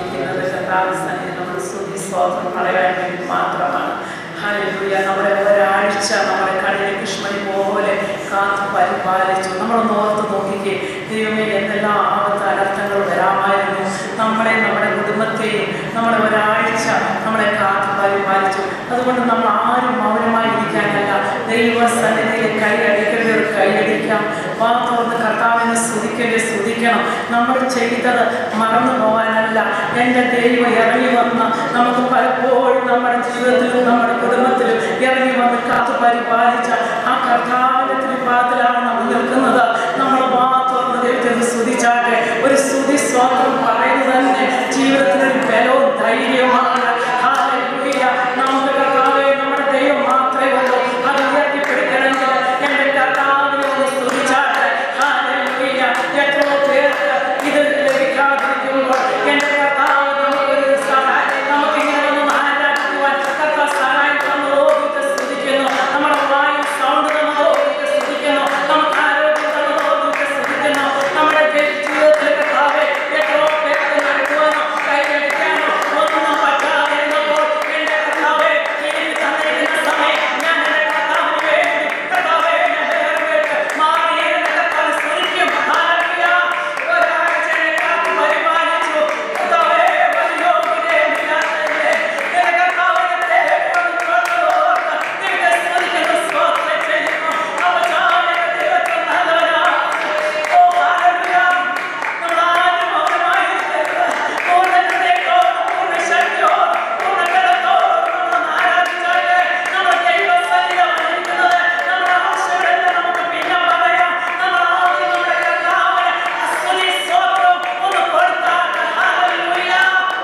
വന്നിരിക്കുന്നത് കർത്താവ് സന്നിധി നമ്മൾ സ്തുതി സ്തോത്രം പറയാൻ വേണ്ടി മാത്രമാണ് ഹല്ലേലൂയ നമ്മുടെ ഒരാഴ്ച നമ്മുടെ കണ്ണിലെ കൃഷ്ണമണി പോലെ കാത്തു പരിപാലിച്ചു നമ്മളൊന്ന് ഓർത്ത് നോക്കിക്കേ ദൈവമേ എന്തെല്ലാം ആപത്ത് അനർത്ഥങ്ങൾ വരാമായിരുന്നു നമ്മളെ നമ്മുടെ കുടുംബത്തെയും നമ്മളെ ഒരാഴ്ച നമ്മളെ കാത്തു പരിപാലിച്ചു അതുകൊണ്ട് നമ്മൾ ആരും മൗനമായി ഇരിക്കാനല്ല ദൈവ സന്നിധിയിൽ കൈയടിക്കേണ്ടവർ കൈയടിക്കാം വാ തുറന്ന് കർത്താവിനെ സ്തുതിക്കേണ്ടി സ്തുതിക്കണം നമ്മൾ ചെയ്തത് മറന്നു പോകാനല്ല എൻ്റെ ദൈവം ഇറങ്ങി വന്ന് നമുക്ക് പലപ്പോഴും നമ്മുടെ ജീവിതത്തിലും നമ്മുടെ കുടുംബത്തിലും ഇറങ്ങി വന്ന് കാത്തു പരിപാലിച്ച ആ കർത്താവിൻ്റെ തിരുപാതിലാണ് നമ്മൾ നിൽക്കുന്നത് നമ്മൾ വാ തുറന്ന് ദൈവത്തെ സ്തുതിച്ചാട്ടെ ഒരു സ്തുതി സ്വാതന്ത്ര്യം പറയുന്നത് തന്നെ ജീവിതത്തിനൊരു ബലവും ധൈര്യവുമാണ് ഹല്ലേലൂയ. നമുക്ക് കർത്താവേ നമ്മുടെ ദൈവം മാത്രമേ ഉള്ളൂ അത് ഉയർത്തിപ്പിടിക്കണമെങ്കിൽ എൻ്റെ കർത്താവിനെ ഒന്ന് സ്തുതിച്ചാട്ടെ ഹല്ലേലൂയ. എത്രയോ പേർക്ക് ഇത് ലഭിക്കാതിരിക്കുമ്പോൾ എൻ്റെ കർത്താവ് നമുക്കൊരു സഹായം നമുക്കിങ്ങനെ ഒന്ന് ആരാധിക്കുവാൻ കർത്താവ് സഹായം തന്നതോർത്ത് സ്തുതിക്കുന്നു നമ്മുടെ വായു സൗണ്ട് തന്നതോർത്ത് സ്തുതിക്കുന്നു നമുക്ക് ആരോഗ്യം തന്നതോർത്ത് സ്തുതിക്കുന്നു നമ്മുടെ ജീവിതത്തിലെ കർത്താവെ എത്രയോ പേർക്ക് നടക്കുവാനോ കൈകടിക്കാനോ ഒന്നും പറ്റാതിരുന്നപ്പോൾ എൻ്റെ കർത്താവെ എനിക്ക് തന്നിരിക്കുന്ന സമയം ഞാൻ എൻ്റെ കർത്താവിന് വേണ്ടി കർത്താവെ ഞാൻ വേറെ മാറിയിരുന്ന കർത്താവ് സ്തുതിക്കും ഹല്ലേലൂയ. ഒരാഴ്ച എന്നെ കാത്തു പരിപാലിച്ചു കർത്താവേ വലിയോ വിജയമില്ലാത്തതിനെ എൻ്റെ കർത്താവിനെ തേടി വന്ന് തൊട്ടതോർത്ത് നിന്നെ സ്തുതിക്കുന്നു സ്തോത്രം ചെയ്യുന്നു അവസാനം ദൈവത്തിൽ നല്ലവനാണ് ഓ ഹല്ലേലൂയ നമ്മൾ ആരും മൗനമായിരിക്കരുത് പൂർണ്ണ ഹൃദയത്തോടും പൂർണ്ണ ശക്തിയോടും പൂർണ്ണ ബലത്തോടും നമ്മൾ ആരാധിച്ചാലേ നമ്മുടെ ദൈവസന്നിധിയിലിരിക്കുന്നത് നമ്മുടെ ആവശ്യങ്ങളെല്ലാം നമുക്ക് പിന്നെ പറയാം നമ്മൾ ആദ്യം നമ്മുടെ കർത്താവിന് സ്തുതി സ്തോത്രം ഒന്ന് കൊടുത്താൽ ഹല്ലേലൂയ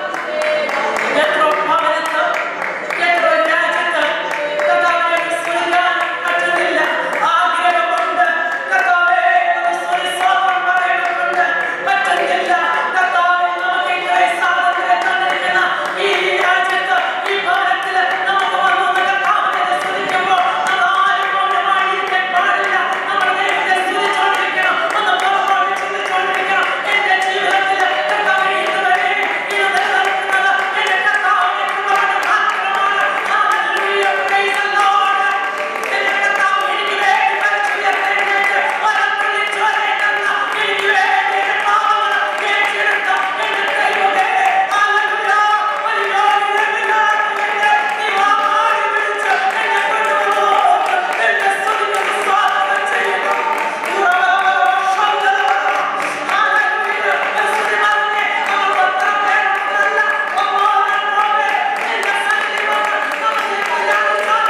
എത്ര ഭവനത്ത് എത്ര രാജ്യത്ത് കർത്താവിനെ സ്തുതിക്കാൻ പറ്റുന്നില്ല ആഗ്രഹമുണ്ട് കർത്താവേ ഒന്ന് സ്തുതി സ്തോത്രം പറയണമെന്നുണ്ട് പറ്റുന്നില്ല കർത്താവേ നമുക്ക് ഇത്രയും സ്വാതന്ത്ര്യം തന്നിരിക്കുന്ന ഈ രാജ്യത്ത് ഈ ഭവനത്തിൽ നമുക്ക് വന്നു കർത്താവിനെ സ്തുതിക്കുമ്പോൾ നമ്മൾ ആരും മൗനമായിരിക്കാൻ പാടില്ല നമ്മൾ ദൈവത്തെ സ്തുതിച്ചുകൊണ്ടിരിക്കണം ഒന്ന് പുറമോട്ട് ചിന്തിച്ചുകൊണ്ടിരിക്കണം എൻ്റെ ജീവിതത്തിൽ കർത്താവേ ഇതുവരെ ഇത് നിലനിൽക്കുന്നത് എൻ്റെ കർത്താവിനെ കൊണ്ട് മാത്രമാണ് ഹല്ലേലൂയ പ്രൈസ് ദി ലോർഡ് എൻ്റെ കർത്താവ് എനിക്ക് വേണ്ടി മരിച്ചുയർത്തെഴുന്നേറ്റ് വലത്തുള്ളി ചോരയിട്ടെന്ന എനിക്ക് വേണ്ടി എൻ്റെ പാപങ്ങൾ ഏറ്റെടുത്ത എൻ്റെ ദൈവമേ ഹല്ലേലൂയ ഒരു യോഗ്യതയില്ലാത്തവനെ നീ വാമാടി വിളിച്ച് എന്നെ കൊണ്ടുപോകുന്നു എന്നെ സ്തുതിക്കുന്നു സ്വാഗതം ചെയ്യുന്നു ഹല്ലേലൂയ ഒരു സ്തുതി പറഞ്ഞേ നമ്മൾ പത്രം വേണമെന്നല്ല ഒന്നോടെ എൻ്റെ സന്നിധി വന്ന് നമുക്ക് കല്യാണം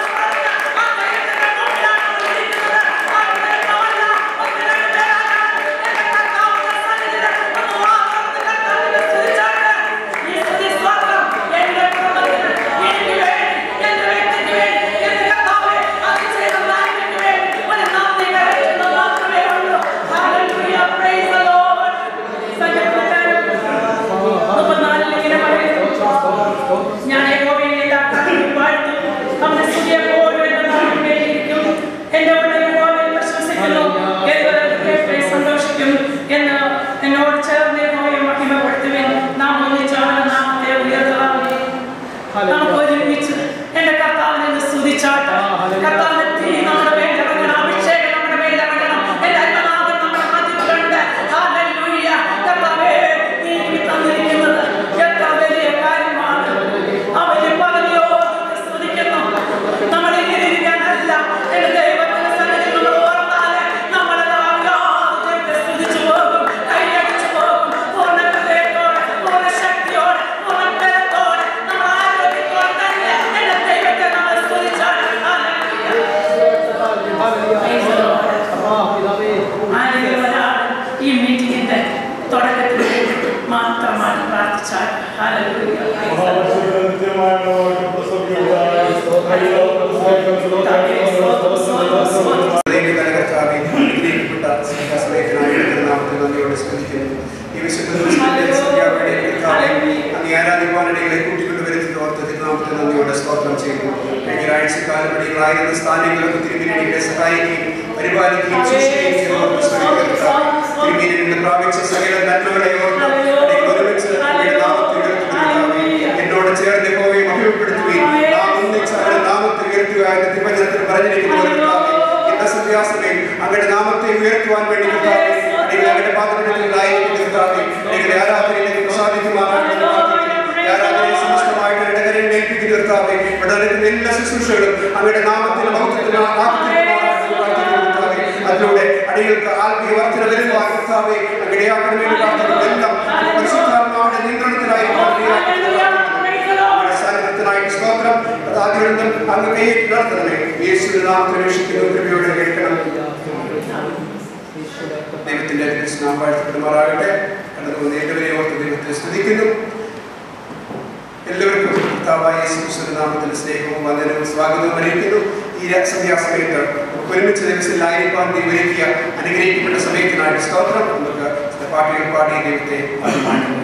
ഞാൻ യഹോവയില്ലാത്ത വാഴ്ത്തും അവന്റെ സ്തുതി എപ്പോഴും എന്റെ നാവിന്മേലിരിക്കും എന്റെ ഉള്ളിൽ യഹോവയെ പ്രശംസിക്കുന്നു ഏതൊരു സന്തോഷിക്കും എന്ന് എന്നോട് ചേർന്ന് യഹോവയെ മഹിമപ്പെടുത്തുവിൻ നാം ഒന്നിച്ചാണ് നാമത്തെ ഉയർത്താവേ നമുക്ക് ഒരുമിച്ച് എന്റെ കർത്താവിനെ ഒന്ന് സ്തുതിച്ചാട്ട് കർത്താവിന്റെ തീ നമ്മുടെ മേൽ ഇറങ്ങണം അഭിഷേകം നമ്മുടെ മേൽ ഇറങ്ങണം എന്റെ അന്മനാഥൻ നമ്മുടെ മധ്യത്തിൽ കണ്ട് ഹല്ലേലൂയ കർത്താവേ നീ എനിക്ക് തന്നിരിക്കുന്നത് എത്ര വലിയ കാര്യമാണ് അവന് പറഞ്ഞോ സ്തുതിക്കുന്നു നമ്മൾ ഇങ്ങനെ ഇരിക്കാനല്ല എന്റെ ദൈവത്തിന്റെ സന്നിധി നമ്മൾ ഓർത്താല് നമ്മളെ ദൈവത്തെ സ്തുതിച്ചു പോകും കൈയടിച്ചു പോകും പൂർണ്ണ ഹൃദയത്തോടെ പൂർണ്ണ ശക്തിയോടെ പൂർണ്ണ ബലത്തോടെ നമ്മൾ ആരോഗ്യത്തോടെ തന്നെ എന്റെ ദൈവത്തെ നമ്മൾ സ്തുതിച്ചാൽ ആരെങ്കിലും ഒരാൾ ഈ മീറ്റിംഗിന്റെ തുടക്കത്തിൽ മാത്രമാണ് പ്രാർത്ഥിച്ചാൽ ഹല്ലേലൂയ. ഹൃദയത്തിൽ കലകർത്താവേ, അനുഗ്രഹിക്കപ്പെട്ട സ്നേഹസമയത്തിനായി നാമത്തെ നന്ദിയോടെ സ്തുതിക്കുന്നു. ഈ വിശുദ്ധ ദിവസത്തിന്റെ സന്ധ്യാവേളയിൽ കർത്താവേ, അങ്ങേ ആരാധിപ്പാനിടയിലെ കൂട്ടിക്കൊണ്ടുവരുന്നത് ഓർത്ത് തിരുനാമത്തെ നന്ദിയോടെ സ്തോത്രം ചെയ്യുന്നു കഴിഞ്ഞ ആഴ്ചക്കാലം വഴികളായിരുന്ന സ്ഥാനങ്ങളൊക്കെ തിരുമേനിയുടെ സഹായിക്കുകയും പരിപാലിക്കുകയും ശിക്ഷിക്കുകയും ചെയ്ത ഓർത്ത് സ്മരിക്കുക കർത്താവേ. തിരുമേനിയിൽ നിന്ന് പ്രാപിച്ച സകല നന്മകളെ ഓർത്ത് അങ്ങേ ഒരുമിച്ച് അങ്ങയുടെ നാമത്തെ അങ്ങയുടെ നാമത്തിൽ മഹത്വത്തിന് അതിലൂടെ അടികൾക്ക് ആത്മീയ വർധന വരുവാൻ കർത്താവേ അങ്ങയുടെ ആക്കണമേ എന്ന് പ്രാർത്ഥിക്കുന്നു എല്ലാം പരിശുദ്ധാത്മാവിന്റെ നിയന്ത്രണത്തിലായി അങ്ങയുടെ സാന്നിധ്യത്തിനായിട്ട് സ്തോത്രം അത് ആദ്യം അങ്ങ് കൈയേറ്റ് നടത്തണമേ യേശുവിന്റെ നാമത്തിൽ രക്ഷിക്കുന്നു കൃപയോടെ കേൾക്കണം ദൈവത്തിന്റെ കൃഷ്ണ വാഴ്ത്തപ്പെടുമാറാകട്ടെ കടന്നു ഏറ്റവരെ ഓർത്ത് ദൈവത്തെ സ്തുതിക്കുന്നു എല്ലാവർക്കും കർത്താവായ യേശുക്രിസ്തുവിന്റെ നാമത്തിൽ സ്നേഹവും വന്ദനവും സ്വാഗതവും അറിയിക്കുന്നു ഈ സന്ധ്യാസമയത്ത് നമുക്ക് ഒരുമിച്ച് ദിവസത്തിലായിരിക്കാൻ ദൈവരിക്കുക അനുഗ്രഹിക്കപ്പെട്ട സമയത്തിനായിട്ട് സ്തോത്രം നമുക്ക് ചില പാട്ടുകൾ പാടി ദൈവത്തെ അഭിമാനിക്കുന്നു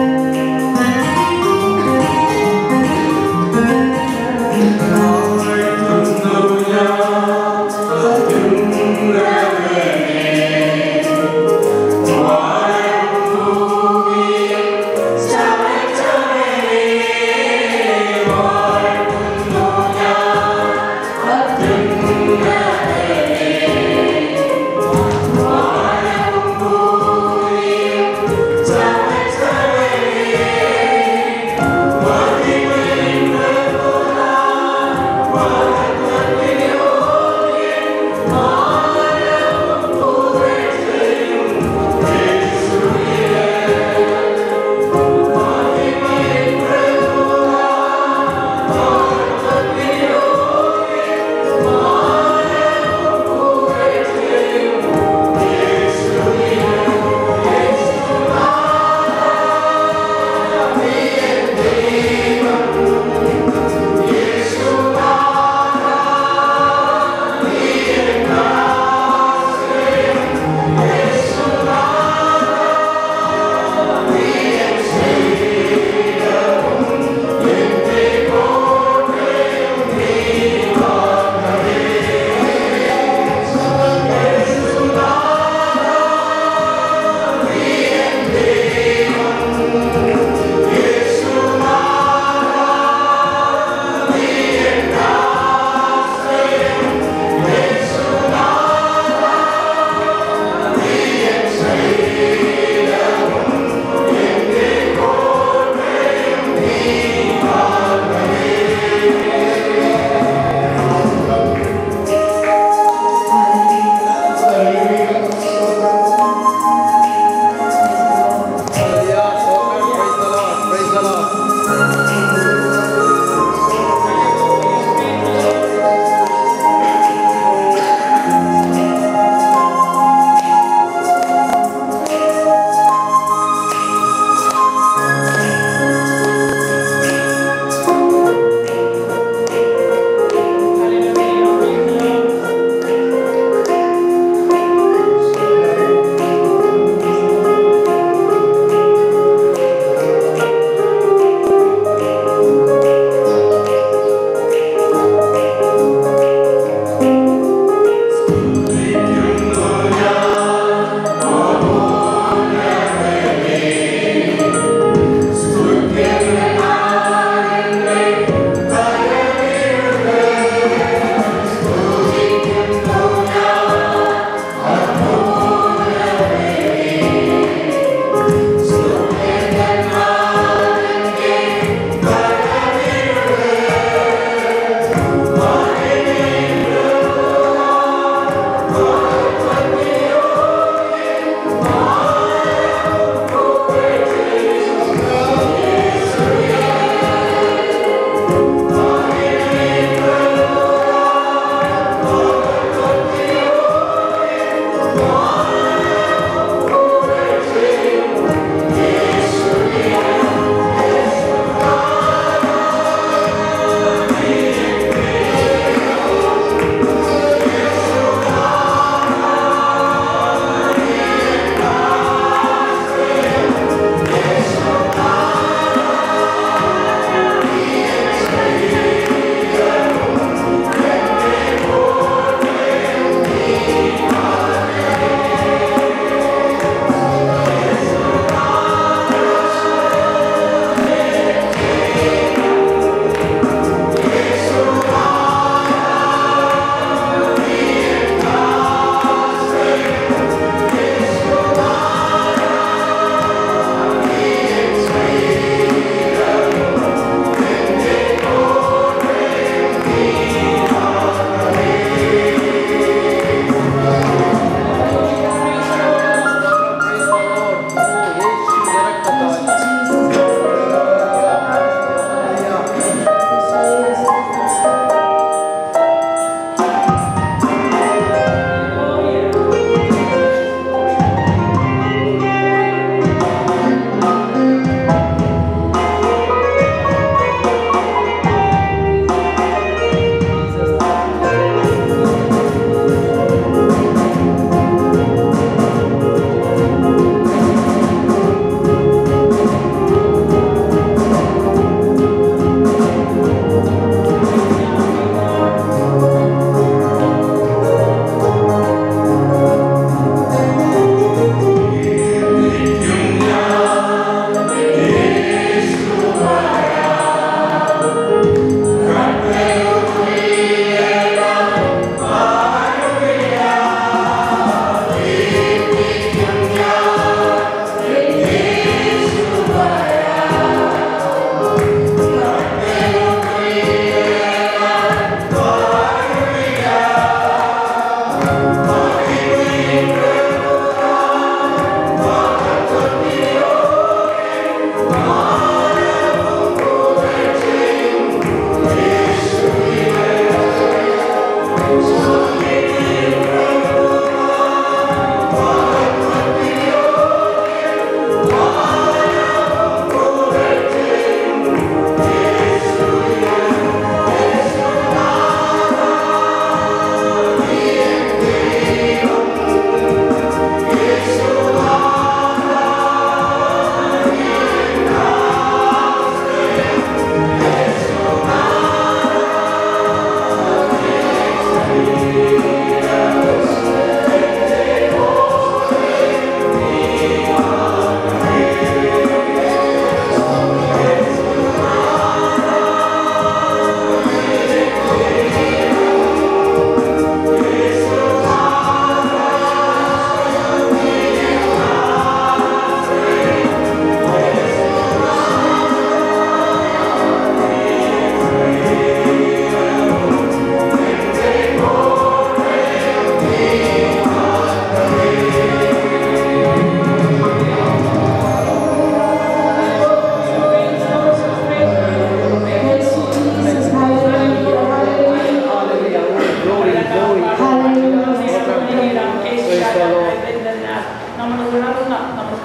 Lord,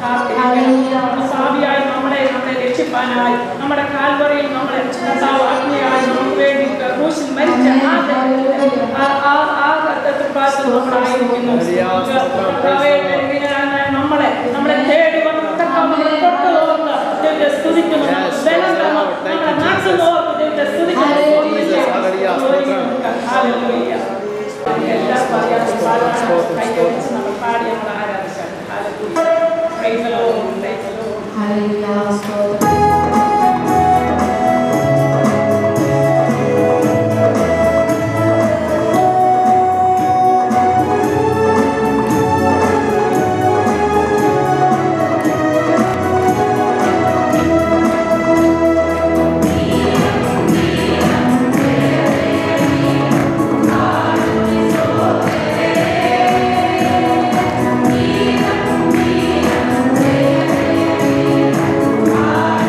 കാത്തിരിക്കണം ഭാവിയായി നമ്മളെ നമ്മളെ രക്ഷിപ്പാനായി നമ്മുടെ കാൽവറിയിൽ നമ്മളെ കർത്താവ് ആജ്ഞയായി നമുക്ക് വേണ്ടി ക്രൂശിൽ മരിച്ച ആ ദൈവത്തിന്റെ ആ- ആ- ആ കൃപാസനം നമ്മളായിരിക്കുന്നു കർത്താവേ, ദൈവമേ, നമ്മളെ നമ്മളെ തേടി വന്ന് കർത്താവ് നമ്മളെ തൊട്ട് നോക്കുന്ന ദൈവത്തെ സ്തുതിക്കുന്നു ബലം തന്നു നമ്മളെ നാട്ടിൽ നോക്കുന്ന ദൈവത്തെ സ്തുതിക്കുന്നു Hallelujah. എല്ലാ പറയാതെ പാടാണ് കൈവച്ച് നമ്മൾ പാടി നമ്മൾ ആരാധിക്കാം Hallelujah. Praise the Lord. Praise the Lord. Hallelujah, സ്തോത്രം. Hallelujah.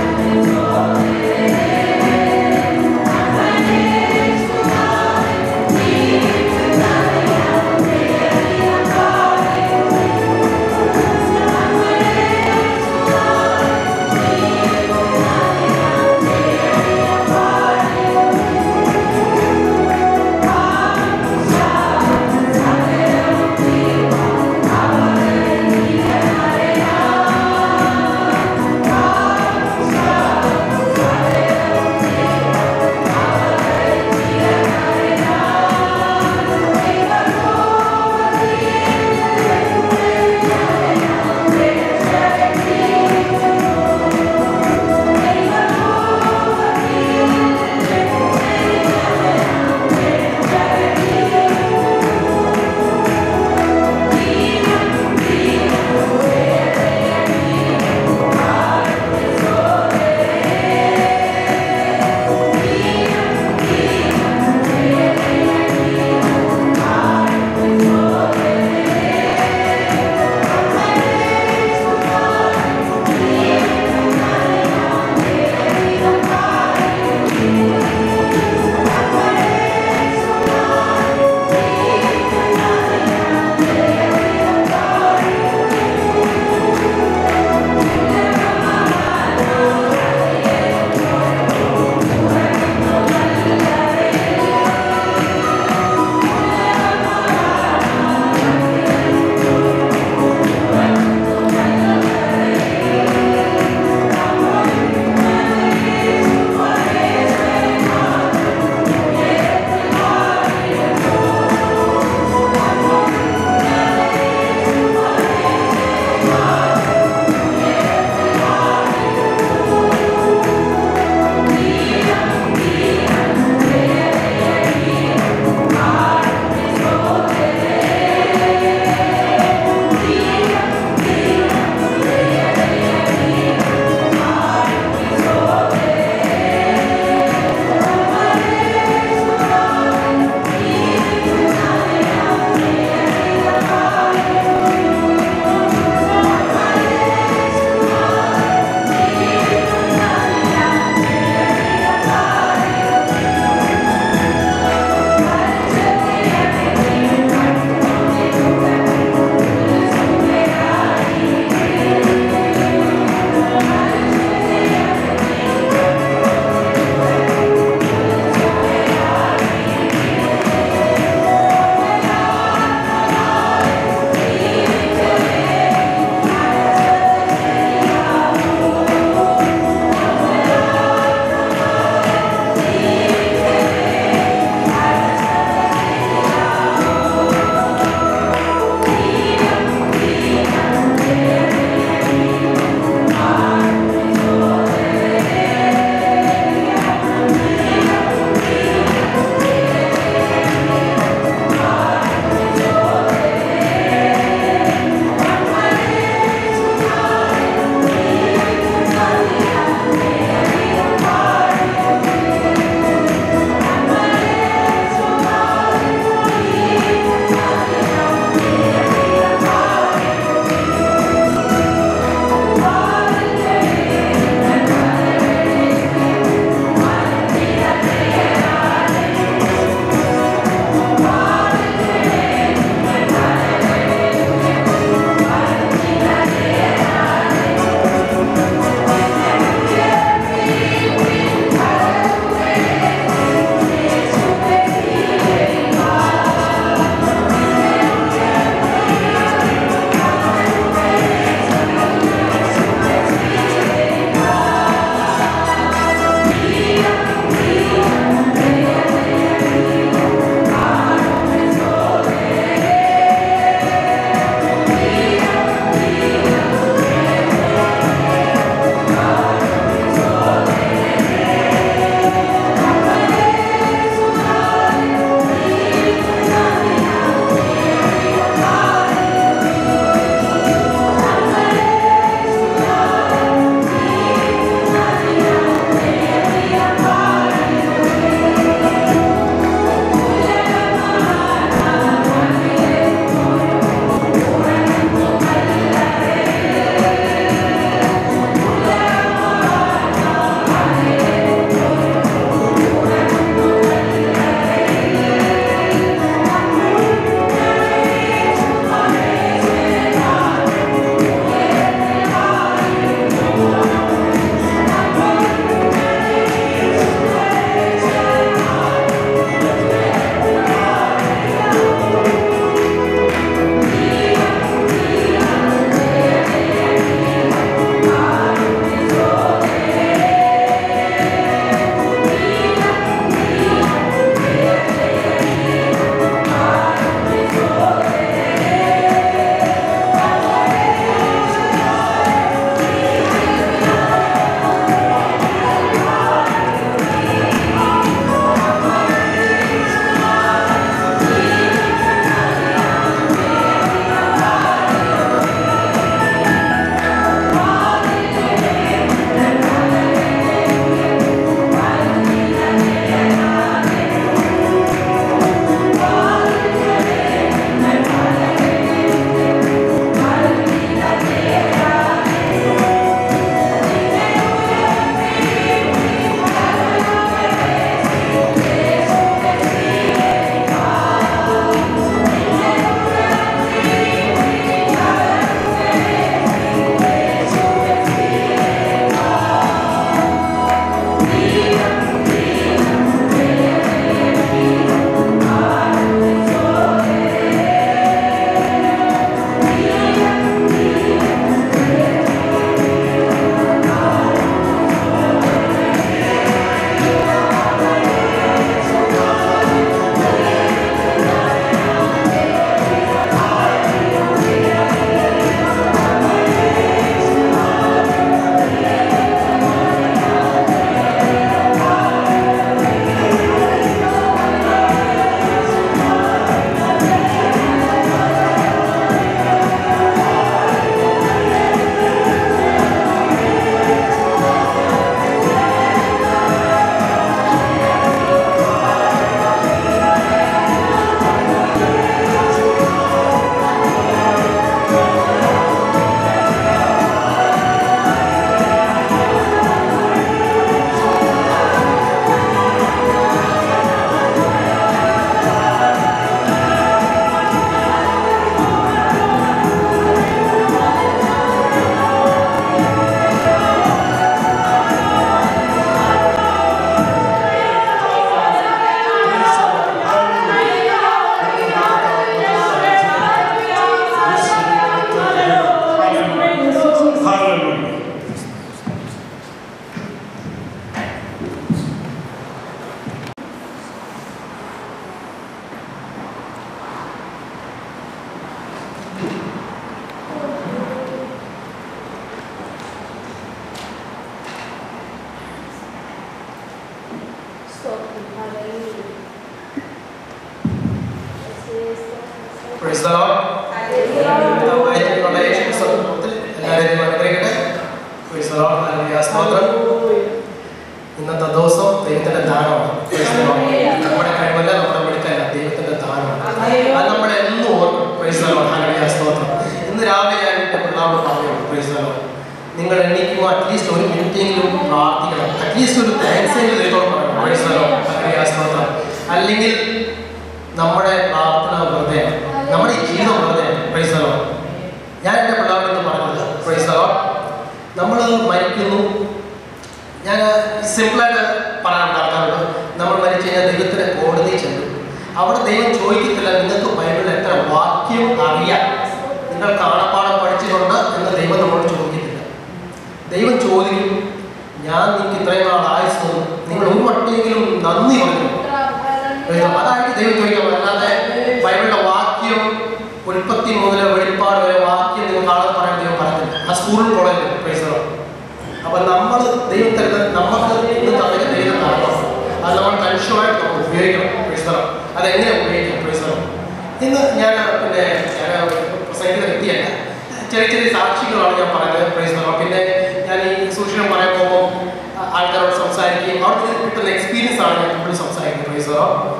Praise the Lord. പിതാവായിരിക്കുന്ന യേശുക്രിസ്തു നാമത്തിൽ എല്ലാവരെയും അനുഗ്രഹിക്കട്ടെ Praise the Lord. ഹല്ലേലൂയ. സ്തോത്രം ഇന്നത്തെ ദിവസം ദൈവത്തിന്റെ ദാനമാണ് Praise the Lord. നമ്മുടെ കഴിവല്ല നമ്മുടെ മിടുക്കല്ല ദൈവത്തിന്റെ ദാനമാണ് അത് നമ്മളെ എന്നും ഓർക്കും Praise the Lord. ഹല്ലേലൂയ. സ്തോത്രം ഇന്ന് രാവിലെ ഞാൻ എൻ്റെ പിള്ളാരോട് പറഞ്ഞു Praise the Lord. നിങ്ങൾ എണീക്കുമ്പോൾ അറ്റ്ലീസ്റ്റ് ഒരു മിനിറ്റെങ്കിലും പ്രാർത്ഥിക്കണം അറ്റ്ലീസ്റ്റ് ഒരു താങ്ക്സ് എങ്കിലും ദൈവത്തോട് പറയണം Praise the Lord. ഹല്ലേലൂയ. സ്തോത്രം അല്ലെങ്കിൽ നമ്മുടെ പ്രാർത്ഥന വെറുതെയാണ് നമ്മുടെ ഈ ജീവിതം വെറുതെയാണ് Praise the Lord. ഞാൻ എൻ്റെ പിള്ളേരോട് ഇന്ന് പറഞ്ഞത് Praise the Lord. നമ്മൾ മരിക്കുന്നു ഞാൻ സിമ്പിളായിട്ട് പറയാൻ ആൾക്കാരോട് നമ്മൾ മരിച്ചു കഴിഞ്ഞാൽ ദൈവത്തിൻ്റെ കോടതി ചെന്നു അവിടെ ദൈവം ചോദിക്കത്തില്ല നിങ്ങൾക്ക് ബൈബിളിൽ എത്ര വാക്യം അറിയാം നിങ്ങൾ കാണപ്പാടം പഠിച്ചിട്ടുണ്ട് എന്ന് ദൈവം നമ്മളോട് ചോദിക്കത്തില്ല ദൈവം ചോദിക്കും ഞാൻ നിങ്ങൾക്ക് ഇത്രയും നാൾ ആയുസ് തന്നു നിങ്ങൾ ഒരു വട്ടിയെങ്കിലും നന്ദി പറഞ്ഞു അതായിട്ട് ദൈവം ചോദിക്കാം അല്ലാതെ ബൈബിളിന്റെ വാക്യം ഉൽപ്പത്തി മുതൽ വെളിപ്പാട് വരെ വാക്യം നിങ്ങൾ കാണാൻ പറയാൻ ദൈവം പറഞ്ഞില്ല ആ സ്കൂളിൽ കോളേജിൽ പ്രൈസറോ അപ്പൊ നമ്മൾ ദൈവത്തെ നമുക്ക് ഇന്ന് തന്നിട്ട് ദൈവം കാണണം അത് നമ്മൾ കൺഷ്യമായിട്ട് നമ്മൾ ഉപയോഗിക്കണം പ്രൈസറോ അതെങ്ങനെ ഉപയോഗിക്കാം പ്രൈസറോ ഇന്ന് ഞാൻ പിന്നെ ഞാൻ പ്രസംഗിക്കുന്ന വ്യക്തിയല്ല ചെറിയ ചെറിയ സാക്ഷികളാണ് ഞാൻ പറഞ്ഞത് പ്രൈസറോ പിന്നെ ഞാൻ ഈ സൂക്ഷിക്കണം പറയാൻ പോകുമ്പോൾ ആൾക്കാരോട് സംസാരിക്കുകയും അവർക്ക് കിട്ടുന്ന എക്സ്പീരിയൻസ് ആണ് ഞാൻ കൂടുതൽ സംസാരിക്കുന്നത് പ്രൈസറോ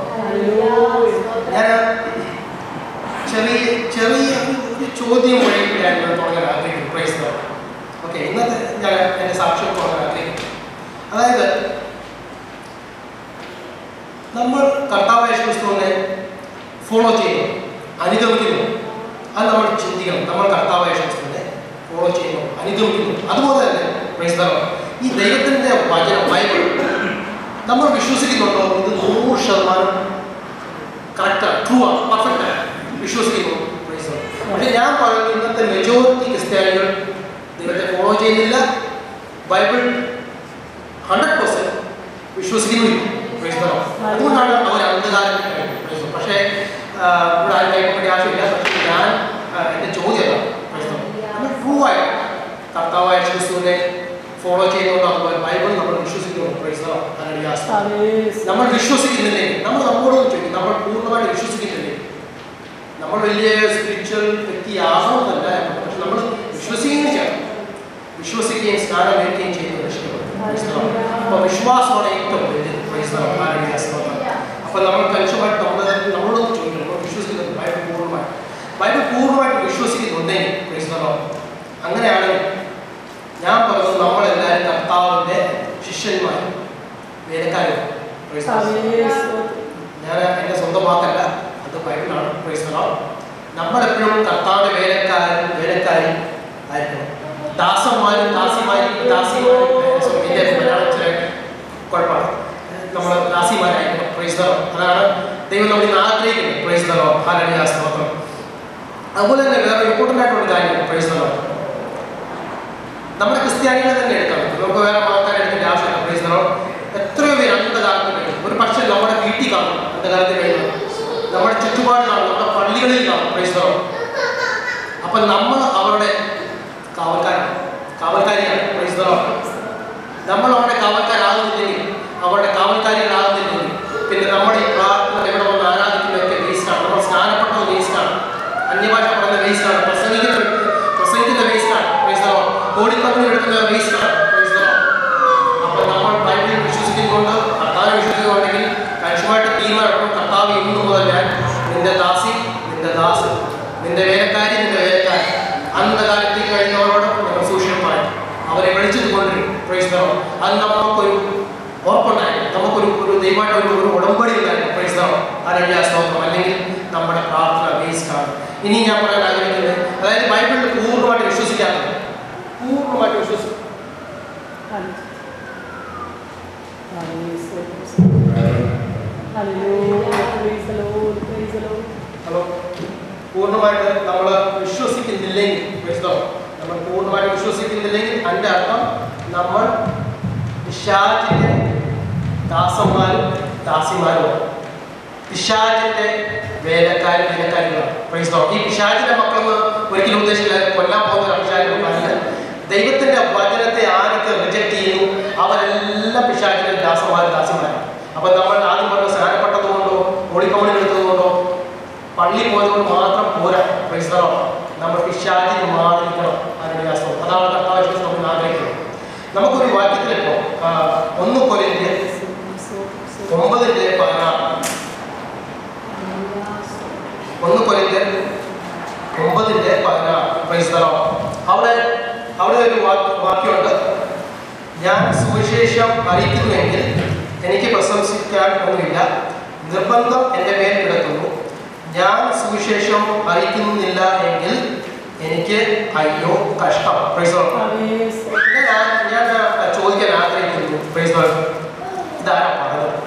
ഞാൻ ചെറിയ ചെറിയ ഒരു ചോദ്യം വഴി ഞാൻ തുടങ്ങാൻ ആഗ്രഹിക്കുന്നു പ്രൈസ് ഓക്കെ ഇന്നത്തെ ഞാൻ എൻ്റെ സാക്ഷ്യം തുടങ്ങാൻ ആഗ്രഹിക്കുന്നു അതായത് നമ്മൾ കർത്താവായ ക്രിസ്തുവിനെ ഫോളോ ചെയ്യുന്നു അനുഗമിക്കുന്നു അത് നമ്മൾ ചിന്തിക്കണം നമ്മൾ കർത്താവായ ക്രിസ്തുവിനെ ഫോളോ ചെയ്യുന്നു അനുഗമിക്കുന്നു അതുപോലെ തന്നെ പ്രൈസ് ഈ ദൈവത്തിൻ്റെ വചനം ബൈബിൾ നമ്മൾ വിശ്വസിക്കുന്നുണ്ടോ ഇത് നൂറ് ശതമാനം കറക്റ്റാണ് ട്രൂ ആണ് പെർഫെക്റ്റ് ആണ് വിശ്വസിക്കുന്നു Praise the Lord. പക്ഷേ ഞാൻ പറയുന്നത് ഇന്നത്തെ മെജോറിറ്റി ക്രിസ്ത്യാനികൾ ദൈവത്തെ ഫോളോ ചെയ്യുന്നില്ല ബൈബിൾ ഹൺഡ്രഡ് പെർസെന്റ് വിശ്വസിക്കുന്നില്ല Praise the Lord. അതുകൊണ്ടാണ് അവർ അന്ധകാരത്തിൽ കഴിയുന്നത്. Praise the Lord. പക്ഷേ ആ, ഇവിടെ ആരും കേൾക്കാൻ വേണ്ടി ആവശ്യമില്ല പക്ഷേ ഞാൻ ആ, എൻ്റെ ചോദ്യം നമ്മൾ ട്രൂ ആയിട്ട് കർത്താവായ ക്രിസ്തുവിനെ ഫോളോ ചെയ്യുന്നുണ്ടോ അതുപോലെ ബൈബിൾ നമ്മൾ വിശ്വസിക്കുന്നു Praise the Lord. Hallelujah. നമ്മൾ വിശ്വസിക്കുന്നില്ലേ നമ്മൾ നമ്മളോട് ചോദിക്കും നമ്മൾ പൂർണ്ണമായിട്ട് വിശ്വസിക്കുന്നില്ലേ നമ്മൾ വലിയ സ്പിരിച്വൽ വ്യക്തിയാകണമെന്നല്ല പക്ഷെ നമ്മൾ വിശ്വസിക്കുകയും ചെയ്യണം വിശ്വസിക്കുകയും സ്നാനം ഏൽക്കുകയും ചെയ്യുന്നത് രക്ഷിക്കപ്പെടും അപ്പോൾ വിശ്വാസമാണ് ഏറ്റവും വലുത് Praise the Lord. Hallelujah. സ്തോത്രം. അപ്പോൾ നമ്മൾ കലുഷമായിട്ട് നമ്മൾ നമ്മളോട് ചോദിക്കണം നമ്മൾ വിശ്വസിക്കുന്നത് ബൈബിൾ പൂർണ്ണമായിട്ട് ബൈബിൾ പൂർണ്ണമായിട്ട് വിശ്വസിക്കുന്നുണ്ടെങ്കിൽ Praise the Lord. അങ്ങനെയാണെങ്കിൽ ഞാൻ പറയുന്നത് നമ്മളെല്ലാവരും കർത്താവിൻ്റെ ശിഷ്യന്മാർ വേലക്കാരും Praise the Lord. ഞാൻ എൻ്റെ സ്വന്തം വാക്കല്ല അത് ബൈബിളാണ് പ്രൈസലോ നമ്മളെപ്പോഴും കർത്താവിന്റെ വേലക്കാരൻ വേലക്കാരി ആയിരിക്കണം ദാസന്മാരും ദാസിമാരും ദാസിമാരും sorry, എൻ്റെ മലയാളം ഇച്ചിരി കുഴപ്പമാണ് നമ്മൾ ദാസിമാരായിരിക്കണം പ്രൈസലോ അതാണ് ദൈവം നമ്മൾ ഇന്ന് ആഗ്രഹിക്കുന്നത് പ്രൈസലോ ഹാലടിയ സ്തോത്രം അതുപോലെ തന്നെ വേറെ ഇമ്പോർട്ടൻ്റ് ആയിട്ടുള്ള കാര്യം പ്രൈസലോ നമ്മുടെ ക്രിസ്ത്യാനികളെ തന്നെ എടുക്കാം നമുക്ക് വേറെ മതക്കാരെ എടുക്കേണ്ട ആവശ്യമില്ല പ്രൈസലോ എത്രയോ പേര് അന്ധകാലത്ത് കഴിയും ഒരു പക്ഷേ നമ്മുടെ വീട്ടിൽ കാണും അന്ധകാലത്ത് കഴിയുന്നത് നമ്മുടെ ചുറ്റുപാട് കാണും നമ്മുടെ പള്ളികളിൽ കാണും പ്രൈസലോ അപ്പൊ നമ്മൾ അവരുടെ കാവൽക്കാരാണ് കാവൽക്കാരിയാണ് പ്രൈസലോ നമ്മൾ അവരുടെ കാവൽക്കാരാകുന്നില്ലെങ്കിൽ അവരുടെ കാവൽക്കാരികളാകുന്നില്ലെങ്കിൽ പിന്നെ നമ്മുടെ ഈ പ്രാർത്ഥന ഇവിടെ വന്ന് ആരാധിക്കുന്നതൊക്കെ വേസ്റ്റാണ് നമ്മൾ സ്നാനപ്പെട്ടത് വേസ്റ്റാണ് അന്യഭാഷ പറയുന്ന വേസ്റ്റാണ് പ്രസംഗിക്കുന്ന പ്രസംഗിക്കുന്ന വേസ്റ്റാണ് പ്രൈസലോ ഓടിക്കമ്പനി എടുക്കുന്ന വേസ്റ്റാണ് പ്രൈസലോ അപ്പോൾ നമ്മൾ ബൈബിളിൽ വിശ്വസിക്കുന്നുണ്ട് കർത്താവിനെ വിശ്വസിക്കുന്നുണ്ടെങ്കിൽ കരുഷമായിട്ട് തീരുമാനം കർത്താവ് ഇന്നു മുതൽ ഞാൻ നിന്റെ ദാസി നിന്റെ ദാസ് നിന്റെ വേലക്കാരി നിന്റെ വേലക്കാരി അന്ധകാലത്തിൽ കഴിഞ്ഞവരോട് ഞങ്ങൾ സൂക്ഷിക്കാൻ പറയും അവരെ വിളിച്ചത് കൊണ്ടുവരും പ്രൈസ് തറോ അത് നമുക്കൊരു ഉറപ്പുണ്ടായിരുന്നു നമുക്കൊരു ഒരു ദൈവമായിട്ട് ഒരു ഒരു ഉടമ്പടി ഉണ്ടായിരുന്നു പ്രൈസ് തറോ അല്ലെങ്കിൽ സ്തോത്രം അല്ലെങ്കിൽ നമ്മുടെ പ്രാർത്ഥന വേസ്റ്റ് ആണ് ഇനി ഞാൻ പറയാൻ ആഗ്രഹിക്കുന്നത് അതായത് ബൈബിളിൽ പൂർണ്ണമായിട്ട് വിശ്വസിക്കാത്തത് പൂർണ്ണമായിട്ട് വിശ്വസിക്കും ഹലോ പൂർണ്ണമായിട്ട് നമ്മൾ വിശ്വസിക്കുന്നില്ലെങ്കിൽ പ്രശ്നോ നമ്മൾ പൂർണ്ണമായിട്ട് വിശ്വസിക്കുന്നില്ലെങ്കിൽ അതിൻ്റെ അർത്ഥം നമ്മൾ പിശാചിൻ്റെ ദാസന്മാരും ദാസിമാരുമാണ് പിശാചിൻ്റെ വേലക്കാരും വേലക്കാരികളാണ് പ്രൈസ്തോ ഈ പിശാചിന്റെ മക്കളെന്ന് ഒരിക്കലും ഉദ്ദേശിച്ചില്ല കൊല്ലാൻ പോകുന്ന പിശാചിന്റെ മക്കളല്ല ദൈവത്തിന്റെ വചനത്തെ ആരൊക്കെ റിജക്ട് ചെയ്യുന്നു അവരെല്ലാം പിശാചിന്റെ ദാസന്മാരും ദാസിമാരും അപ്പൊ നമ്മൾ ആദ്യം പറഞ്ഞ സ്നാനപ്പെട്ടതുകൊണ്ടോ ഒളിക്കമണി എടുത്തതുകൊണ്ടോ പള്ളി പോയതുകൊണ്ട് മാത്രം പോരാ പ്രൈസ്തറോ നമ്മൾ പിശാചിന് മാറിക്കണം അതിനുള്ള അസുഖം അതാണ് കർത്താവ് നമ്മൾ ആഗ്രഹിക്കുന്നത് നമുക്കൊരു വാക്യത്തിലിപ്പോ ആ, ഒന്ന് കൊരിന്ത്യൻ ഒമ്പതിന്റെ പതിനാറ് ഒന്ന് കൊരിന്ത്യൻ ഒമ്പതിന്റെ പതിനാറ് പ്രൈസ്തറോ അവിടെ അവിടെ ഒരു വാക്യ വാക്യമുണ്ട് ഞാൻ സുവിശേഷം അറിയിക്കുന്നുവെങ്കിൽ എനിക്ക് പ്രശംസിക്കാൻ ഒന്നുമില്ല നിർബന്ധം എൻ്റെ മേൽ കിടക്കുന്നു ഞാൻ സുവിശേഷം അറിയിക്കുന്നില്ല എങ്കിൽ എനിക്ക് അയ്യോ കഷ്ടം പ്രൈസോ ഞാൻ ഞാൻ ചോദിക്കാൻ ആഗ്രഹിക്കുന്നു പ്രൈസോ ഇതാരാ പറഞ്ഞത്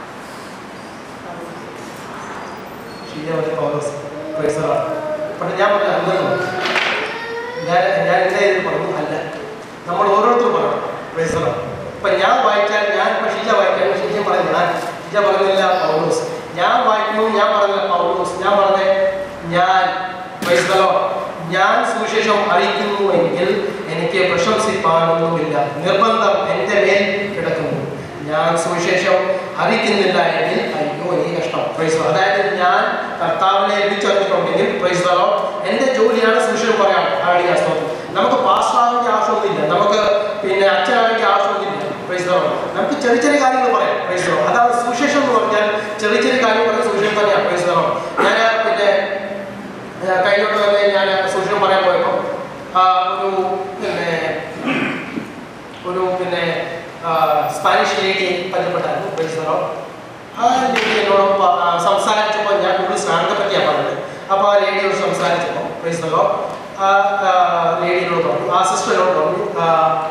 ശരിയാവട്ടെ പൗലോസ് പ്രൈസോ പക്ഷെ ഞാൻ പറഞ്ഞ അല്ലെന്ന് ഞാൻ ഞാൻ എൻ്റെ ഇതിൽ പറഞ്ഞു അല്ല നമ്മൾ ഓരോരുത്തരും പറയണം പ്രൈസറോ ഇപ്പം ഞാൻ വായിച്ചാൽ ഞാൻ ഇപ്പം ഷീജ വായിക്കാൻ ഷീജ പറഞ്ഞു ഞാൻ ഷീജ പറഞ്ഞില്ല പൗലോസ് ഞാൻ വായിക്കുന്നു ഞാൻ പറഞ്ഞില്ല പൗലോസ് ഞാൻ പറഞ്ഞ ഞാൻ പ്രൈസറോ ഞാൻ സുവിശേഷം അറിയിക്കുന്നുവെങ്കിൽ എനിക്ക് പ്രശംസിപ്പാനൊന്നുമില്ല നിർബന്ധം എൻ്റെ മേൽ കിടക്കുന്നു ഞാൻ സുവിശേഷം അറിയിക്കുന്നില്ല എങ്കിൽ അയ്യോ എനിക്ക് കഷ്ടം പ്രൈസ് അതായത് ഞാൻ കർത്താവിനെ വിളിച്ചറിഞ്ഞിട്ടുണ്ടെങ്കിൽ പ്രൈസ് ദ ലോർഡ് എൻ്റെ ജോലിയാണ് സുവിശേഷം പറയാം ആടിയ സ്തോത്രം നമുക്ക് പാസ്റ്റാവേണ്ട ആവശ്യമൊന്നുമില്ല നമുക്ക് പിന്നെ അച്ഛനാവേണ്ട ആവശ്യമൊന്നുമില്ല പ്രൈസ് ദ ലോർഡ് നമുക്ക് ചെറിയ ചെറിയ കാര്യങ്ങൾ പറയാം പ്രൈസ് ദ ലോർഡ് അതാണ് സുവിശേഷം എന്ന് പറഞ്ഞാൽ ചെറിയ ചെറിയ കാര്യങ്ങൾ പറയുന്നത് സുവിശേഷം തന്നെയാണ് പ്രൈസ് ദ ലോർഡ് ഞാൻ പിന്നെ ആ, കഴിഞ്ഞോട്ട് തന്നെ ഞാൻ സുവിശേഷം പറയാൻ പോയപ്പോൾ ആ, ഒരു പിന്നെ ഒരു പിന്നെ ആ, സ്പാനിഷ് ലേഡിയെ പരിചയപ്പെട്ടായിരുന്നു പ്രൈസറോ ആ ലേഡി എന്നോട് പ- ആ, സംസാരിച്ചപ്പോൾ ഞാൻ കൂടുതൽ സ്നാനത്തെ പറ്റിയാണ് പറഞ്ഞത് അപ്പോൾ ആ ലേഡിയോട് സംസാരിച്ചപ്പോൾ പ്രൈസറോ ആ ആ, ലേഡിയോട് പറഞ്ഞു ആ സിസ്റ്ററിനോട് പറഞ്ഞു ആ,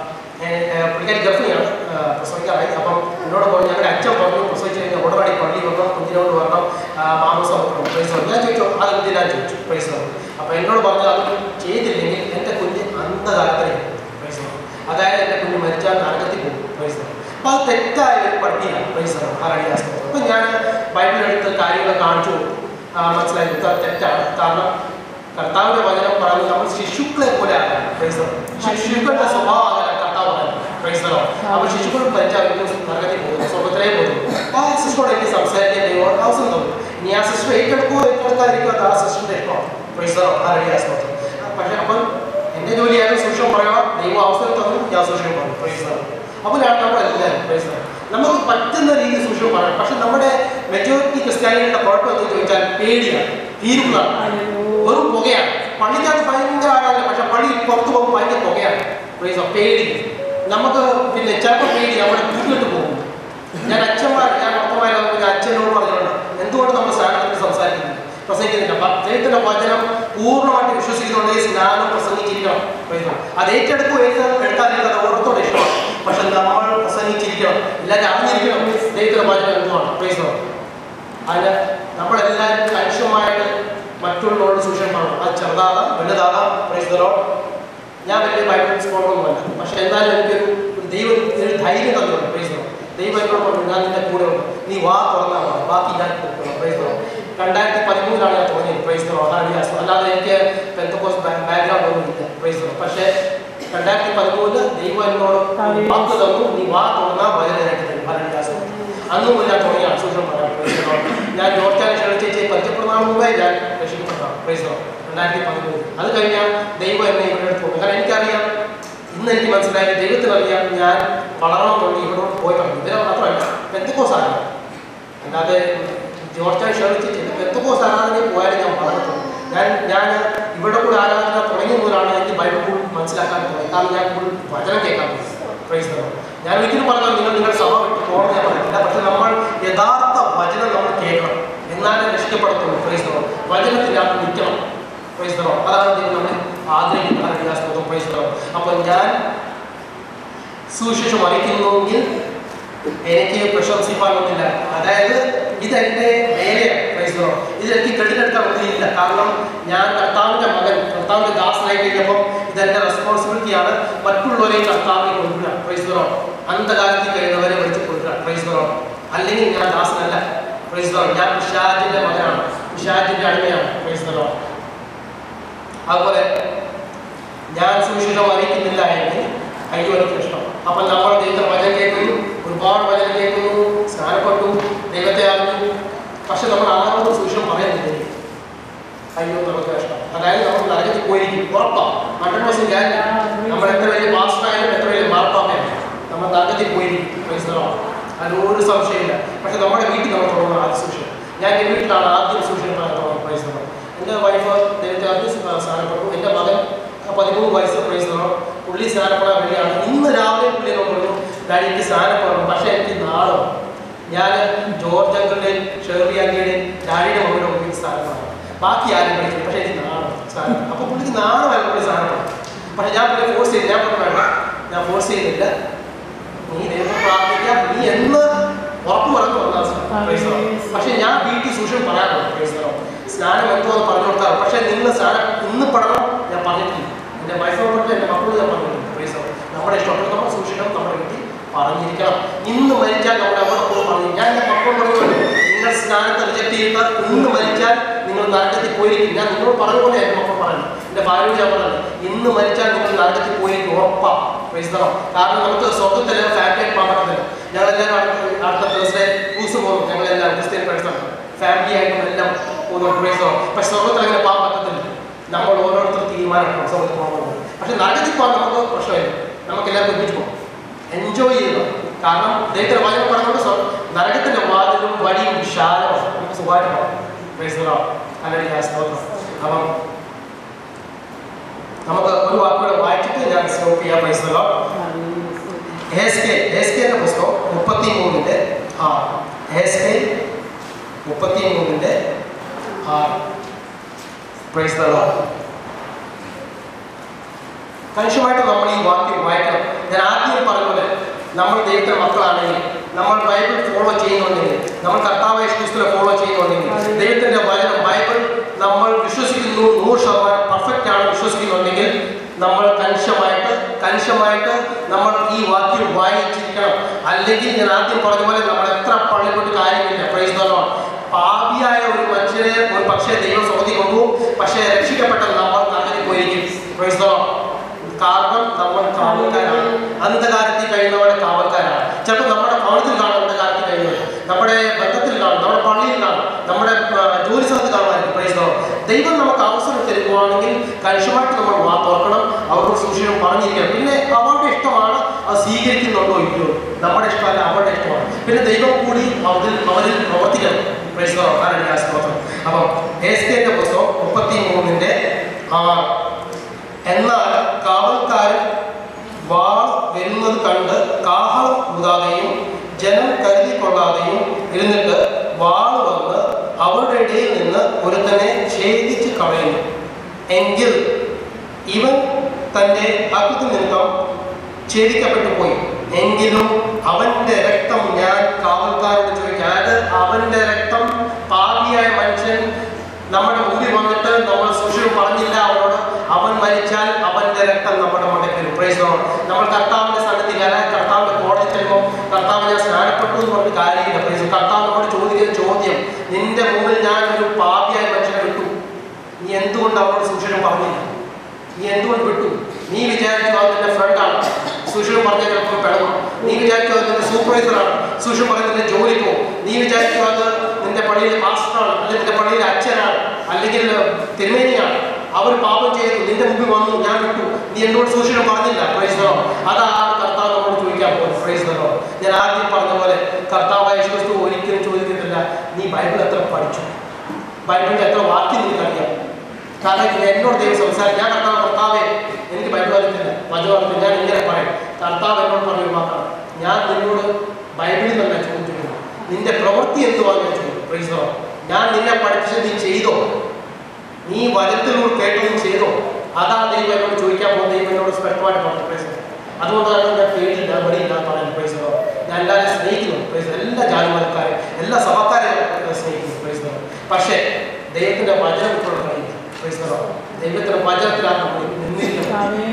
എ- എ, പുള്ളിക്കാരി ഗർഭിണിയാണ് ആ, പ്രസവിക്കാറായി അപ്പം എന്നോട് പറഞ്ഞു ഞങ്ങളുടെ അച്ഛൻ പറഞ്ഞു പ്രസവിച്ച് കഴിഞ്ഞാൽ ഉടനടി പള്ളി വരണം കുഞ്ഞിനോട് വരണം ആ, മാംസം വെക്കണം പ്രൈസറോ ഞാൻ ചോദിച്ചു അതെന്തിനാന്ന് ചോദിച്ചു പ്രൈസറോ അപ്പോൾ എന്നോട് പറഞ്ഞു അത് ചെയ്തില്ലെങ്കിൽ എൻ്റെ കുഞ്ഞ് അന്ധകാലത്തിലായിരിക്കും പ്രൈസറോ അതായത് എൻ്റെ കുഞ്ഞ് മരിച്ചാൽ നരകത്തിൽ പോകും പ്രൈസറോ അപ്പോൾ അത് തെറ്റായ ഒരു പട്ടിയാണ് പ്രൈസറോ ആരാടിയാസ്തം അപ്പം ഞാൻ ബൈബിളെടുത്ത് കാര്യങ്ങൾ കാണിച്ചു കൊടുത്തു. ആ, മനസ്സിലായി ഇത് തെറ്റാണ് കാരണം കർത്താവിന്റെ വചനം പറയുന്നത് നമ്മൾ ശിശുക്കളെ പോലെ ആകാൻ പ്രൈസറോ ശിശുക്കളുടെ സ്വഭാവം ആകാൻ കർത്താവ് പറയുന്നത് പ്രൈസറോ അപ്പോൾ ശിശുക്കൾ മരിച്ചാൽ നരകത്തിൽ പോകുന്നു സ്വർഗത്തിലേ പോകുന്നു ആ സിസ്റ്ററോട് എനിക്ക് സംസാരിക്കാൻ ദൈവം അവസരം തന്നു ഇനി ആ സിസ്റ്റർ ഏറ്റെടുക്കുമോ ഏറ്റെടുക്കാതിരിക്കുമോ അത് ആ സിസ്റ്ററിന്റെ ഇഷ്ടമാണ് പ്രൈസറോ ആരാടിയാസ്തം പക്ഷേ അപ്പം എന്റെ ജോലിയാണ് സൂക്ഷ്മം പറയുക ദൈവം അവസരം തന്നു ഞാൻ സൂക്ഷ്മം പറഞ്ഞു പ്രൈസറോ അപ്പോഴാണ് നമ്മൾ എല്ലാവരും പ്രൈസറോ നമുക്ക് പറ്റുന്ന രീതിയിൽ സൂക്ഷ്മം പറയാം പക്ഷെ നമ്മുടെ മെജോറിറ്റി ക്രിസ്ത്യാനികളുടെ കുഴപ്പം എന്ന് ചോദിച്ചാൽ പേടിയാണ് ഭീരുക്കളാണ് വെറും പുകയാണ് പള്ളിക്കകത്ത് ഭയങ്കര ആരാധന പക്ഷെ പള്ളി പുറത്ത് പോകുമ്പോൾ ഭയങ്കര പുകയാണ് പ്രൈസോ പേടി നമുക്ക് പിന്നെ ചിലപ്പോൾ പേടി നമ്മുടെ കൂട്ടിട്ട് പോകും ഞാൻ അച്ഛന്മാർ ഞാൻ മൊത്തമായിട്ട് ഞാൻ അച്ഛനോട് പറഞ്ഞിട്ടുണ്ട് എന്തുകൊണ്ട് നമ്മൾ സ്നാനത്തിൽ സംസാരിക്കുന്നു പ്രസംഗിക്കുന്നില്ല അപ്പം ദൈവത്തിന്റെ വചനം പൂർണ്ണമായിട്ട് വിശ്വസിക്കുന്നുണ്ടെങ്കിൽ സ്നാനം പ്രസംഗിച്ചിരിക്കണം പ്രൈസോ അത് ഏറ്റെടുക്കും എടുക്കാതിരിക്കുന്നത് ഓരോരുത്തരുടെ ഇഷ്ടമാണ് പക്ഷെ നമ്മൾ പ്രസംഗിച്ചിരിക്കണം എല്ലാവരും അറിഞ്ഞിരിക്കണം ദൈവത്തിന്റെ വചനം എന്തുമാണ് പ്രൈസോ അതിന് നമ്മളെല്ലാവരും കണിശമായിട്ട് മറ്റുള്ളവരോട് സൂക്ഷിക്കാൻ പാടും അത് ചെറുതാകാം വലുതാകാം പ്രൈസ്തലോ ഞാൻ വലിയ ബൈബിൾ സ്കോളൊന്നുമല്ല പക്ഷെ എന്നാലും എനിക്കൊരു ഒരു ദൈവം ഒരു ധൈര്യം തന്നുണ്ട് പ്രൈസ്തലോ ദൈവം എന്നോട് പറഞ്ഞു ഞാൻ നിന്റെ കൂടെ ഉണ്ട് നീ വാ തുറന്നാൽ മതി ബാക്കി ഞാൻ കൊടുക്കണം പ്രൈസ്തലോ രണ്ടായിരത്തി പതിമൂന്നിലാണ് ഞാൻ തുടങ്ങിയത് പ്രൈസ്തലോ അതാണ് ഞാൻ അല്ലാതെ എനിക്ക് പെന്തക്കോസ് ബാക്ക്ഗ്രൗണ്ട് ഒന്നും ഇല്ല പ്രൈസ്തലോ പക്ഷേ രണ്ടായിരത്തി പതിമൂന്നില് ദൈവം എന്നോട് വാക്ക് തന്നു നീ വാ തുറന്നാൽ വചനമായിട്ട് തരും ഭരണാസം അന്ന് മുതൽ ഞാൻ തുടങ്ങിയാണ് സൂക്ഷ്മം പറയാം പ്രൈസ് ദി ലോർഡ്. ഞാൻ ജോർജാനെ ക്ഷണിച്ചേച്ച് പരിചയപ്പെടുന്നതിന് മുമ്പേ ഞാൻ രക്ഷിക്കപ്പെട്ടതാണ് പ്രൈസ് ദി ലോർഡ്. രണ്ടായിരത്തി പതിമൂന്ന് അത് കഴിഞ്ഞാൽ ദൈവം എന്നെ ഇവിടെ അടുത്ത് പോകും കാരണം എനിക്കറിയാം ഇന്ന് എനിക്ക് മനസ്സിലായി ദൈവത്തിന് അറിയാം ഞാൻ വളരണമെന്നുണ്ട് ഇവിടെ പോയിട്ടുണ്ട് ഇതിനെ മാത്രമല്ല പെന്തക്കോസ് ആരാധന അല്ലാതെ ജോർജാൻ ക്ഷണിച്ചിട്ട് പെന്തക്കോസ് ആരാധനയിൽ പോയാലും ഞാൻ വളർത്തുള്ളൂ ഞാൻ ഞാൻ ഇവിടെ കൂടെ ആരാധന തുടങ്ങിയ മുതലാണ് എനിക്ക് ബൈബിൾ കൂടുതൽ മനസ്സിലാക്കാൻ തുടങ്ങി കാരണം ഞാൻ കൂടുതൽ വചനം കേൾക്കാൻ തുടങ്ങി പ്രൈസ് ദി ലോർഡ്. ഞാൻ ഒരിക്കലും പറഞ്ഞാൽ നിങ്ങൾ നിങ്ങളുടെ സഭ വിട്ട് പോകണം ഞാൻ പറഞ്ഞില്ല പക്ഷെ നമ്മൾ യഥാർത്ഥ വചനം നമ്മൾ കേൾക്കണം എന്നാലേ രക്ഷിക്കപ്പെടത്തുള്ളൂ പ്രൈസ് ദി ലോർഡ്. വചനത്തിനകത്ത് നിൽക്കണം പ്രൈസ് ദി ലോർഡ്. അതാണ് ദൈവം നമ്മൾ ആഗ്രഹിക്കുന്ന പ്രൈസ് ദി ലോർഡ്. അപ്പോൾ ഞാൻ സുവിശേഷം അറിയിക്കുന്നുവെങ്കിൽ എനിക്ക് പ്രശംസിക്കാനൊന്നുമില്ല അതായത് ഇതെന്റെ വേലയാണ് പ്രൈസ് ദി ലോർഡ്. ഇതെനിക്ക് ക്രെഡിറ്റ് എടുക്കാൻ ഒന്നുമില്ല കാരണം ഞാൻ കർത്താവിന്റെ മകൻ കർത്താവിന്റെ ദാസനായി കഴിഞ്ഞപ്പോൾ ഇതെന്റെ റെസ്പോൺസിബിലിറ്റിയാണ് മറ്റുള്ളവരെയും കർത്താവിനെ കൊണ്ടുവരിക പ്രൈസ് ദി ലോർഡ്. അന്ധകാലത്തിൽ കഴിയുന്നവരെ വിളിച്ച് കൊടുക്കുക പ്രൈസ് ദി ലോർഡ്. അല്ലെങ്കിൽ ഞാൻ ദാസനല്ല പ്രൈസ് ദി ലോർഡ്. ഞാൻ പിശാചിന്റെ മകനാണ് പിശാചിന്റെ അടിമയാണ് പ്രൈസ് ദി ലോർഡ്. അതുപോലെ ഞാൻ സുവിശേഷം അറിയിക്കുന്നില്ല എങ്കിൽ അയ്യോ എനിക്ക് ഇഷ്ടം അപ്പം നമ്മൾ ദൈവത്തെ വചനം കേൾക്കുന്നു ഒരുപാട് വചനം കേൾക്കുന്നു സ്നാനപ്പെട്ടു ദൈവത്തെ അറിഞ്ഞു പക്ഷെ നമ്മൾ ആരോടും സുവിശേഷം പറയുന്നില്ല അയ്യോ നമുക്ക് കഷ്ടം അതായത് നമ്മൾ നരകത്തിൽ പോയിരിക്കും ഉറപ്പാണ് ഹൺഡ്രഡ് പെർസെന്റ് ഞാൻ നമ്മൾ എത്ര വലിയ മാസ്റ്ററായാലും എത്ര വലിയ മാർപ്പാക്കയാലും നമ്മൾ നരകത്തിൽ പോയിരിക്കും മനസ്സിലാവും അതിലൊരു സംശയമില്ല പക്ഷെ നമ്മുടെ വീട്ടിൽ നമ്മൾ തുടങ്ങുന്ന ആദ്യ സൂക്ഷിക്കണം ഞാൻ എൻ്റെ വീട്ടിലാണ് ആദ്യം സൂക്ഷിക്കാൻ തുടങ്ങുന്നത് പ്രൈസ് എൻ്റെ വൈഫ് ദൈവത്തെ ആദ്യം സ്ഥാനപ്പെട്ടു എൻ്റെ മകൻ പതിമൂന്ന് വയസ്സ് പ്രൈസ് പുള്ളി സ്നാനപ്പെടാൻ വേണ്ടിയാണ് ഇന്ന് രാവിലെ പുള്ളി എന്നോട് പറഞ്ഞു ഡാഡി എനിക്ക് സ്നാനപ്പെടണം പക്ഷേ എനിക്ക് നാളോ ഞാൻ ജോർജ് അങ്കിളുടെയും ഷേർലി ആന്റിയുടെയും ഡാഡിയുടെ മകളുടെ മുമ്പിൽ സ്ഥാനപ്പെടണം ബാക്കി ആരും പഠിക്കും പക്ഷേ എനിക്ക് നാണം സ്ഥാനം അപ്പോൾ പുള്ളിക്ക് നാണമല്ല പുള്ളി സ്ഥാനപ്പെടണം പക്ഷേ ഞാൻ പുള്ളി ഫോഴ്സ് ചെയ്ത് ഞാൻ പറഞ്ഞു വേണ്ട ഞാൻ ഫോഴ്സ് ചെയ്യുന്നില്ല നീ ദൈവം പ്രാർത്ഥിക്കാം നീ എന്ന് ഉറപ്പ് പറഞ്ഞു വന്നാൽ പക്ഷെ ഞാൻ വീട്ടിൽ സൂക്ഷിച്ച് പറയാറുണ്ട് പ്രൈസറോ സ്നാനം എത്തുമെന്ന് പറഞ്ഞു കൊടുക്കാറ് പക്ഷെ നിങ്ങൾ സ്നാനം ഇന്ന് പെടണം ഞാൻ പറഞ്ഞിട്ടില്ല എൻ്റെ വൈഫിനോട് പറഞ്ഞു എൻ്റെ മക്കളോട് ഞാൻ പറഞ്ഞിട്ടുണ്ട് പ്രൈസറോ നമ്മുടെ ഇഷ്ടപ്പെട്ട നമ്മൾ സൂക്ഷിക്കണം നമ്മുടെ വീട്ടിൽ പറഞ്ഞിരിക്കണം ഇന്ന് മരിച്ചാൽ നമ്മുടെ അവിടെ പോയി പറഞ്ഞു ഞാൻ എൻ്റെ മക്കളോട് പറഞ്ഞു നിങ്ങൾ സ്നാനത്തെ റിജക്ട് ചെയ്യുക ഇന്ന് മരിച്ചാൽ നിങ്ങൾ നരകത്തിൽ പോയിരിക്കും ഞാൻ നിങ്ങളോട് പറഞ്ഞ പോലെ എൻ്റെ മക്കൾ പറഞ്ഞു എൻ്റെ ഭാര്യയോട് ഞാൻ പറഞ്ഞു ഇന്ന് മരിച്ചാൽ നിങ്ങൾ നരകത്തിൽ പോയിരിക്കും ഉറപ്പാ പ്രൈസറോ കാരണം നമുക്ക് സ്വർഗത്തിൽ ഫാമിലി പോകാൻ പറ്റത്തില്ല ഞങ്ങളെല്ലാം അടുത്ത അടുത്ത ദിവസത്തെ ക്രൂസ് പോകും ഞങ്ങളെല്ലാം ക്രിസ്ത്യൻ ഫ്രണ്ട്സാണ് ഫാമിലി ആയിട്ടും എല്ലാം പോകുന്നു പ്രൈസോ പക്ഷെ സ്വർഗത്തിൽ അങ്ങനെ പോകാൻ പറ്റത്തില്ല നമ്മൾ ഓരോരുത്തർ തീരുമാനമെടുക്കണം സ്വർഗത്തിൽ പോകണം പക്ഷെ നരകത്തിൽ പോകാൻ നമുക്ക് പ്രശ്നമില്ല നമുക്ക് എല്ലാവർക്കും ഒരുമിച്ച് പോകാം എൻജോയ് ചെയ്യുക കാരണം ദൈവത്തിന്റെ വചനം പറഞ്ഞുകൊണ്ട് സ്വ- നരകത്തിന്റെ വാതിലും വഴിയും വിശാലമാണ് നമുക്ക് സുഖമായിട്ട് പോകാം പ്രൈസോ അല്ലെങ്കിൽ സ്തോത്രം അപ്പം നമുക്ക് ഒരു വാക്കുകൂടെ വായിച്ചിട്ട് ഞാൻ സ്റ്റോപ്പ് ചെയ്യാം പ്രൈസോ ഹേസ്കേലിന്റെ പുസ്തകം മുപ്പത്തി മൂന്നിന്റെ ആറ് ഹേസ്കേൽ മുപ്പത്തി മൂന്നിന്റെ ആറ് പ്രൈസ് ദ ലോർഡ് കണിശമായിട്ട് നമ്മൾ ഈ വാക്യം വായിക്കണം ഞാൻ ആദ്യം പറഞ്ഞ പോലെ നമ്മൾ ദൈവത്തിന്റെ മക്കളാണെങ്കിൽ നമ്മൾ ബൈബിൾ ഫോളോ ചെയ്യുന്നുണ്ടെങ്കിൽ നമ്മൾ കർത്താവ് യേശുക്രിസ്തുവിനെ ഫോളോ ചെയ്യുന്നുണ്ടെങ്കിൽ ദൈവത്തിന്റെ വചനം ബൈബിൾ നമ്മൾ വിശ്വസിക്കുന്നു നൂറ് ശതമാനം പെർഫെക്റ്റ് ആണ് വിശ്വസിക്കുന്നുണ്ടെങ്കിൽ നമ്മൾ കനിഷമായിട്ട് കനിഷമായിട്ട് നമ്മൾ ഈ വാക്യം വായിച്ചിരിക്കണം അല്ലെങ്കിൽ ഞാൻ ആദ്യം പറഞ്ഞ പോലെ നമ്മൾ എത്ര പള്ളിക്കൊണ്ട് കാര്യമില്ല പ്രൈസ് ദോളം പാപിയായ ഒരു മനുഷ്യനെ ഒരു പക്ഷേ ദൈവം സ്വതി കൊണ്ടു പക്ഷേ രക്ഷിക്കപ്പെട്ട നമ്മൾ നല്ലതിൽ പോയിരിക്കും പ്രൈസ് ദോളം കാരണം നമ്മൾ കാവൽക്കാരാണ് അന്ധകാരത്തിൽ കഴിയുന്നവരുടെ കാവൽക്കാരാണ് ചിലപ്പോൾ നമ്മുടെ ഭവനത്തിൽ കാണും അന്ധകാരത്തിൽ കഴിയുന്നത് നമ്മുടെ ബന്ധത്തിൽ കാണും നമ്മുടെ പള്ളിയിൽ കാണും നമ്മുടെ ആ, ജോലി സ്ഥലത്ത് കാണുമായിരിക്കും പ്രൈസ് ദൈവം നമുക്ക് അവസരം തരുവാണെങ്കിൽ കണിശമായിട്ട് നമ്മൾ വാ തുറക്കണം അവരോട് സൂക്ഷിക്കണം പറഞ്ഞിരിക്കണം പിന്നെ അവരുടെ ഇഷ്ടമാണ് അത് സ്വീകരിക്കുന്നുണ്ടോ ഇല്ലയോ നമ്മുടെ ഇഷ്ടമല്ല അവരുടെ ഇഷ്ടമാണ് പിന്നെ ദൈവം കൂടി അവരിൽ അവരിൽ പ്രവർത്തിക്കണം പ്രൈസ് ആരാണ് സ്തോത്രം അപ്പം എസ് കെന്റെ പുസ്തകം മുപ്പത്തി മൂന്നിന്റെ ആറ് എന്നാൽ കാവൽക്കാരൻ വാൾ വരുന്നത് കണ്ട് കാഹളം ഊതാതെയും ജനം കരുതിക്കൊള്ളാതെയും ഇരുന്നിട്ട് വാൾ വന്ന് അവരുടെ ഇടയിൽ നിന്ന് ഒരുത്തനെ ഛേദിച്ച് കളയുന്നു എങ്കിൽ ഇവൻ തന്റെ ഭക്തി നിമിത്തം ഛേദിക്കപ്പെട്ടു പോയി എങ്കിലും അവന്റെ രക്തം ഞാൻ കാവൽക്കാരോട് ചോദിക്കാം അതായത് അവന്റെ രക്തം പാപിയായ മനുഷ്യൻ നമ്മുടെ മുമ്പിൽ വന്നിട്ട് നമ്മൾ സുഷിൽ പറഞ്ഞില്ല അവനോട് അവൻ മരിച്ചാൽ അവന്റെ രക്തം നമ്മുടെ മണ്ടയ്ക്ക് വരും പ്രൈസ് ലോർഡ്. നമ്മൾ കർത്താവിന്റെ സന്നിധിയിൽ അതായത് കർത്താവിന്റെ കോടതി ചെല്ലുമ്പോൾ കർത്താവ് ഞാൻ സ്നാനപ്പെട്ടു എന്ന് പറഞ്ഞ് കാര്യമില്ല പ്രൈസ് കർത്താവ് നമ്മോട് ചോദിക്കുന്ന ചോദ്യം നിന്റെ മുമ്പിൽ ഞാൻ ഒരു പാപിയായ മനുഷ്യനെ വിട്ടു നീ എന്തുകൊണ്ട് അവനോട് സുഷിലും പറഞ്ഞില്ല നീ എന്തുകൊണ്ട് വിട്ടു നീ വിചാരിച്ചു അത് നിന്റെ ഫ്രണ്ടാണ് സുഷിലും പറഞ്ഞ ചിലപ്പോൾ പിളകും നീ വിചാരിച്ചു അത് നിന്റെ സൂപ്പർവൈസറാണ് സുഷിൽ പറഞ്ഞ നിന്റെ ജോലി പോകും നീ വിചാരിച്ചു അത് നിന്റെ പള്ളിയിലെ മാസ്റ്ററാണ് അല്ലെങ്കിൽ നിന്റെ പള്ളിയിലെ അച്ഛനാണ് അല്ലെങ്കിൽ തിരുമേനിയാണ് അവർ പാപം ചെയ്തു നിന്റെ മുമ്പിൽ വന്നു ഞാൻ വിട്ടു നീ എന്തുകൊണ്ട് സൂക്ഷിക്കണം പറഞ്ഞില്ല പ്രൈസ് ദോ അതാണ് കർത്താവ് നമ്മോട് ചോദിക്കാൻ പോകുന്നത് പ്രൈസ് ദോ ഞാൻ ആദ്യം പറഞ്ഞ പോലെ കർത്താവായ യേശുക്രിസ്തു ഒരിക്കലും ചോദിക്കുന്നില്ല നീ ബൈബിൾ എത്ര പഠിച്ചു ബൈബിളിന്റെ എത്ര വാക്യം നിനക്കറിയാം കാരണം ഇത് എന്നോട് ദൈവം സംസാരിക്കും ഞാൻ കർത്താവ് കർത്താവേ എനിക്ക് ബൈബിൾ അറിയത്തില്ല വചനം അറിയത്തില്ല ഞാൻ ഇങ്ങനെ പറയും കർത്താവ് എന്നോട് പറഞ്ഞൊരു വാക്കാണ് ഞാൻ നിന്നോട് ബൈബിളിൽ തന്നെ ചോദിച്ചിരുന്നു നിന്റെ പ്രവൃത്തി എന്തുവാന്ന് ഞാൻ ചോദിച്ചു പ്രൈസ് ദോ ഞാൻ നിന്നെ പഠിപ്പിച്ചത് നീ ചെയ്തോ നീ വചനത്തിലൂടെ കേട്ടതും ചെയ്തോ അതാണ് ദൈവം എന്നോട് ചോദിക്കാൻ പോകുന്നത് ദൈവം എന്നോട് സ്പഷ്ടമായിട്ട് പറഞ്ഞു പ്രൈസ് അതുകൊണ്ടാണ് ഞാൻ പേടിയില്ല മടിയില്ല പറയാൻ പ്രൈസ് ദോ ഞാൻ എല്ലാവരെയും സ്നേഹിക്കുന്നു പ്രൈസ് എല്ലാ ജാതി മതക്കാരെയും എല്ലാ സഭക്കാരെയും ഞാൻ സ്നേഹിക്കുന്നു പ്രൈസ് ദോ പക്ഷേ ദൈവത്തിന്റെ വചനം ഇപ്പോൾ കഴിയില്ല പ്രൈസ് ദോ ദൈവത്തിന്റെ വചനത്തിലാണ് നമ്മൾ നിന്നിരിക്കുന്നത്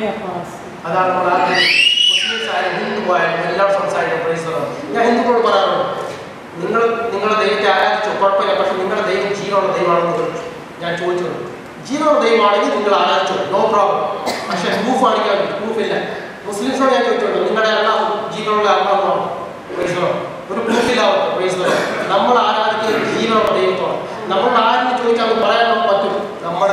അതാണ് നമ്മൾ ആദ്യം മുസ്ലിംസ് ആയാലും ഹിന്ദു ആയാലും എല്ലാവരും സംസാരിക്കും പ്രൈസ് ദോ ഞാൻ ഹിന്ദുക്കളോട് പറയാറുണ്ട് നിങ്ങൾ നിങ്ങളുടെ ദൈവത്തെ ആരാധിച്ചു കുഴപ്പമില്ല പക്ഷെ നിങ്ങളുടെ ദൈവം ജീവനുള്ള ദൈവമാണെന്ന് ചോദിച്ചു ഞാൻ ചോദിച്ചത് ജീവനുള്ള ദൈവമാണെങ്കിൽ നിങ്ങൾ ആരാധിച്ചു നോ പ്രോബ്ലം പക്ഷെ പ്രൂഫ് കാണിക്കാൻ പ്രൂഫ് ഇല്ല മുസ്ലിംസോട് ഞാൻ ചോദിച്ചിട്ടുണ്ട് നിങ്ങളുടെ അള്ളാഹ് ജീവനുള്ള അള്ളാഹുമാണ് പ്രൈസ് ദോ ഒരു പ്രൂഫില്ല പ്രൈസ് ദോ നമ്മൾ ആരാധിക്കുന്നത് ജീവനുള്ള ദൈവത്തോടെ നമ്മൾ ആരെന്ന് ചോദിച്ചാൽ അത് പറയാൻ നമുക്ക് പറ്റും നമ്മൾ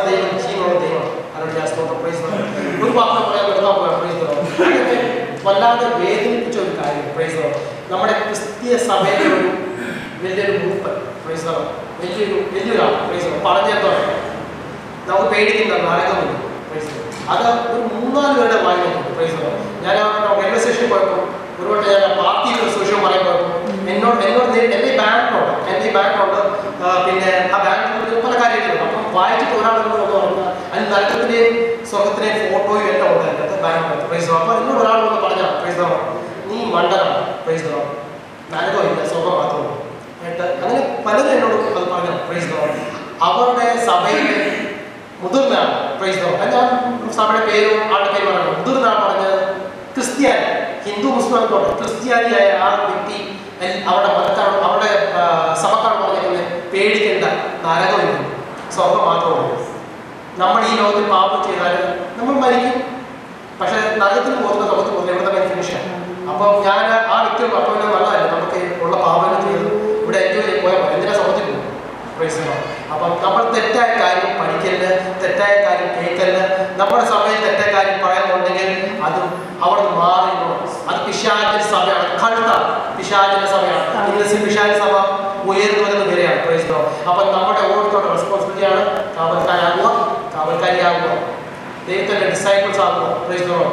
വല്ലാതെ വേദനിപ്പിച്ച ഒരു കാര്യം പ്രൈസ് നമ്മുടെ ക്രിസ്തീയ സഭയിലെ ഒരു വലിയൊരു മൂപ്പൻ പ്രൈസ് വലിയൊരു വലിയൊരു ആൾ പ്രൈസ് പറഞ്ഞെന്തോ നമുക്ക് പേടിക്കുന്ന നരകമുണ്ട് പ്രൈസ് അത് ഒരു മൂന്നാല് പേരുടെ വാങ്ങിയിട്ടുണ്ട് പ്രൈസ് ഞാൻ റെയിൽവേ സ്റ്റേഷനിൽ പോയപ്പോൾ ഒരു വട്ടം ഞാൻ പാർട്ടി സോഷ്യൽ പറയുമ്പോൾ എന്നോട് എന്നോട് നേ- എൻ്റെ ഈ ബാങ്കിലുണ്ട് എൻ്റെ ഈ ബാങ്കിലുണ്ട് ആ, പിന്നെ ആ ബാങ്കിൽ പല കാര്യങ്ങളുണ്ട് അപ്പം വായിച്ചിട്ട് ഒരാളെന്ന് വന്ന് പറഞ്ഞാൽ അതിന് നരകത്തിൻ്റെയും സ്വർഗത്തിൻ്റെയും ഫോട്ടോയും എല്ലാം ഉണ്ട് അതിൻ്റെ അകത്ത് ബാങ്കിനകത്ത് പ്രൈസ് അപ്പോൾ എന്നോട് ഒരാൾ വന്ന് പറഞ്ഞാൽ പ്രൈസ് നീ മണ്ടനാണ് പ്രൈസ് നരകമില്ല സ്വർഗം മാത്രമേ എന്നിട്ട് അങ്ങനെ പലരും എന്നോട് അത് പറഞ്ഞു പ്രൈസ് അവരുടെ സഭയിലെ മുതിർന്ന ആൾ പ്രൈസ് അത് ഞാൻ സഭയുടെ പേരും ആളുടെ പേര് പറയണം മുതിർന്ന ആൾ പറഞ്ഞത് ക്രിസ്ത്യാനി ഹിന്ദു മുസ്ലിം ആയിക്കോട്ടെ ക്രിസ്ത്യാനിയായ ആ വ്യക്തി എൽ- അവരുടെ മതക്കാർ അവരുടെ ആ, സഭക്കാർ പറഞ്ഞിരിക്കുന്നത് പേടിക്കേണ്ട നരകമില്ല സ്വർഗം മാത്രമേ നമ്മൾ ഈ ലോകത്തിൽ പാപം ചെയ്താൽ നമ്മൾ മരിക്കും പക്ഷെ നരകത്തിൽ പോകുന്ന ലോകത്ത് പോകുന്ന ഇവിടെ തന്നെ ഫിനിഷ് അപ്പോൾ ഞാൻ ആ വ്യക്തി അപ്പോൾ നല്ലതല്ല നമുക്ക് ഉള്ള പാപങ്ങൾ ചെയ്ത് ഇവിടെ എൻജോയ് ചെയ്ത് പോയാൽ മതി എന്തിനാ സ്വർഗത്തിൽ പോകും Praise the Lord. അപ്പം നമ്മൾ തെറ്റായ കാര്യം പഠിക്കരുത് തെറ്റായ കാര്യം കേൾക്കരുത് നമ്മുടെ സഭയിൽ തെറ്റായ കാര്യം പറയാനുണ്ടെങ്കിൽ അത് അവിടെ നിന്ന് മാറി നിന്നോണം. അത് പിശാചിന്റെ സഭയാണ് കഴുത്താണ് പിശാചിന്റെ സഭയാണ് ഇന്ന് പിശാചി സഭ ഉയർന്നു വരുന്ന വരെയാണ് പ്രൈസ് ദോ അപ്പം നമ്മുടെ ഓരോരുത്തരുടെ റെസ്പോൺസിബിലിറ്റിയാണ് കാവൽക്കാരാകുക കാവൽക്കാരിയാകുക ദൈവത്തിന്റെ ഡിസൈപ്പിൾസ് ആകുക പ്രൈസ് ദോ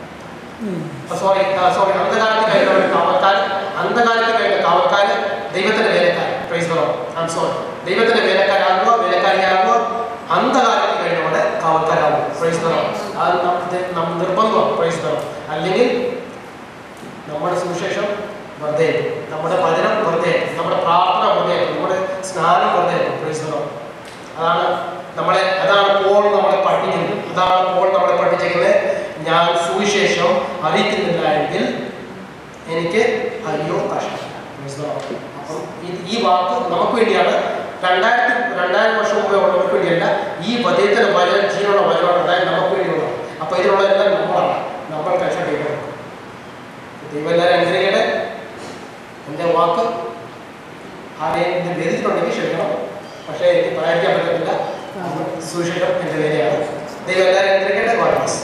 സോറി സോറി അന്ധകാലത്ത് കഴിഞ്ഞവർ കാവൽക്കാർ അന്ധകാലത്ത് കഴിഞ്ഞ കാവൽക്കാർ ദൈവത്തിന്റെ വേലക്കാർ പ്രൈസ് ദോ ഐം സോറി ദൈവത്തിന്റെ വേലക്കാരാകുക വേലക്കാരിയാകുക അന്ധകാലത്ത് കഴിഞ്ഞവരുടെ കാവൽക്കാരാകുക പ്രൈസ് ദോ അത് നമുക്ക് നം നിർബന്ധമാണ് പ്രൈസ് ദോ അല്ലെങ്കിൽ നമ്മുടെ സുവിശേഷം വെറുതെ നമ്മുടെ ഭജനം വെറുതെ നമ്മുടെ പ്രാർത്ഥന വെറുതെ നമ്മുടെ സ്നാനം വെറുതെ പ്രൈസ് ദോ അതാണ് നമ്മളെ അതാണ് പോൾ നമ്മളെ പഠിക്കുന്നത് അതാണ് പോൾ നമ്മളെ പഠിപ്പിക്കുന്നത് ഞാൻ സുവിശേഷം അറിയിക്കുന്നില്ല എങ്കിൽ എനിക്ക് അയ്യോ കഷ്ടം Praise the Lord. അപ്പം ഈ- ഈ വാക്ക് നമുക്ക് വേണ്ടിയാണ് രണ്ടായിരത്തി രണ്ടായിരം വർഷം മുമ്പേ ഉള്ളവർക്ക് വേണ്ടിയല്ല ഈ വധയത്തിന് വചനം ജീവനുള്ള വചനമാണ് അതായത് നമുക്ക് വേണ്ടിയുള്ളത് അപ്പോൾ ഇതിനുള്ള എല്ലാം നമ്മളാണ് നമ്മൾ കഷ്ടപ്പെടുന്നത് ദൈവം എല്ലാവരും അനുഗ്രഹിക്കട്ടെ എൻ്റെ വാക്ക് ആരെയും ഇത് വേദിച്ചിട്ടുണ്ടെങ്കിൽ ക്ഷമിക്കണം പക്ഷേ എനിക്ക് പറയാതിരിക്കാൻ പറ്റത്തില്ല സുശേഷം എൻ്റെ വേലയാണ് ദൈവം എല്ലാവരും അനുഗ്രഹിക്കട്ടെ വാഴ്വാസ്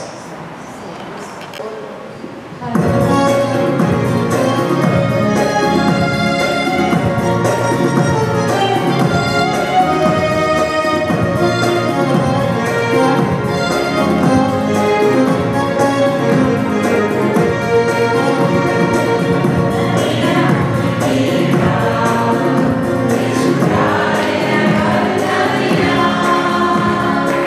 Hallelujah.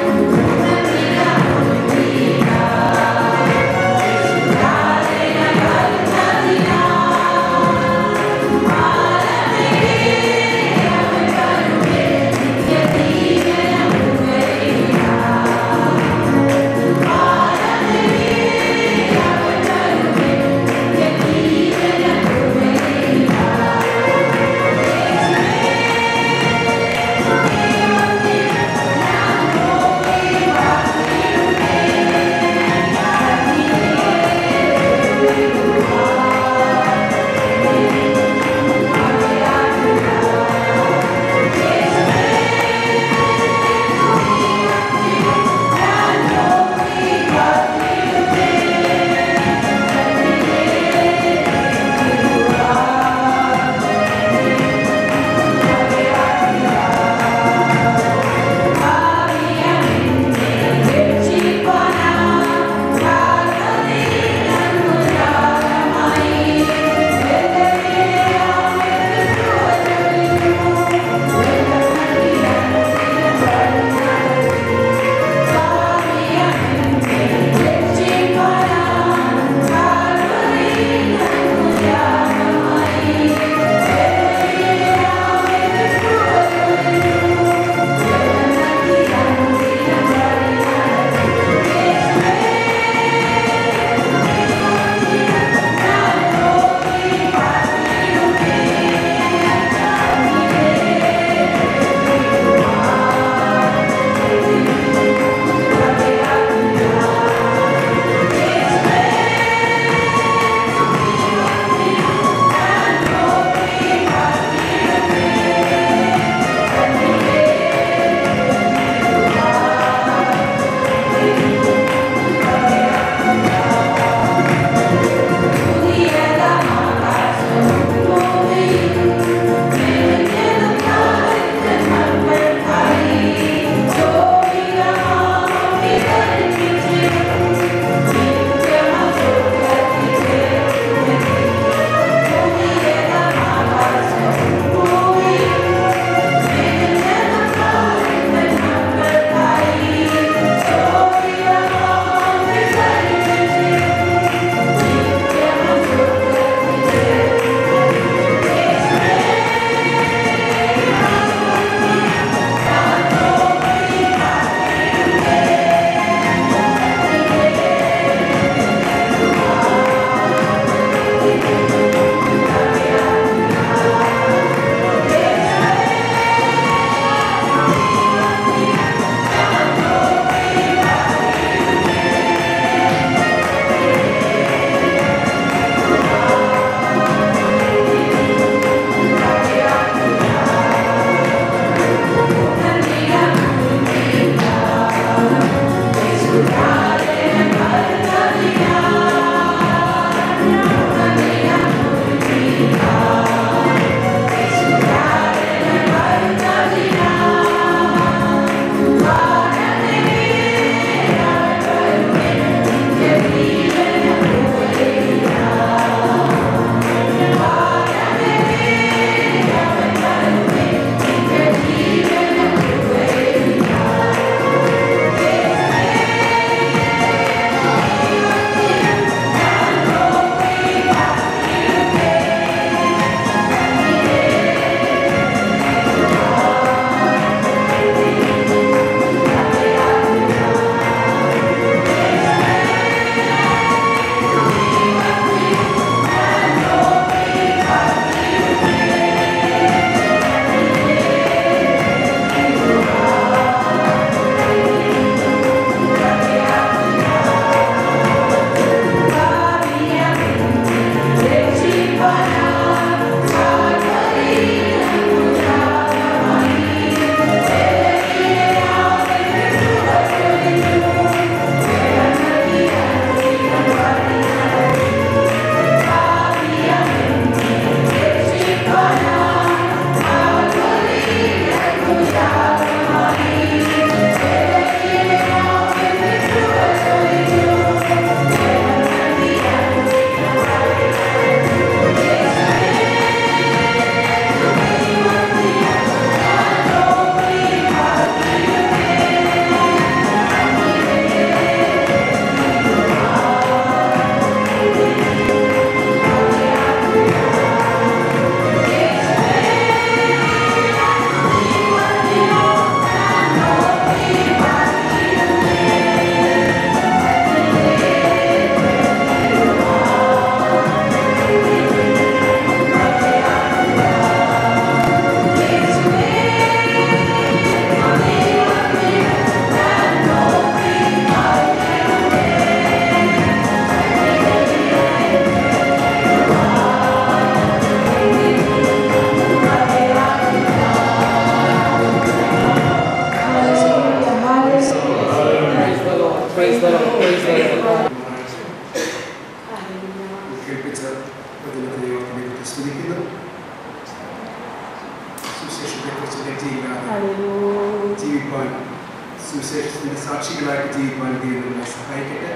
സുവിശേഷത്തിന്റെ സാക്ഷികളായിട്ട് ജീവിക്കാൻ ദൈവം നമ്മളെ സഹായിക്കട്ടെ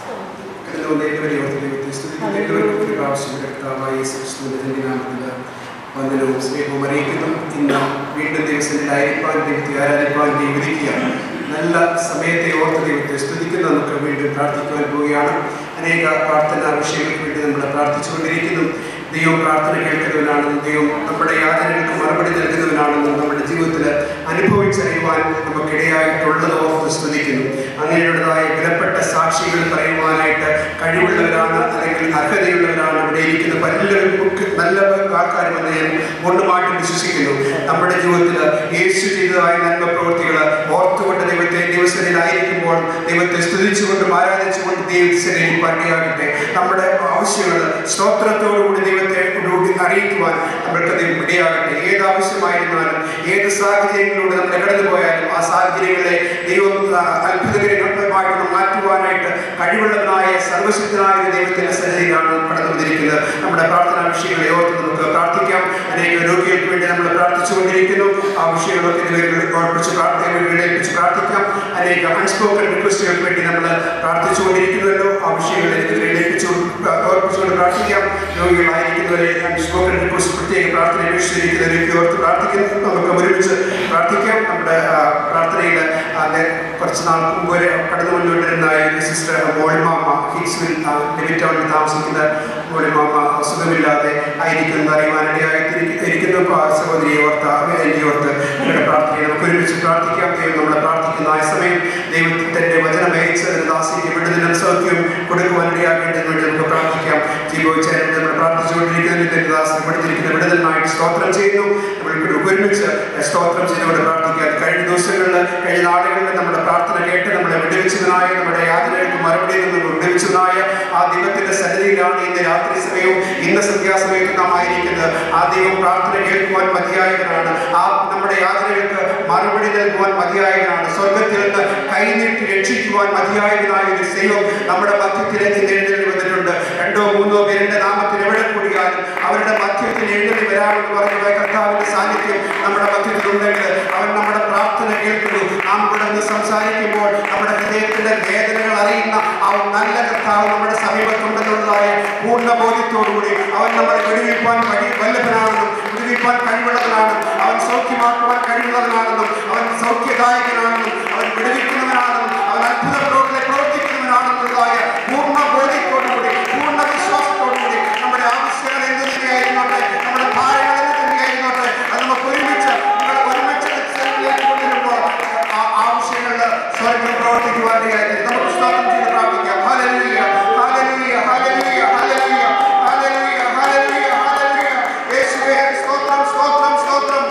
കടന്നു വന്ന എല്ലാവരെയും ഓർത്ത് ദൈവത്തെ സ്തുതിക്കുന്നു എല്ലാവർക്കും ഒരു പ്രാവശ്യം കർത്താവായ യേശു ക്രിസ്തുവിന്റെ നാമത്തിൽ വന്ദനവും സ്നേഹവും അറിയിക്കുന്നു ഇന്ന് വീണ്ടും ദിവസത്തിലായിരിക്കാൻ ദൈവത്തെ ആരാധിക്കാൻ ദൈവതിക്കുക നല്ല സമയത്തെ ഓർത്ത് ദൈവത്തെ സ്തുതിക്കുന്നു നമുക്ക് വീണ്ടും പ്രാർത്ഥിക്കുവാൻ പോവുകയാണ് അനേക പ്രാർത്ഥനാ വിഷയങ്ങൾക്ക് വേണ്ടി നമ്മൾ പ്രാർത്ഥിച്ചുകൊണ്ടിരിക്കുന്നു ദൈവം പ്രാർത്ഥന കേൾക്കുന്നവനാണെന്നും ദൈവം നമ്മുടെ യാതനകൾക്ക് മറുപടി നൽകുന്നവനാണെന്നും നമ്മുടെ ജീവിതത്തിൽ അനുഭവിച്ചറിയുവാൻ നമുക്കിടയായിട്ടുള്ളത് ഓർത്ത് സ്തുതിക്കുന്നു അങ്ങനെയുള്ളതായ വിലപ്പെട്ട സാക്ഷികൾ പറയുവാനായിട്ട് കഴിവുള്ളവരാണ് അല്ലെങ്കിൽ അർഹതയുള്ളവരാണ് ഇവിടെ ഇരിക്കുന്ന പലരും നല്ല ആൾക്കാരും എന്ന് ഞാൻ പൂർണ്ണമായിട്ടും വിശ്വസിക്കുന്നു നമ്മുടെ ജീവിതത്തിൽ യേശു ചെയ്തതായ നന്മ പ്രവൃത്തികൾ ഓർത്തുകൊണ്ട് ദൈവത്തെ ദിവസത്തിലായിരിക്കുമ്പോൾ ദൈവത്തെ സ്തുതിച്ചുകൊണ്ടും ആരാധിച്ചുകൊണ്ട് ദൈവത്തിനെ പണിയാകട്ടെ നമ്മുടെ ആവശ്യങ്ങൾ സ്തോത്രത്തോടുകൂടി ദൈവത്തെ കൂടി അറിയിക്കുവാൻ നമ്മൾക്ക് ദൈവം ഇടയാകട്ടെ ഏത് ആവശ്യമായിരുന്നാലും ഏത് സാഹചര്യങ്ങളിലൂടെ നമ്മൾ കടന്നു പോയാലും ആ സാഹചര്യങ്ങളെ ദൈവം ആ, അത്ഭുതകരമായിട്ട് മാറ്റുവാനായിട്ട് കഴിവുള്ളവനായ സർവശക്തനായ ഒരു ദൈവത്തിന്റെ സന്നിധിയിലാണ് കടന്നു വന്നിരിക്കുന്നത് നമ്മുടെ പ്രാർത്ഥനാ വിഷയങ്ങളെ ഓർത്ത് നമുക്ക് പ്രാർത്ഥിക്കാം അനേക രോഗികൾക്ക് വേണ്ടി നമ്മൾ പ്രാർത്ഥിച്ചുകൊണ്ടിരിക്കുന്നു ആ വിഷയങ്ങളൊക്കെ ഇതുവരെ ഓർപ്പിച്ച് പ്രാർത്ഥിച്ച് പ്രാർത്ഥിക്കാം അനേക അൺസ്പോക്കൺ റിക്വസ്റ്റുകൾക്ക് വേണ്ടി നമ്മൾ പ്രാർത്ഥിച്ചുകൊണ്ടിരിക്കുന്നുവല്ലോ ആ വിഷയങ്ങളെ ഇതുവരെ ഏൽപ്പിച്ചു ഓർപ്പിച്ചുകൊണ്ട് പ്രാർത്ഥിക്കാം രോഗികളായിരിക്കുന്നവരെ അൺസ്പോക്കൺ റിക്വസ്റ്റ് പ്രത്യേക പ്രാർത്ഥന അപേക്ഷിച്ചിരിക്കുന്നവരൊക്കെ ഓർത്ത് പ്രാർത്ഥിക്കുന്നു നമുക്ക് ഒരുമിച്ച് പ്രാർത്ഥിക്കാം നമ്മുടെ ആ, പ്രാർത്ഥനയിൽ അതെ കുറച്ച് നാൾ മുമ്പ് വരെ കടന്നു കൊണ്ടുകൊണ്ടിരുന്ന സിസ്റ്റർ മോളിമാമ ഹിക്സ്വിൽ ലിമിറ്റൗണിൽ താമസിക്കുന്ന മോളിമാമ അസുഖമില്ലാതെ ആയിരിക്കുന്ന അറിയുവാനിടയായിരിക്കുന്നു സഹോദരിയെ ഓർത്ത് എൻ്റെ ഓർത്ത് നിങ്ങളുടെ പ്രാർത്ഥനയെ നമുക്ക് ഒരുമിച്ച് പ്രാർത്ഥിക്കാം ദൈവം നമ്മളെ പ്രാർത്ഥിക്കുന്ന ആ സമയം ദൈവത്തിൻ്റെ വചനം അയച്ച് അതിന് ദാസിക്ക് വിടുതലും സൗഖ്യം കൊടുക്കുവാനിടയാകേണ്ടതിന് വേണ്ടി നമുക്ക് പ്രാർത്ഥിക്കാം ജീവിച്ചാലും നമ്മൾ പ്രാർത്ഥിച്ചുകൊണ്ടിരിക്കുന്നതിന് തന്റെ ദാസിനെ പഠിച്ചിരിക്കുന്ന വിടുതലിനായിട്ട് സ്തോത്രം ചെയ്യുന്നു നമ്മൾ ഒരുമിച്ച് സ്തോത്രം ചെയ്തുകൊണ്ട് പ്രാർത്ഥിക്കാം കഴിഞ്ഞ ദിവസങ്ങളിൽ കഴിഞ്ഞ നാളുകളിൽ നമ്മുടെ പ്രാർത്ഥന കേട്ട് നമ്മളെ വിടുവിച്ചതിനായ നമ്മുടെ യാതനകൾക്ക് മറുപടി നിന്ന് വിടുവിച്ചതിനായ ആ ദൈവത്തിന്റെ സന്നിധിയിലാണ് ഇന്ന് രാത്രി സമയവും ഇന്ന് സന്ധ്യാസമയത്ത് നാം ആയിരിക്കുന്നത് ആ ദൈവം പ്രാർത്ഥന കേൾക്കുവാൻ മതിയായവനാണ് ആ നമ്മുടെ യാതനകൾക്ക് മറുപടി നൽകുവാൻ മതിയായവനാണ് സ്വർഗത്തിൽ നിന്ന് കൈനീട്ടി രക്ഷിക്കുവാൻ മതിയായവനായ ഒരു ദൈവം നമ്മുടെ മധ്യത്തിൽ ഇന്ന് എഴുന്നേണ്ടി വന്നിട്ടുണ്ട് രണ്ടോ മൂന്നോ പേരുടെ നാമത്തിൽ എവിടെ കൂടിയാലും അവരുടെ മധ്യത്തിൽ എഴുന്നേണ്ടി വരാമെന്ന് പറഞ്ഞ കർത്താവിന്റെ സാന്നിധ്യം നമ്മുടെ മധ്യത്തിൽ ഉണ്ടെങ്കിൽ അവൻ നമ്മുടെ പ്രാർത്ഥന കേൾക്കുന്നു നാം ഇവിടെ നിന്ന് സംസാരിക്കുമ്പോൾ നമ്മുടെ ഹൃദയത്തിന്റെ വേദനകൾ അറിയുന്ന ആ ഒരു നല്ല കർത്താവ് നമ്മുടെ സമീപത്തുണ്ടെന്നുള്ളതായ പൂർണ്ണ ബോധ്യത്തോടുകൂടി അവൻ നമ്മളെ വെടിവെപ്പാൻ വഴി വല്ലഭനാണെന്നും വിടുവിപ്പാൻ കഴിവുള്ളവനാണെന്നും അവൻ സൗഖ്യമാക്കുവാൻ കഴിവുള്ളവനാണെന്നും അവൻ സൗഖ്യദായകനാണെന്നും അവൻ വിടുവിക്കുന്നവനാണെന്നും അവൻ അത്ഭുത പ്രവർത്തനം പ്രവർത്തിക്കുന്നവനാണെന്നുള്ളതായ പൂർണ്ണ ബോധ്യത്തോടുകൂടി പൂർണ്ണ വിശ്വാസത്തോടുകൂടി നമ്മുടെ ആവശ്യങ്ങൾ എന്ത് തന്നെയായിരുന്നോട്ടെ നമ്മുടെ ഭാരങ്ങൾ എന്ത് തന്നെയായിരുന്നോട്ടെ അത് നമുക്ക് ഒരുമിച്ച് നമ്മൾ ഒരുമിച്ച് സെറ്റിലേക്ക് കൊണ്ടുവരുമ്പോൾ ആ ആവശ്യങ്ങളിൽ സ്വർഗം പ്രവർത്തിക്കുവാനായിട്ട് നമുക്ക് സ്തോത്രം ചെയ്ത് പ്രാർത്ഥിക്കാം hallelujah hallelujah hallelujah hallelujah hallelujah hallelujah hallelujah യേശുവേ സ്തോത്രം സ്തോത്രം സ്തോത്രം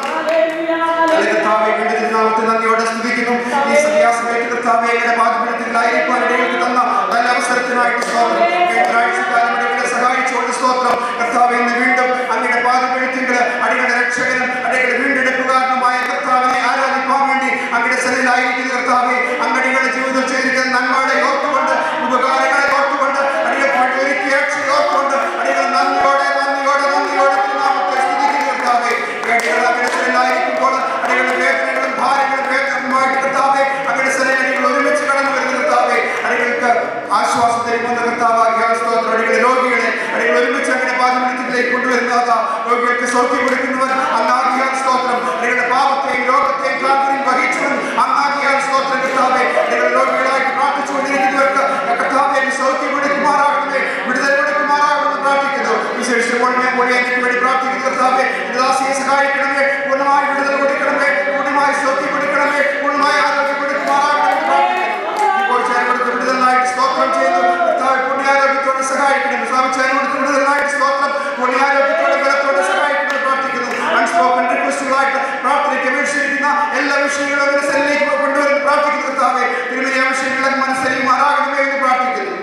നല്ല കർത്താവേ, കണ്ട തിരുനാമത്തെ നന്ദിയോടെ സ്തുതിക്കുന്നു. ഈ സന്ധ്യാസമയത്ത് കർത്താവേ, അങ്ങയുടെ പാദപീഠത്തിലായിരിക്കുവാൻ ഇടയാക്കി തന്ന നല്ല അവസരത്തിനായിട്ട് സ്തോത്രം. കഴിഞ്ഞ ആഴ്ചക്കാലം അടികളെ സഹായിച്ചുകൊണ്ട് സ്തോത്രം. കർത്താവേ, ഇന്ന് വീണ്ടും അങ്ങയുടെ പാദപീഠത്തിങ്കൽ അടികളുടെ രക്ഷകനും അടികളുടെ വീണ്ടെടുപ്പുകാരനുമായ കർത്താവിനെ ആരാധിക്കാൻ വേണ്ടി അങ്ങയുടെ സന്നിധിയിലായിരിക്കുന്ന കർത്താവേ, അങ്ങടികളുടെ ജീവിതത്തിൽ ചെയ്തിരിക്കുന്ന നന്മകളെ ഓർത്തുകൊണ്ട് ഉപകാരങ്ങളെ ഓർത്തുകൊണ്ട് അടികൾക്ക് വേണ്ടി ഒരുക്കിയ രക്ഷയെ ഓർത്തുകൊണ്ട് അടികൾ നന്ദിയോടെ നന്ദിയോടെ നന്ദിയോടെ തിരുനാമത്തെ സ്തുതിക്കുന്നു കർത്താവേ വേണ്ടിയുള്ള അങ്ങയുടെ സന്നിധിയിലായിരിക്കുമ്പോൾ അടികളുടെ വേദനകളും ഭാരങ്ങളും വേദനയുമായിട്ട് കർത്താവേ അങ്ങയുടെ സന്നിധിയിൽ ഒരുമിച്ച് കടന്നു വരുന്ന കർത്താവേ അടികൾക്ക് ആശ്വാസം തരുമെന്ന കർത്താവാകിയ സ്തോത്രം അടികളെ രോഗികളെ അടികൾ ഒരുമിച്ച് അങ്ങനെ പാദപീഠത്തിലേക്ക് കൊണ്ടുവരുന്ന അതാ, രോഗികൾക്ക് സൗഖ്യം കൊടുക്കുന്നവൻ അങ്ങാകിയ സ്തോത്രം അടികളുടെ പാപത്തെയും രോഗത്തെയും കാത്തിനും വഹിച്ചവൻ അങ്ങാകിയ സ്തോത്രം കർത്താവേ അടികൾ രോഗികളായിട്ട് പ്രാർത്ഥിച്ചുകൊണ്ടിരിക്കുന്നവർക്ക് കർത്താവെ നീ സൗഖ്യം കൊടുക്കുമാറാകണമേ വിടുതൽ കൊടുക്കുമാറാകണമെന്ന് പ്രാർത്ഥിക്കുന്നു വിശേഷിച്ചപ്പോൾ ഞാൻ കൂടി എനിക്ക് വേണ്ടി പ്രാർത്ഥിക്കുന്നു കർത്താവെ ദാസിയെ സഹായിക്കണമേ പൂർണ്ണമായി വിടുതൽ കൊടുക്കണമേ പൂർണ്ണമായി സൗഖ്യം കൊടുക്കണമേ പൂർണ്ണമായി ആരോഗ്യം കൊടുക്കുമാറാകണമെന്ന് പ്രാർത്ഥിക്കുന്നു ഇപ്പോൾ ചേർ കൊടുത്ത വിടുതലിനായിട്ട് സ്തോത്രം ചെയ്തു കർത്താവെ പുണ്യാരോഗ്യത്തോടെ സഹായിക്കണം സ്വാമി ചേർ കൊടുത്ത വിടുതലിനായിട്ട് സ്തോത്രം പുണ്യാരോഗ്യത്തോടെ ബലത്തോടെ സഹായിക്കണമെന്ന് പ്രാർത്ഥിക്കുന്നു അൺസ്പോക്കൺ റിക്വസ്റ്റുകളായിട്ട് പ്രാർത്ഥനയ്ക്ക് അപേക്ഷിച്ചിരിക്കുന്ന എല്ലാ വിഷയങ്ങളും അവരുടെ സെല്ലിലേക്ക് കൊണ്ടുവരുന്ന പ്രാർത്ഥിക്കുന്നു കർത്താവെ തിരുമലി ആ വിഷയങ്ങളെ മനസ്സിലാകണമേ എന്ന് പ്രാർത്ഥിക്കുന്നു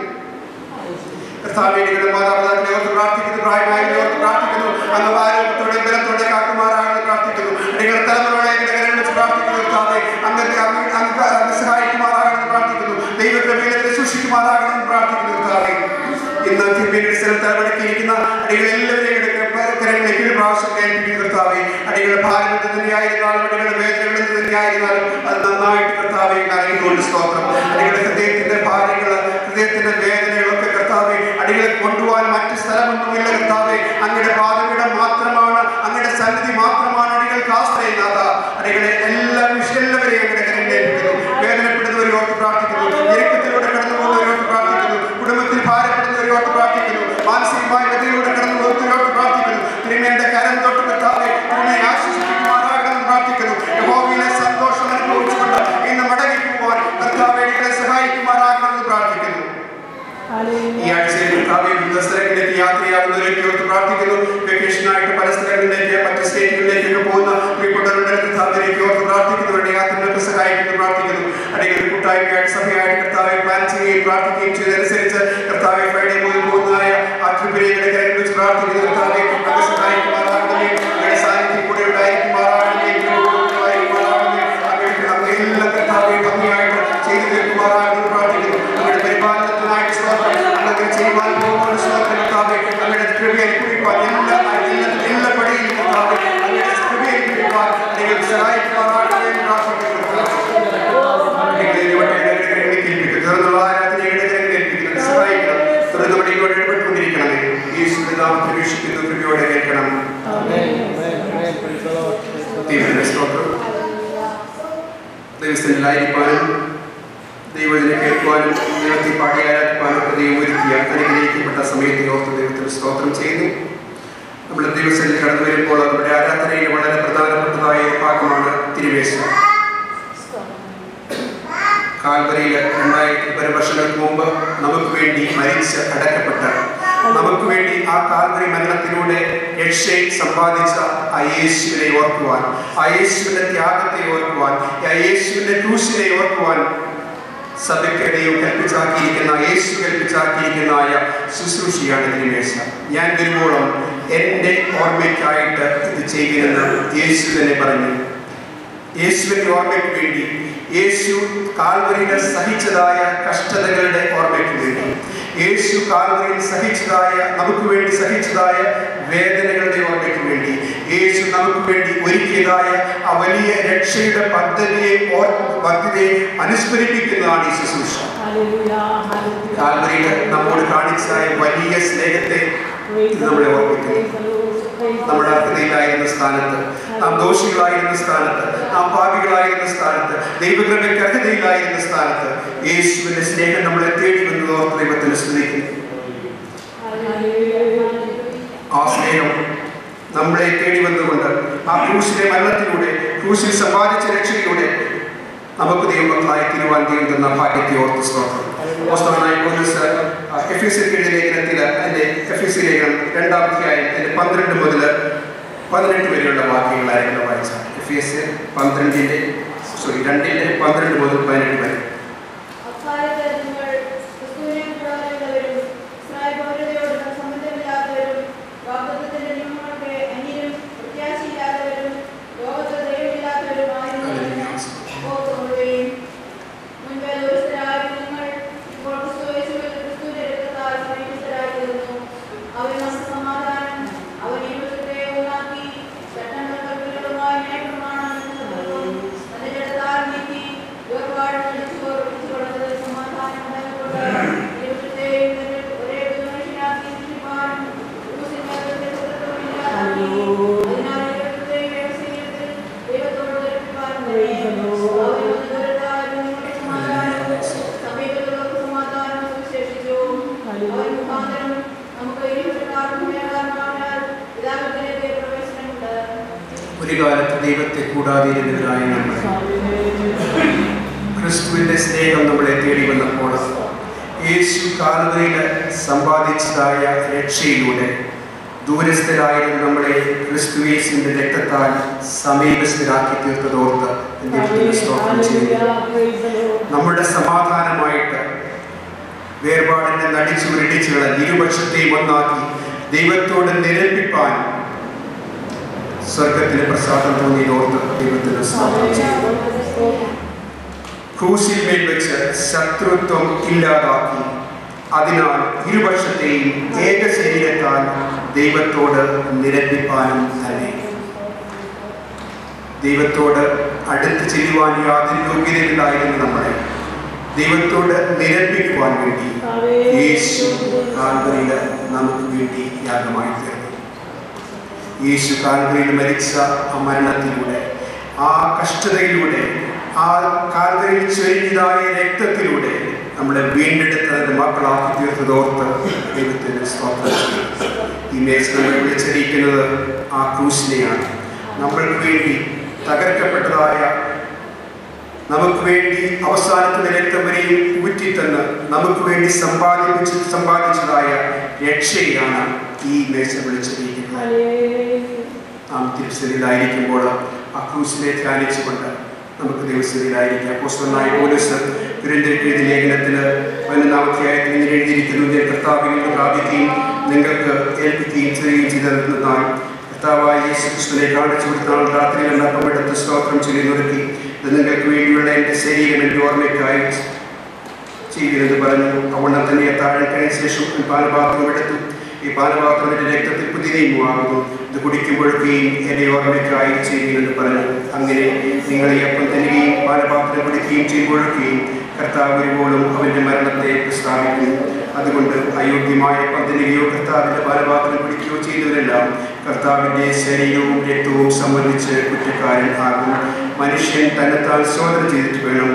കർത്താവേദികളുടെ മാതാപിതാക്കളെ ഓർത്ത് പ്രാർത്ഥിക്കുന്നു പ്രായമായവരെ ഓർത്ത് പ്രാർത്ഥിക്കുന്നു അങ്ങ് ആരോഗ്യത്തോടെ ബലത്തോടെ കാക്കുമാറാണെന്ന് പ്രാർത്ഥിക്കുന്നു നിങ്ങളുടെ തലമുറകളെ എന്റെ കരങ്ങൾ വെച്ച് പ്രാർത്ഥിക്കുന്നു കർത്താവെ അങ്ങ് അങ്ങ് അങ്ങ് അങ്ങ് സഹായിക്കുമാറാകണമെന്ന് പ്രാർത്ഥിക്കുന്നു ദൈവകൃപയിലെ സൂക്ഷിക്കുമാറാകണമെന്ന് പ്രാർത്ഥിക്കുന്നു കർത്താവെ ഇന്ന് തിരുമേനിയുടെ സ്ഥലത്ത് അടക്കിയിരിക്കുന്ന അടികൾ എല്ലാവരെയും കരങ്ങളിലേക്ക് ഒരു പ്രാവശ്യം ഏൽപ്പിക്കുന്നു കർത്താവെ അടികളുടെ ഭാരം എന്ത് തന്നെയായിരുന്നാലും അടികളുടെ വേദനകൾ എന്ത് തന്നെയായിരുന്നാലും അത് നന്നായിട്ട് കർത്താവെ അറിയുന്നുണ്ട് സ്തോത്രം അടികളുടെ ഹൃദയത്തിന്റെ ഭാരങ്ങൾ ഹൃദയത്തിന്റെ വേദനകളൊക്കെ കർത്താവെ അടികളെ കൊണ്ടുപോകാൻ മറ്റു സ്ഥലമൊന്നുമില്ല കർത്താവെ അങ്ങയുടെ പാതപീഠം മാത്രമാണ് അങ്ങയുടെ സന്നിധി മാത്രമാണ് അടികൾക്ക് ആശ്രയിക്കാത്ത അടികളെ എല്ലാ എല്ലാവരെയും അങ്ങയുടെ കരങ്ങളിലേൽപ്പിക്കുന്നു വേദനപ്പെടുന്നവരെ ഓർത്ത് പ്രാർത്ഥിക്കുന്നു ഞെരുക്കത്തിലൂടെ കടന്നു പോകുന്നവരെ ഓർത്ത് പ്രാർത്ഥിക്കുന്നു കുടുംബത്തിൽ ഭാരപ്പെടുന്നവരെ ഓർത്ത് പ്രാർത്ഥിക്കുന്നു മാനസികമായ വ്യതയിലൂടെ കടന്നു പോകുന്നവരെ ഓർത്ത് പ്രാർത്ഥിക്കുന്നു തിരുമേന്റെ കരം തൊട്ട് കർത്താവെ തിരുമേനെ ആശ്വസിപ്പിക്കുമാറാകണം പ്രാർത്ഥിക്കുന്നു യഹോവയിലെ സന്തോഷം അനുഭവിച്ചുകൊണ്ട് ഇന്ന് മടങ്ങി പോകാൻ കർത്താവെ അടികളെ സഹായിക്കുമാറാകണമെന്ന് പ്രാർത്ഥിക്കുന്നു ഈ ആഴ്ചയിൽ കർത്താവെ വിവിധ സ്ഥലങ്ങളിലേക്ക് യാത്രയാകുന്നവരൊക്കെ ഓർത്ത് പ്രാർത്ഥിക്കുന്നു വെക്കേഷനായിട്ട് പല സ്ഥലങ്ങളിലേക്ക് മറ്റ് സ്റ്റേറ്റുകളിലേക്കൊക്കെ പോകുന്ന പ്രിയപ്പെട്ടവരുടെ കർത്താവിലേക്ക് ഓർത്ത് പ്രാർത്ഥിക്കുന്നവരുടെ യാത്രകൾക്ക് സഹായിക്കുന്നു പ്രാർത്ഥിക്കുന്നു അല്ലെങ്കിൽ കൂട്ടായ്മയായിട്ട് സഭയായിട്ട് കർത്താവെ പ്ലാൻ ചെയ്യുകയും പ്രാർത്ഥിക്കുകയും ചെയ്തതനുസരിച്ച് കർത്താവെ ഫ്രൈഡേ മുതൽ പോകുന്നതായ ആ ട്രിപ്പിലേക്ക് കരങ്ങൾ വെച്ച് പ്രാർത്ഥിക്കുന്നു കർത്താവെ അങ്ങ് സഹായിക്കുമാറാകണമേ അങ്ങയുടെ സാന്നിധ്യം കൂടെ ഉണ്ടായിരിക്കുമാറാകണമേ ഉണ്ടായിരിക്കുമാറാകണമേ അങ്ങയുടെ അങ്ങ് എല്ലാ കർത്താവെ ഭംഗിയായിട്ട് ചെയ്തു തീർക്കുമാറാകണമെന്ന് പ്രാർത്ഥിക്കുന്നു അങ്ങയുടെ പരിപാലനത്തിനായിട്ട് സ്തോത്രം അങ്ങനെ ചെയ്യുവാൻ പോകുന്ന സ്തോത്രം കർത്താവെ അങ്ങയുടെ കൃപയെ കുറിപ്പാൻ എല്ലാ എല്ലാ എല്ലാ പടിയിലും കർത്താവെ അങ്ങയുടെ കൃപയെ കുറിപ്പാൻ നിങ്ങൾ സഹായിക്കുമാറാകണമേ എന്ന് പ്രാർത്ഥിക്കുന്നു നിങ്ങളെ ദൈവത്തെ ഇടയ്ക്കിടയ്ക്ക് കേൾപ്പിക്കുന്നു. തുറന്നുള്ള ആരാധനയുടെ ഇടയ്ക്കിടയ്ക്ക് കേൾപ്പിക്കുന്നു. സഹായിക്കണം. തുടർന്ന് നമ്മുടെ ഇങ്ങോട്ട് ഇടപെട്ടുകൊണ്ടിരിക്കണമേ. യേശുവിന്റെ നാമത്തിൽ വീക്ഷിക്കുന്നു. കൃപയോടെ കേൾക്കണം. ദൈവത്തിന്റെ സ്തോത്രം. ദൈവസ്ഥനിലായിരിക്കാനും ദൈവത്തിനെ കേൾക്കുവാനും ദൈവത്തെ പാടി ആരാധിക്കാനും ഒക്കെ ദൈവം ഒരുക്കിയ അനുഗ്രഹിക്കപ്പെട്ട സമയത്തെ ഓർത്ത് ദൈവത്തിന് സ്തോത്രം ചെയ്യുന്നു നമ്മുടെ ദൈവസ്ഥനിൽ കടന്നു വരുമ്പോൾ നമ്മുടെ ആരാധനയിൽ വളരെ പ്രധാനപ്പെട്ടതായ ഒരു ഭാഗമാണ് തിരുവേശം കാൽവരിയിൽ രണ്ടായിരത്തി പല വർഷങ്ങൾക്ക് മുമ്പ് നമുക്ക് വേണ്ടി മരിച്ച് അടക്കപ്പെട്ട നമുക്ക് വേണ്ടി ആ കാൽവരി മരണത്തിലൂടെ രക്ഷയെ സമ്പാദിച്ച ആ യേശുവിനെ ഓർക്കുവാൻ ആ യേശുവിന്റെ ത്യാഗത്തെ ഓർക്കുവാൻ ആ യേശുവിന്റെ ക്രൂശിനെ ഓർക്കുവാൻ സഭയ്ക്ക് ദൈവം കൽപ്പിച്ചാക്കിയിരിക്കുന്ന യേശു കൽപ്പിച്ചാക്കിയിരിക്കുന്ന ആയ ശുശ്രൂഷയാണ് തിരുമേശ ഞാൻ വരുമ്പോഴും എൻ്റെ ഓർമ്മയ്ക്കായിട്ട് ഇത് ചെയ്യുമെന്ന് യേശു തന്നെ പറഞ്ഞു യേശുവിന്റെ ഓർമ്മയ്ക്ക് വേണ്ടി യേശു കാൽവരിയിൽ സഹിച്ചതായ കഷ്ടതകളുടെ ഓർമ്മയ്ക്ക് വേണ്ടി യേശു കാൽവരിയിൽ സഹിച്ചതായ നമുക്ക് വേണ്ടി സഹിച്ചതായ വേദനകളുടെ ഓർമ്മയ്ക്ക് വേണ്ടി യേശു നമുക്ക് വേണ്ടി ഒരുക്കിയതായ ആ വലിയ രക്ഷയുടെ പദ്ധതിയെ ഓർ പദ്ധതിയെ അനുസ്മരിപ്പിക്കുന്നതാണ് ഈ ശുശ്രൂഷ കാൽവരിയിൽ നമ്മോട് കാണിച്ചായ വലിയ സ്നേഹത്തെ ഇത് നമ്മളെ ഓർമ്മിക്കുന്നു നമ്മുടെ അർഹതയിലായിരുന്ന സ്ഥാനത്ത് നാം ദോഷികളായിരുന്ന സ്ഥാനത്ത് നാം പാപികളായിരുന്ന സ്ഥാനത്ത് ദൈവകൃപയ്ക്ക് അർഹതയിലായിരുന്ന സ്ഥാനത്ത് യേശുവിന്റെ സ്നേഹം നമ്മളെ തേടി വന്നത് ഓർത്ത് ദൈവത്തിന് സ്തുതിക്കുന്നു ആ സ്നേഹം നമ്മളെ തേടി വന്നുകൊണ്ട് ആ ക്രൂശിലെ മരണത്തിലൂടെ ക്രൂശിൽ സമ്പാദിച്ച രക്ഷയിലൂടെ നമുക്ക് ദൈവമക്കളായി തിരുവാൻ ദൈവം തന്ന ഭാഗ്യത്തെ ഓർത്ത് സ്തോത്രം പുസ്തകനായ പോലീസ് എഫ് എസ് എൽ ലേഖനത്തിൽ അതിന്റെ എഫ് എസ് ലേഖനം രണ്ടാം അധ്യായം അതിന്റെ പന്ത്രണ്ട് മുതൽ പതിനെട്ട് വരെയുള്ള വാക്യങ്ങളായിരുന്നു വായിച്ച എഫ് എസ് പന്ത്രണ്ടിന്റെ സോറി രണ്ടിന്റെ പന്ത്രണ്ട് മുതൽ പതിനെട്ട് വരെ അക്കാലത്ത് നിങ്ങൾ ക്രിസ്തുവിനെ കൂടാതെയുള്ളവരും ഇസ്രായേൽ സംബന്ധമില്ലാത്തവരും വാഗ്ദത്തത്തിന്റെ നിയമങ്ങൾക്ക് അന്യരും പ്രത്യാശയില്ലാത്തവരും ലോകത്ത് ദൈവമില്ലാത്തവരുമായിരുന്നു ഓർത്തുകൊള്ളുകയും മുൻപേ ദൂരസ്ഥരായ നിങ്ങൾ ഇപ്പോൾ ക്രിസ്തുയേശുവിൽ ക്രിസ്തുവിന്റെ രക്തത്താൽ സമീപസ്ഥരായിരുന്നു അവൻ നമുക്ക് സമാധാനം അവൻ ഈ വശത്തെ ഒന്നാക്കി ചട്ടങ്ങൾ കൽപ്പനകളുമായി ന്യായപ്രമാണം തന്റെ ജഡത്താൽ നീക്കി വേർപാട് നടിച്ചു ഓർപ്പിച്ചുകൊണ്ടത് സമാധാനം ഉണ്ടായിക്കൊണ്ട് ഇരുവശത്തെയും തന്റെ ഒരേ മനുഷ്യനാക്കി സൃഷ്ടിപ്പാനും ക്രൂശിന്മേൽ പുത്രത്വമില്ലാതാക്കി. അതിനാൽ ഇരുവശത്തെയും വ്യവസ്ഥയിൽ ദൈവത്തോട് ധരിപ്പിപ്പാനും തന്നെ അവൻ വന്ന് ദൂരത്താൽ നിങ്ങൾക്ക് സമാധാനവും സമീപത്തുള്ളവർക്ക് സമാധാനവും സുവിശേഷിച്ചു. അവൻ മുഖാന്തരം നമുക്ക് ഇരുവശക്കാർക്കും മേലാകാരനാൽ പിതാവിന്റെ പ്രവേശനമുണ്ട് ഒരു കാലത്ത് ദൈവത്തെ കൂടാതെ ഇരുന്നവരായ നമ്മൾ ക്രിസ്തുവിന്റെ സ്നേഹം നമ്മളെ തേടി വന്നപ്പോൾ യേശു കാലതയിൽ സമ്പാദിച്ചതായ രക്ഷയിലൂടെ ദൂരസ്ഥരായിരുന്ന നമ്മളെ ക്രിസ്തു യേശുവിന്റെ രക്തത്താൽ സമീപസ്ഥരാക്കി തീർത്തതോർത്ത് ദൈവത്തിന് സ്തോത്രം ചെയ്യുന്നു നമ്മുടെ സമാധാനമായിട്ട് വേർപാടിനെ നടിച്ചു ഇടിച്ചു കളഞ്ഞ് ഇരുപക്ഷത്തെയും ഒന്നാക്കി ദൈവത്തോട് നിരപ്പിപ്പാൻ സ്വർഗത്തിന് പ്രസാദം തോന്നിയതോർത്ത് ദൈവത്തിന് സ്തോത്രം ചെയ്യുന്നു ക്രൂശിൽ മേൽ വെച്ച് ശത്രുത്വം ഇല്ലാതാക്കി അതിനാൽ ഇരുപക്ഷത്തെയും ഏക ശരീരത്താൽ ദൈവത്തോട് നിരപ്പിപ്പാനും തന്നെ ദൈവത്തോട് അടുത്ത് ചെല്ലുവാൻ യാതൊരു യോഗ്യതയില്ലായിരുന്നു നമ്മളെ ദൈവത്തോട് നിരപ്പിക്കുവാൻ വേണ്ടി യേശു കാൽവരിയിൽ നമുക്ക് വേണ്ടി യാഗമായി തീർന്നു യേശു കാൽവരിയിൽ മരിച്ച ആ മരണത്തിലൂടെ ആ കഷ്ടതയിലൂടെ ആ കാൽവരിയിൽ ചൊരിഞ്ഞതായ രക്തത്തിലൂടെ നമ്മളെ വീണ്ടെടുത്തതിന്റെ മക്കളാക്കി തീർത്തതോർത്ത് ദൈവത്തിന് സ്തോത്രം ചെയ്യുന്നു. ഈ മേശ നമ്മൾ വിളിച്ചിരിക്കുന്നത് ആ ക്രൂശിനെയാണ് നമ്മൾക്ക് വേണ്ടി തകർക്കപ്പെട്ടതായ നമുക്ക് വേണ്ടി അവസാനത്തെ രക്തം വരെയും ഊറ്റിത്തന്ന് നമുക്ക് വേണ്ടി സമ്പാദിച്ച് സമ്പാദിച്ചതായ രക്ഷയാണ് ഈ മേശ വിളിച്ചിരിക്കുന്നത് നാം തിരുസരിയിലായിരിക്കുമ്പോൾ ആ ക്രൂശിനെ ധ്യാനിച്ചുകൊണ്ട് നമുക്ക് ദിവസത്തിലായിരിക്കാം പുസ്തകനായ പോലീസ് ദുരന്തെഴുതി ലേഖനത്തിന് പതിനൊന്നാമധ്യായത്തിൽ ഇങ്ങനെ എഴുതിയിരിക്കുന്നു ഞാൻ കർത്താവിൽ നിന്ന് പ്രാപിക്കുകയും നിങ്ങൾക്ക് ഏൽപ്പിക്കുകയും ചെയ്യുകയും ചെയ്തതെന്നാൽ കർത്താവായ യേശു ക്രിസ്തുവിനെ കാണിച്ചു കൊടുത്താൽ രാത്രിയിൽ നടക്കപ്പെടുത്ത സ്തോത്രം ചൊല്ലി നിർത്തി ഇത് നിങ്ങൾക്ക് വേണ്ടിയുള്ള എൻ്റെ ശരീരം എൻ്റെ ഓർമ്മയ്ക്കായി ചെയ്യുമെന്ന് പറഞ്ഞു അവണ്ണം തന്നെ താഴെ കഴിഞ്ഞ ശേഷം ഒരു പാനപാത്രം എടുത്തു ഈ പാനപാത്രം എൻ്റെ രക്തത്തിൽ പുതിയമാകുന്നു ഇത് കുടിക്കുമ്പോഴൊക്കെയും എൻ്റെ ഓർമ്മയ്ക്കായി ചെയ്യുമെന്ന് പറഞ്ഞു അങ്ങനെ നിങ്ങൾ ഈ അപ്പം തരികയും പാനപാത്രം കുടിക്കുകയും ചെയ്യുമ്പോഴൊക്കെയും കർത്താവ് വരുമ്പോഴും അവൻ്റെ മരണത്തെ പ്രസ്താവിക്കുന്നു അതുകൊണ്ട് അയോഗ്യമായ അപ്പം തരികയോ കർത്താവിൻ്റെ പാനപാത്രം കുടിക്കുകയോ ചെയ്തവരെല്ലാം കർത്താവിൻ്റെ ശരീരവും രക്തവും സംബന്ധിച്ച് കുറ്റക്കാരൻ ആകും മനുഷ്യൻ തന്നെത്താൻ ശോധന ചെയ്തിട്ട് വേണം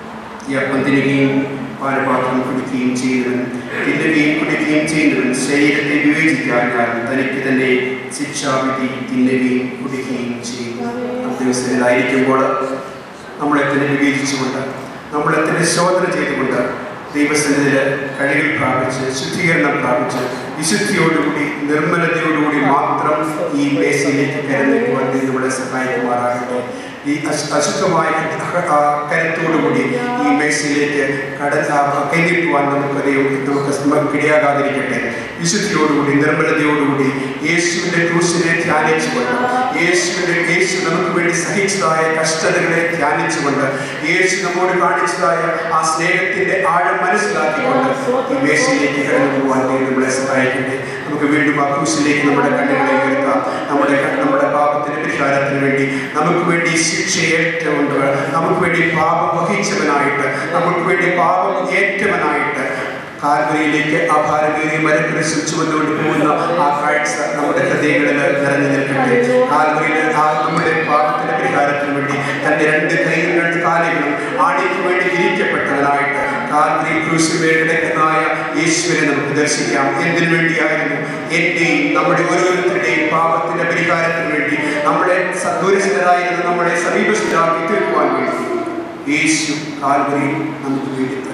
ഈ അപ്പം തിന്നുകയും പാനപാത്രം കുടിക്കുകയും ചെയ്യുന്നവൻ തിന്നുകയും കുടിക്കുകയും ചെയ്യുന്നവൻ ശരീരത്തെ വിവേചിക്കാനാൽ തനിക്ക് തന്നെ ശിക്ഷാവിധി തിന്നുകയും കുടിക്കുകയും ചെയ്യും ദിവസത്തിലായിരിക്കുമ്പോൾ നമ്മളെ തന്നെ വിവേചിച്ചുകൊണ്ട് നമ്മളെ തന്നെ ശോധന ചെയ്തുകൊണ്ട് ദൈവസന്നിധിയിൽ കഴികൾ പ്രാപിച്ച് ശുദ്ധീകരണം പ്രാപിച്ച് വിശുദ്ധിയോടുകൂടി നിർമ്മലതയോടുകൂടി മാത്രം ഈ മേശയിലേക്ക് കരുന്നേക്കുവാൻ നമ്മളെ സഹായിക്കുമാറാകട്ടെ ഈ അശു- അശുദ്ധമായ ആ കരുത്തോടുകൂടി ഈ മേശയിലേക്ക് കട കൈകിട്ടുവാൻ നമുക്ക് ദൈവം നമുക്ക് നമുക്ക് ഇടയാകാതിരിക്കട്ടെ വിശുദ്ധിയോടുകൂടി നിർമ്മലതയോടുകൂടി യേശുവിൻ്റെ ക്രൂശിനെ ധ്യാനിച്ചുകൊണ്ട് യേശുവിൻ്റെ യേശു നമുക്ക് വേണ്ടി സഹിച്ചതായ കഷ്ടതകളെ ധ്യാനിച്ചുകൊണ്ട് യേശു നമ്മോട് കാണിച്ചതായ ആ സ്നേഹത്തിന്റെ ആഴം മനസ്സിലാക്കിക്കൊണ്ട് ഈ മേശയിലേക്ക് കടന്നു പോകാൻ ദൈവം നമ്മളെ സഹായിക്കട്ടെ നമുക്ക് വീണ്ടും ആ ക്രൂശിലേക്ക് നമ്മുടെ കണ്ണുകളെ ഉയർത്താം നമ്മുടെ ക- നമ്മുടെ പാപത്തിന്റെ പരിഹാരത്തിന് വേണ്ടി നമുക്ക് വേണ്ടി ശിക്ഷ ഏറ്റവുണ്ട് നമുക്ക് വേണ്ടി പാപം വഹിച്ചവനായിട്ട് നമുക്ക് വേണ്ടി പാപം ഏറ്റവനായിട്ട് കാൽവരിയിലേക്ക് ആ ഭാരമേറിയ മരത്തിന് ചുമന്നുകൊണ്ട് പോകുന്ന ആ കാഴ്ച നമ്മുടെ ഹൃദയങ്ങളിൽ നിറഞ്ഞു നിൽക്കട്ടെ കാൽവരിയിൽ ആ നമ്മുടെ പാപത്തിന്റെ പരിഹാരത്തിന് വേണ്ടി തന്റെ രണ്ട് കൈകളും രണ്ട് കാലുകളും ആണിക്ക് വേണ്ടി വിരിക്കപ്പെട്ടവനായിട്ട് കാൽവരി ക്രൂശിന്മേൽ കിടക്കുന്നതായ യേശുവിനെ നമുക്ക് ദർശിക്കാം എന്തിനു വേണ്ടിയായിരുന്നു എന്റെയും നമ്മുടെ ഓരോരുത്തരുടെയും പാപത്തിന്റെ പരിഹാരത്തിന് വേണ്ടി നമ്മളെ സദൂരസ്ഥരായിരുന്നു നമ്മളെ സമീപസ്ഥരാക്കി തീർക്കുവാൻ വേണ്ടി യേശു കാൽവരിയിൽ നമുക്ക് വേണ്ടി തന്നു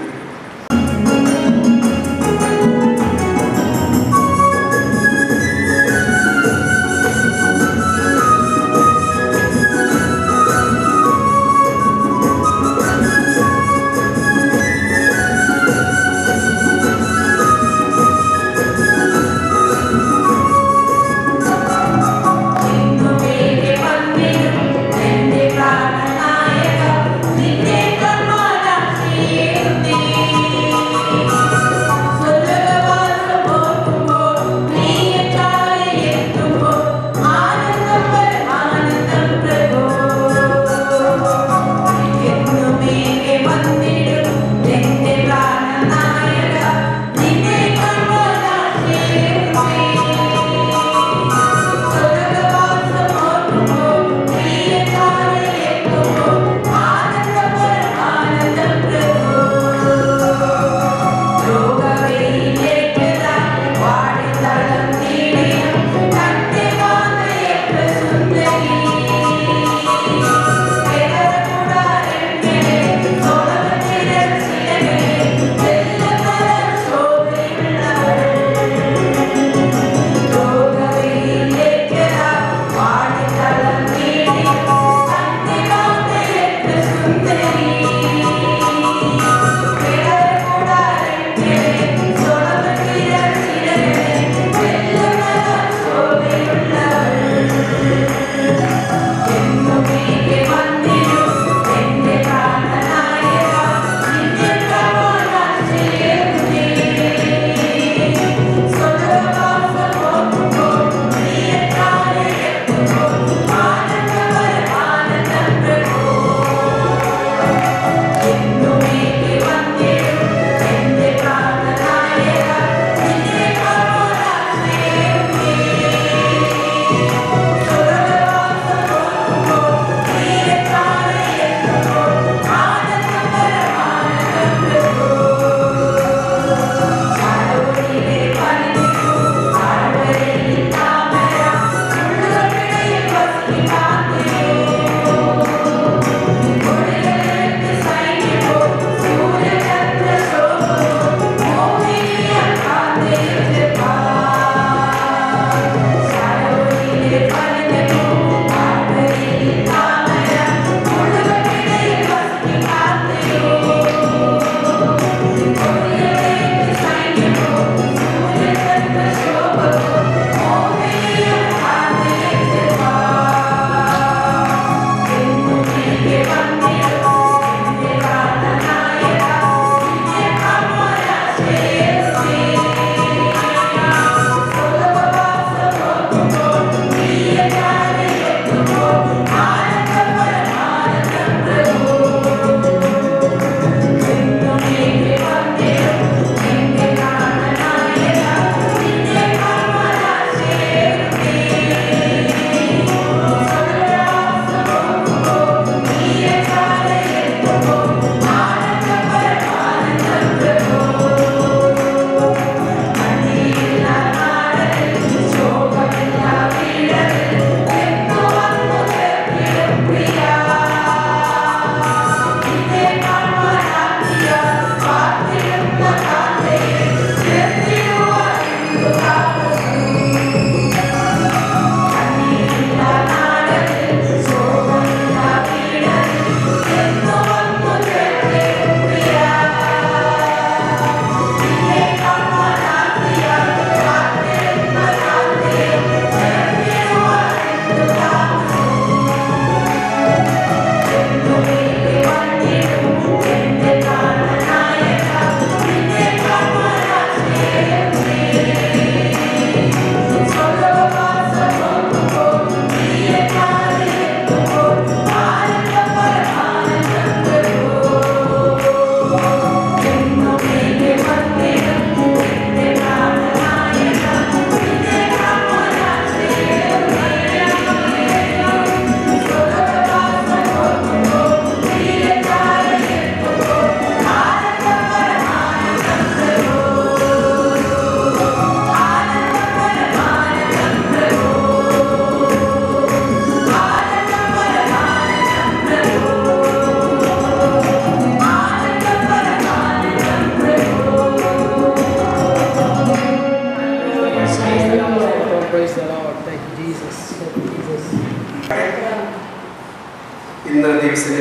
നിന്റെ വന്ദിനും നിന്റെ പ്രാണനായക നിന്നെ കർമ്മ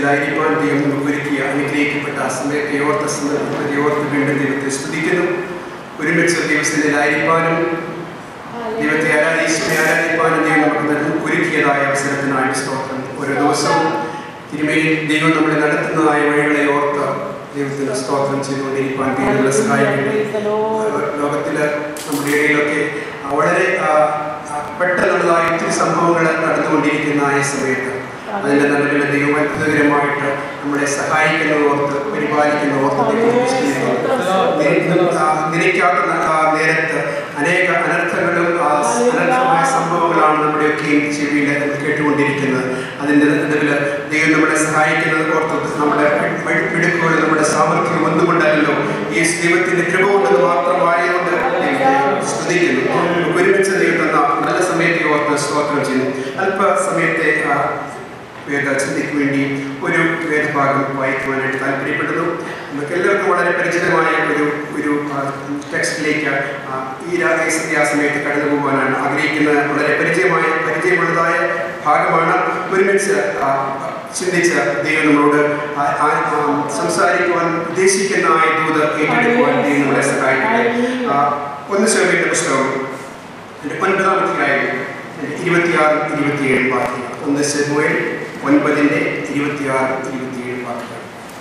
ദൈവസന്നിധിയിലായിരിക്കാൻ ദൈവം നമുക്ക് ഒരുക്കിയ അനുഗ്രഹിക്കപ്പെട്ട ആ സമയത്തെ ഓർത്ത സമയത്തെ ഓർത്ത് വീണ്ടും ദൈവത്തെ സ്തുതിക്കുന്നു ഒരുമിച്ച് ദൈവസന്നിധിയിലായിരിക്കാനും ദൈവത്തെ ആരാധിച്ച് ആരാധിക്കാനും ദൈവം നമുക്ക് നൽകി- ഒരുക്കിയതായ അവസരത്തിനായിട്ട് സ്തോത്രം ഓരോ ദിവസവും തിരുമേനി ദൈവം നമ്മളെ നടത്തുന്നതായ വഴികളെ ഓർത്ത് ദൈവത്തിന് സ്തോത്രം ചെയ്തുകൊണ്ടിരിക്കാൻ ദൈവം നമ്മളെ സഹായിക്കട്ടെ ലോകത്തില് നമ്മുടെ ഇടയിലൊക്കെ വളരെ ആ, ആ, പെട്ടെന്നുള്ളതായ ഒത്തിരി സംഭവങ്ങൾ നടന്നുകൊണ്ടിരിക്കുന്ന ആ സമയത്ത് അതിൻ്റെ നടുവിൽ ദൈവം അത്ഭുതകരമായിട്ട് നമ്മളെ സഹായിക്കുന്നത് ഓർത്ത് പരിപാലിക്കുന്ന ഓർത്ത് ദൈവത്തെ സ്തുതിക്കുന്നു. ആ, നിലയ്ക്കാത്ത ന- ആ നേരത്ത് അനേക അനർത്ഥങ്ങളും ആ, അനർത്ഥമായ സംഭവങ്ങളാണ് നമ്മുടെയൊക്കെയും ചെവിയിൽ നമ്മൾ കേട്ടുകൊണ്ടിരിക്കുന്നത് അതിൻ്റെ നടുവിൽ ദൈവം നമ്മളെ സഹായിക്കുന്നത് ഓർത്ത് നമ്മുടെ പിടുക്കുകൾ നമ്മുടെ സാമർഥ്യം ഒന്നുകൊണ്ടല്ലോ ഈ ദൈവത്തിന്റെ കൃപ കൊണ്ട് മാത്രമായതുകൊണ്ട് ദൈവത്തെ സ്തുതിക്കുന്നു നമുക്ക് ഒരുമിച്ച് ദൈവം തന്ന നല്ല സമയത്തെ ഓർത്ത് സ്തോത്രം ചെയ്യുന്നു അല്പസമയത്തെ ആ, വേദ ചിന്തയ്ക്ക് വേണ്ടി ഒരു വേദഭാഗം വായിക്കുവാനായിട്ട് താല്പര്യപ്പെടുന്നു നമുക്ക് എല്ലാവർക്കും വളരെ പരിചിതമായ ഒരു ഒരു ആ, ടെക്സ്റ്റിലേക്ക് ആ, ഈ രാ- ഈ ആ സമയത്ത് കടന്നു പോകാനാണ് ആഗ്രഹിക്കുന്നത് വളരെ പരിചയമായ പരിചയമുള്ളതായ ഭാഗമാണ് ഒരുമിച്ച് ആ, ചിന്തിച്ച് ദൈവം നമ്മളോട് ആ- ആ- ആ സംസാരിക്കുവാൻ ഉദ്ദേശിക്കുന്ന ആ ദൂത് ഏറ്റെടുക്കുവാൻ ദൈവം നമ്മളെ സഹായിക്കട്ടെ ആ, ഒന്ന് ശ്രമിക്കുന്ന പുസ്തകം എൻ്റെ ഒൻപതാമത്തെ കാര്യം ഇരുപത്തിയാറ് ഇരുപത്തിയേഴ് വാക്യങ്ങൾ ഒന്ന് സെമുവേൽ ഒൻപതിൻ്റെ ഇരുപത്തിയാറ് ഇരുപത്തിയേഴ് വാക്യങ്ങൾ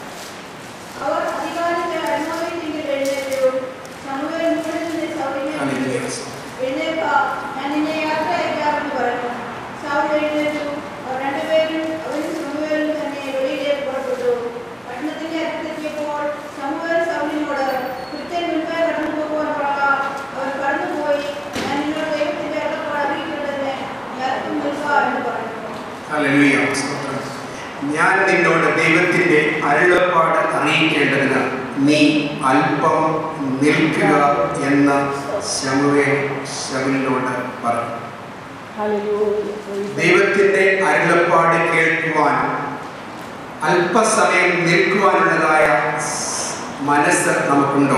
അവർ അധികാരത്തെ അനുഭവിച്ചെങ്കിൽ എഴുന്നേറ്റു സമൂഹം മുകളിൽ നിന്ന് സൗകര്യം ഹല്ലേലൂയ. എഴുന്നേൽക്ക ഞാൻ നിന്നെ യാത്ര അയക്കാമെന്ന് പറഞ്ഞു സൗൽ എഴുന്നേറ്റു അവർ രണ്ടുപേരും അവനും സമൂഹവും തന്നെ വെളിയിലേക്ക് പുറപ്പെട്ടു പട്ടണത്തിന്റെ അടുത്തെത്തിയപ്പോൾ സമൂഹം സൗലിനോട് കൃത്യം മുൻപായി കടന്നു പോകുവാൻ പറയുക അവർ കടന്നുപോയി ഞാൻ നിങ്ങളുടെ ദൈവത്തിന്റെ അടപ്പാട് അറിയിക്കേണ്ടതിന് ഞാനും നിൽക്ക എന്ന് പറഞ്ഞു ഹല്ലേലൂയ. സ്തോത്രം. ഞാൻ നിന്നോട് ദൈവത്തിന്റെ അരുളപ്പാട് അറിയിക്കേണ്ടതിന് നീ അല്പം നിൽക്കുക എന്ന് ശമുവേൽ ശമുലിനോട് പറഞ്ഞു ദൈവത്തിന്റെ അരുളപ്പാട് കേൾക്കുവാൻ അല്പസമയം നിൽക്കുവാനുള്ളതായ മനസ്സ് നമുക്കുണ്ടോ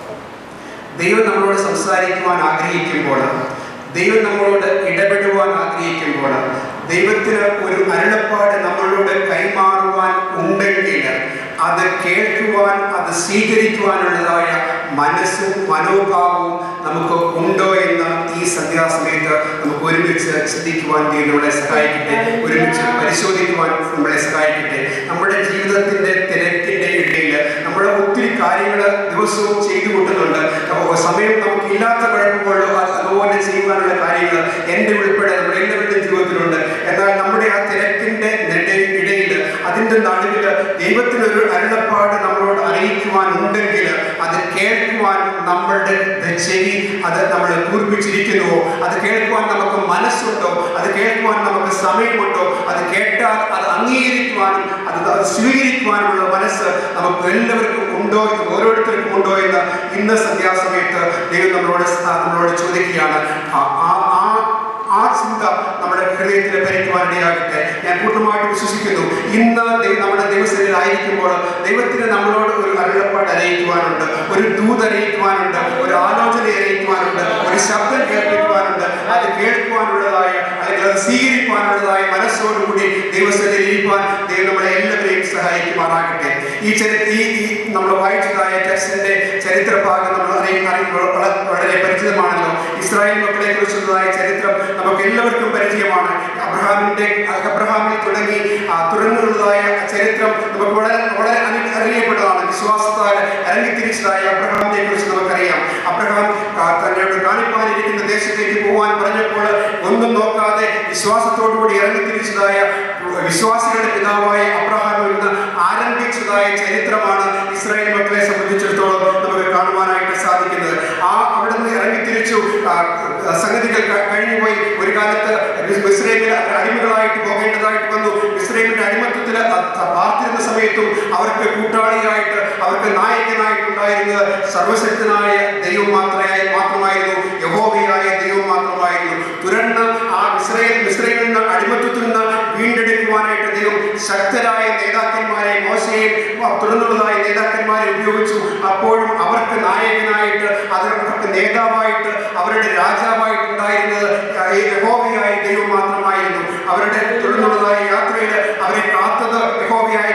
ദൈവം നമ്മളോട് സംസാരിക്കുവാൻ ആഗ്രഹിക്കുമ്പോൾ ദൈവം നമ്മളോട് ഇടപെടുവാൻ ആഗ്രഹിക്കുമ്പോൾ ദൈവത്തിന് ഒരു അരുളപ്പാട് നമ്മളോട് കൈമാറുവാൻ ഉണ്ടെങ്കിൽ അത് കേൾക്കുവാൻ അത് സ്വീകരിക്കുവാനുള്ളതായ മനസ്സും മനോഭാവവും നമുക്ക് ഉണ്ടോ എന്ന് ഈ സന്ധ്യാസമയത്ത് നമുക്ക് ഒരുമിച്ച് ചിന്തിക്കുവാൻ ദൈവം നമ്മളെ സഹായിക്കട്ടെ ഒരുമിച്ച് പരിശോധിക്കുവാൻ നമ്മളെ സഹായിക്കട്ടെ നമ്മുടെ ജീവിതത്തിന്റെ തിരക്കിന്റെ ഇടയിൽ നമ്മൾ ഒത്തിരി കാര്യങ്ങൾ ദിവസവും ചെയ്തു കൂട്ടുന്നുണ്ട് അപ്പോൾ സമയം നമുക്ക് ഇല്ലാത്ത കുഴപ്പമുള്ളൂ അത് അതുപോലെ ചെയ്യുവാനുള്ള കാര്യങ്ങൾ എൻ്റെ ഉൾപ്പെടെ നമ്മുടെ എല്ലാവരുടെയും ജീവിതത്തിലുണ്ട് എന്നാൽ നമ്മുടെ ആ തിരക്കിന്റെ നെട- ഇടയിൽ അതിന്റെ നടുവിൽ ദൈവത്തിനൊരു അരുളപ്പാട് നമ്മളോട് അറിയിക്കുവാൻ ഉണ്ടെങ്കിൽ അത് കേൾക്കുവാൻ നമ്മളുടെ ചെവി അത് നമ്മൾ കൂർപ്പിച്ചിരിക്കുന്നുവോ അത് കേൾക്കുവാൻ നമുക്ക് മനസ്സുണ്ടോ അത് കേൾക്കുവാൻ നമുക്ക് സമയമുണ്ടോ അത് കേട്ടാൽ അത് അംഗീകരിക്കുവാനും അത് അത് സ്വീകരിക്കുവാനുമുള്ള മനസ്സ് നമുക്ക് എല്ലാവർക്കും ഉണ്ടോ എന്ന് ഓരോരുത്തർക്കും ഉണ്ടോ എന്ന് ഇന്ന് സന്ധ്യാസമയത്ത് ദൈവം നമ്മളോട് സ- നമ്മളോട് ചോദിക്കുകയാണ് ആ- ആ- ആ ആ ചിന്ത നമ്മുടെ ഹൃദയത്തിൽ ഭരിക്കുവാനിടയാകട്ടെ ഞാൻ പൂർണ്ണമായിട്ട് വിശ്വസിക്കുന്നു ഇന്ന് ദൈവം നമ്മുടെ ദിവസത്തിലായിരിക്കുമ്പോൾ ദൈവത്തിന് നമ്മളോട് ഒരു അരുളപ്പാട് അറിയിക്കുവാനുണ്ട് ഒരു ദൂത് അറിയിക്കുവാനുണ്ട് ഒരു ആലോചന അറിയിക്കുവാനുണ്ട് ഒരു ശബ്ദം കേൾപ്പിക്കുവാനുണ്ട് അത് കേൾക്കുവാനുള്ളതായ അല്ലെങ്കിൽ അത് സ്വീകരിക്കുവാനുള്ളതായ മനസ്സോടുകൂടി ദൈവസ്ഥയിൽ ഇരിക്കുവാൻ ദൈവം നമ്മളെ എല്ലാവരെയും സഹായിക്കുമാറാകട്ടെ ഈ ചരി ഈ ഈ നമ്മൾ വായിച്ചതായ ടെക്സ്റ്റിന്റെ ചരിത്ര ഭാഗം നമ്മൾ അറിയുന്ന അറിയുമ്പോൾ വള- വളരെ പരിചിതമാണല്ലോ ഇസ്രായേൽ മക്കളെ കുറിച്ചുള്ളതായ ചരിത്രം നമുക്ക് എല്ലാവർക്കും പരിചയമാണ് അബ്രഹാമിന്റെ അബ്രഹാമിൽ തുടങ്ങി ആ തുടർന്നുള്ളതായ ചരിത്രം നമുക്ക് വളരെ വളരെ അറി- അറിയപ്പെട്ടതാണ് വിശ്വാസത്താൽ ഇറങ്ങിത്തിരിച്ചതായ അബ്രഹാമിനെ കുറിച്ച് നമുക്കറിയാം അബ്രഹാം ആ, തന്നോട് കാണിപ്പാനിരിക്കുന്ന ദേശത്തേക്ക് പോകാൻ പറഞ്ഞപ്പോൾ ഒന്നും നോക്കാതെ വിശ്വാസത്തോടുകൂടി ഇറങ്ങിത്തിരിച്ചതായ വിശ്വാസികളുടെ പിതാവായ അബ്രഹാമിൽ നിന്ന് ആരംഭിച്ചതായ ചരിത്രമാണ് ഇസ്രായേൽ മക്കളെ സംബന്ധിച്ചിടത്തോളം നമുക്ക് കാണുവാനായിട്ട് സാധിക്കുന്നത് ആ അവിടെ നിന്ന് ഇറങ്ങിത്തിരിച്ചു ആ, സംഗതികൾ ക- കഴിഞ്ഞുപോയി ഒരു കാലത്ത് മിസ്രൈമിൽ അടിമകളായിട്ട് പോകേണ്ടതായിട്ട് വന്നു മിസ്രൈമിന്റെ അടിമത്തത്തിൽ പാർത്തിരുന്ന സമയത്തും അവർക്ക് കൂട്ടാളിയായിട്ട് അവർക്ക് നായകനായിട്ടുണ്ടായിരുന്നത് സർവശക്തനായ ദൈവം മാത്രമായി മാത്രമായിരുന്നു യഹോവയായ ദൈവം മാത്രമായിരുന്നു തുരന്ന് ആ മിസ്രൈൽ മിസ്രൈമിൽ നിന്ന് അടിമത്തത്തിൽ നിന്ന് വീണ്ടെടുക്കുവാനായിട്ട് ദൈവം ശക്തരായ നേതാക്കന്മാരെ മോശയും തുടർന്നുള്ളതായ നേതാക്കന്മാരെ ഉപയോഗിച്ചു അപ്പോഴും അവർക്ക് നായകനായിട്ട് അവർക്ക് നേതാവായിട്ട് അവരുടെ രാജാവായിട്ടുണ്ടായിരുന്നത് യഹോവയായ ദൈവം മാത്രമായിരുന്നു അവരുടെ തുടർന്നുള്ളതായ യാത്രയിൽ അവരെ കാത്തത് യഹോവയായ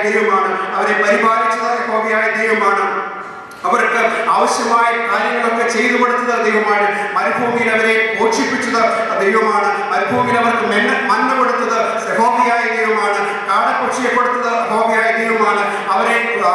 ദൈവമാണ് അവരെ പരിപാലിച്ചത് യഹോവയായ ദൈവമാണ് അവർക്ക് ആവശ്യമായ കാര്യങ്ങളൊക്കെ ചെയ്തു കൊടുത്തത് ദൈവമാണ് മരുഭൂമിയിൽ അവരെ പോഷിപ്പിച്ചത് ദൈവമാണ് മരുഭൂമിയിൽ അവർക്ക് മെന്ന മന്ന കൊടുത്തത് ഹോബിയായ ദൈവമാണ് കാടപ്പക്ഷിയെ കൊടുത്തത് ഹോബിയായ ദൈവമാണ് അവരെ ആ,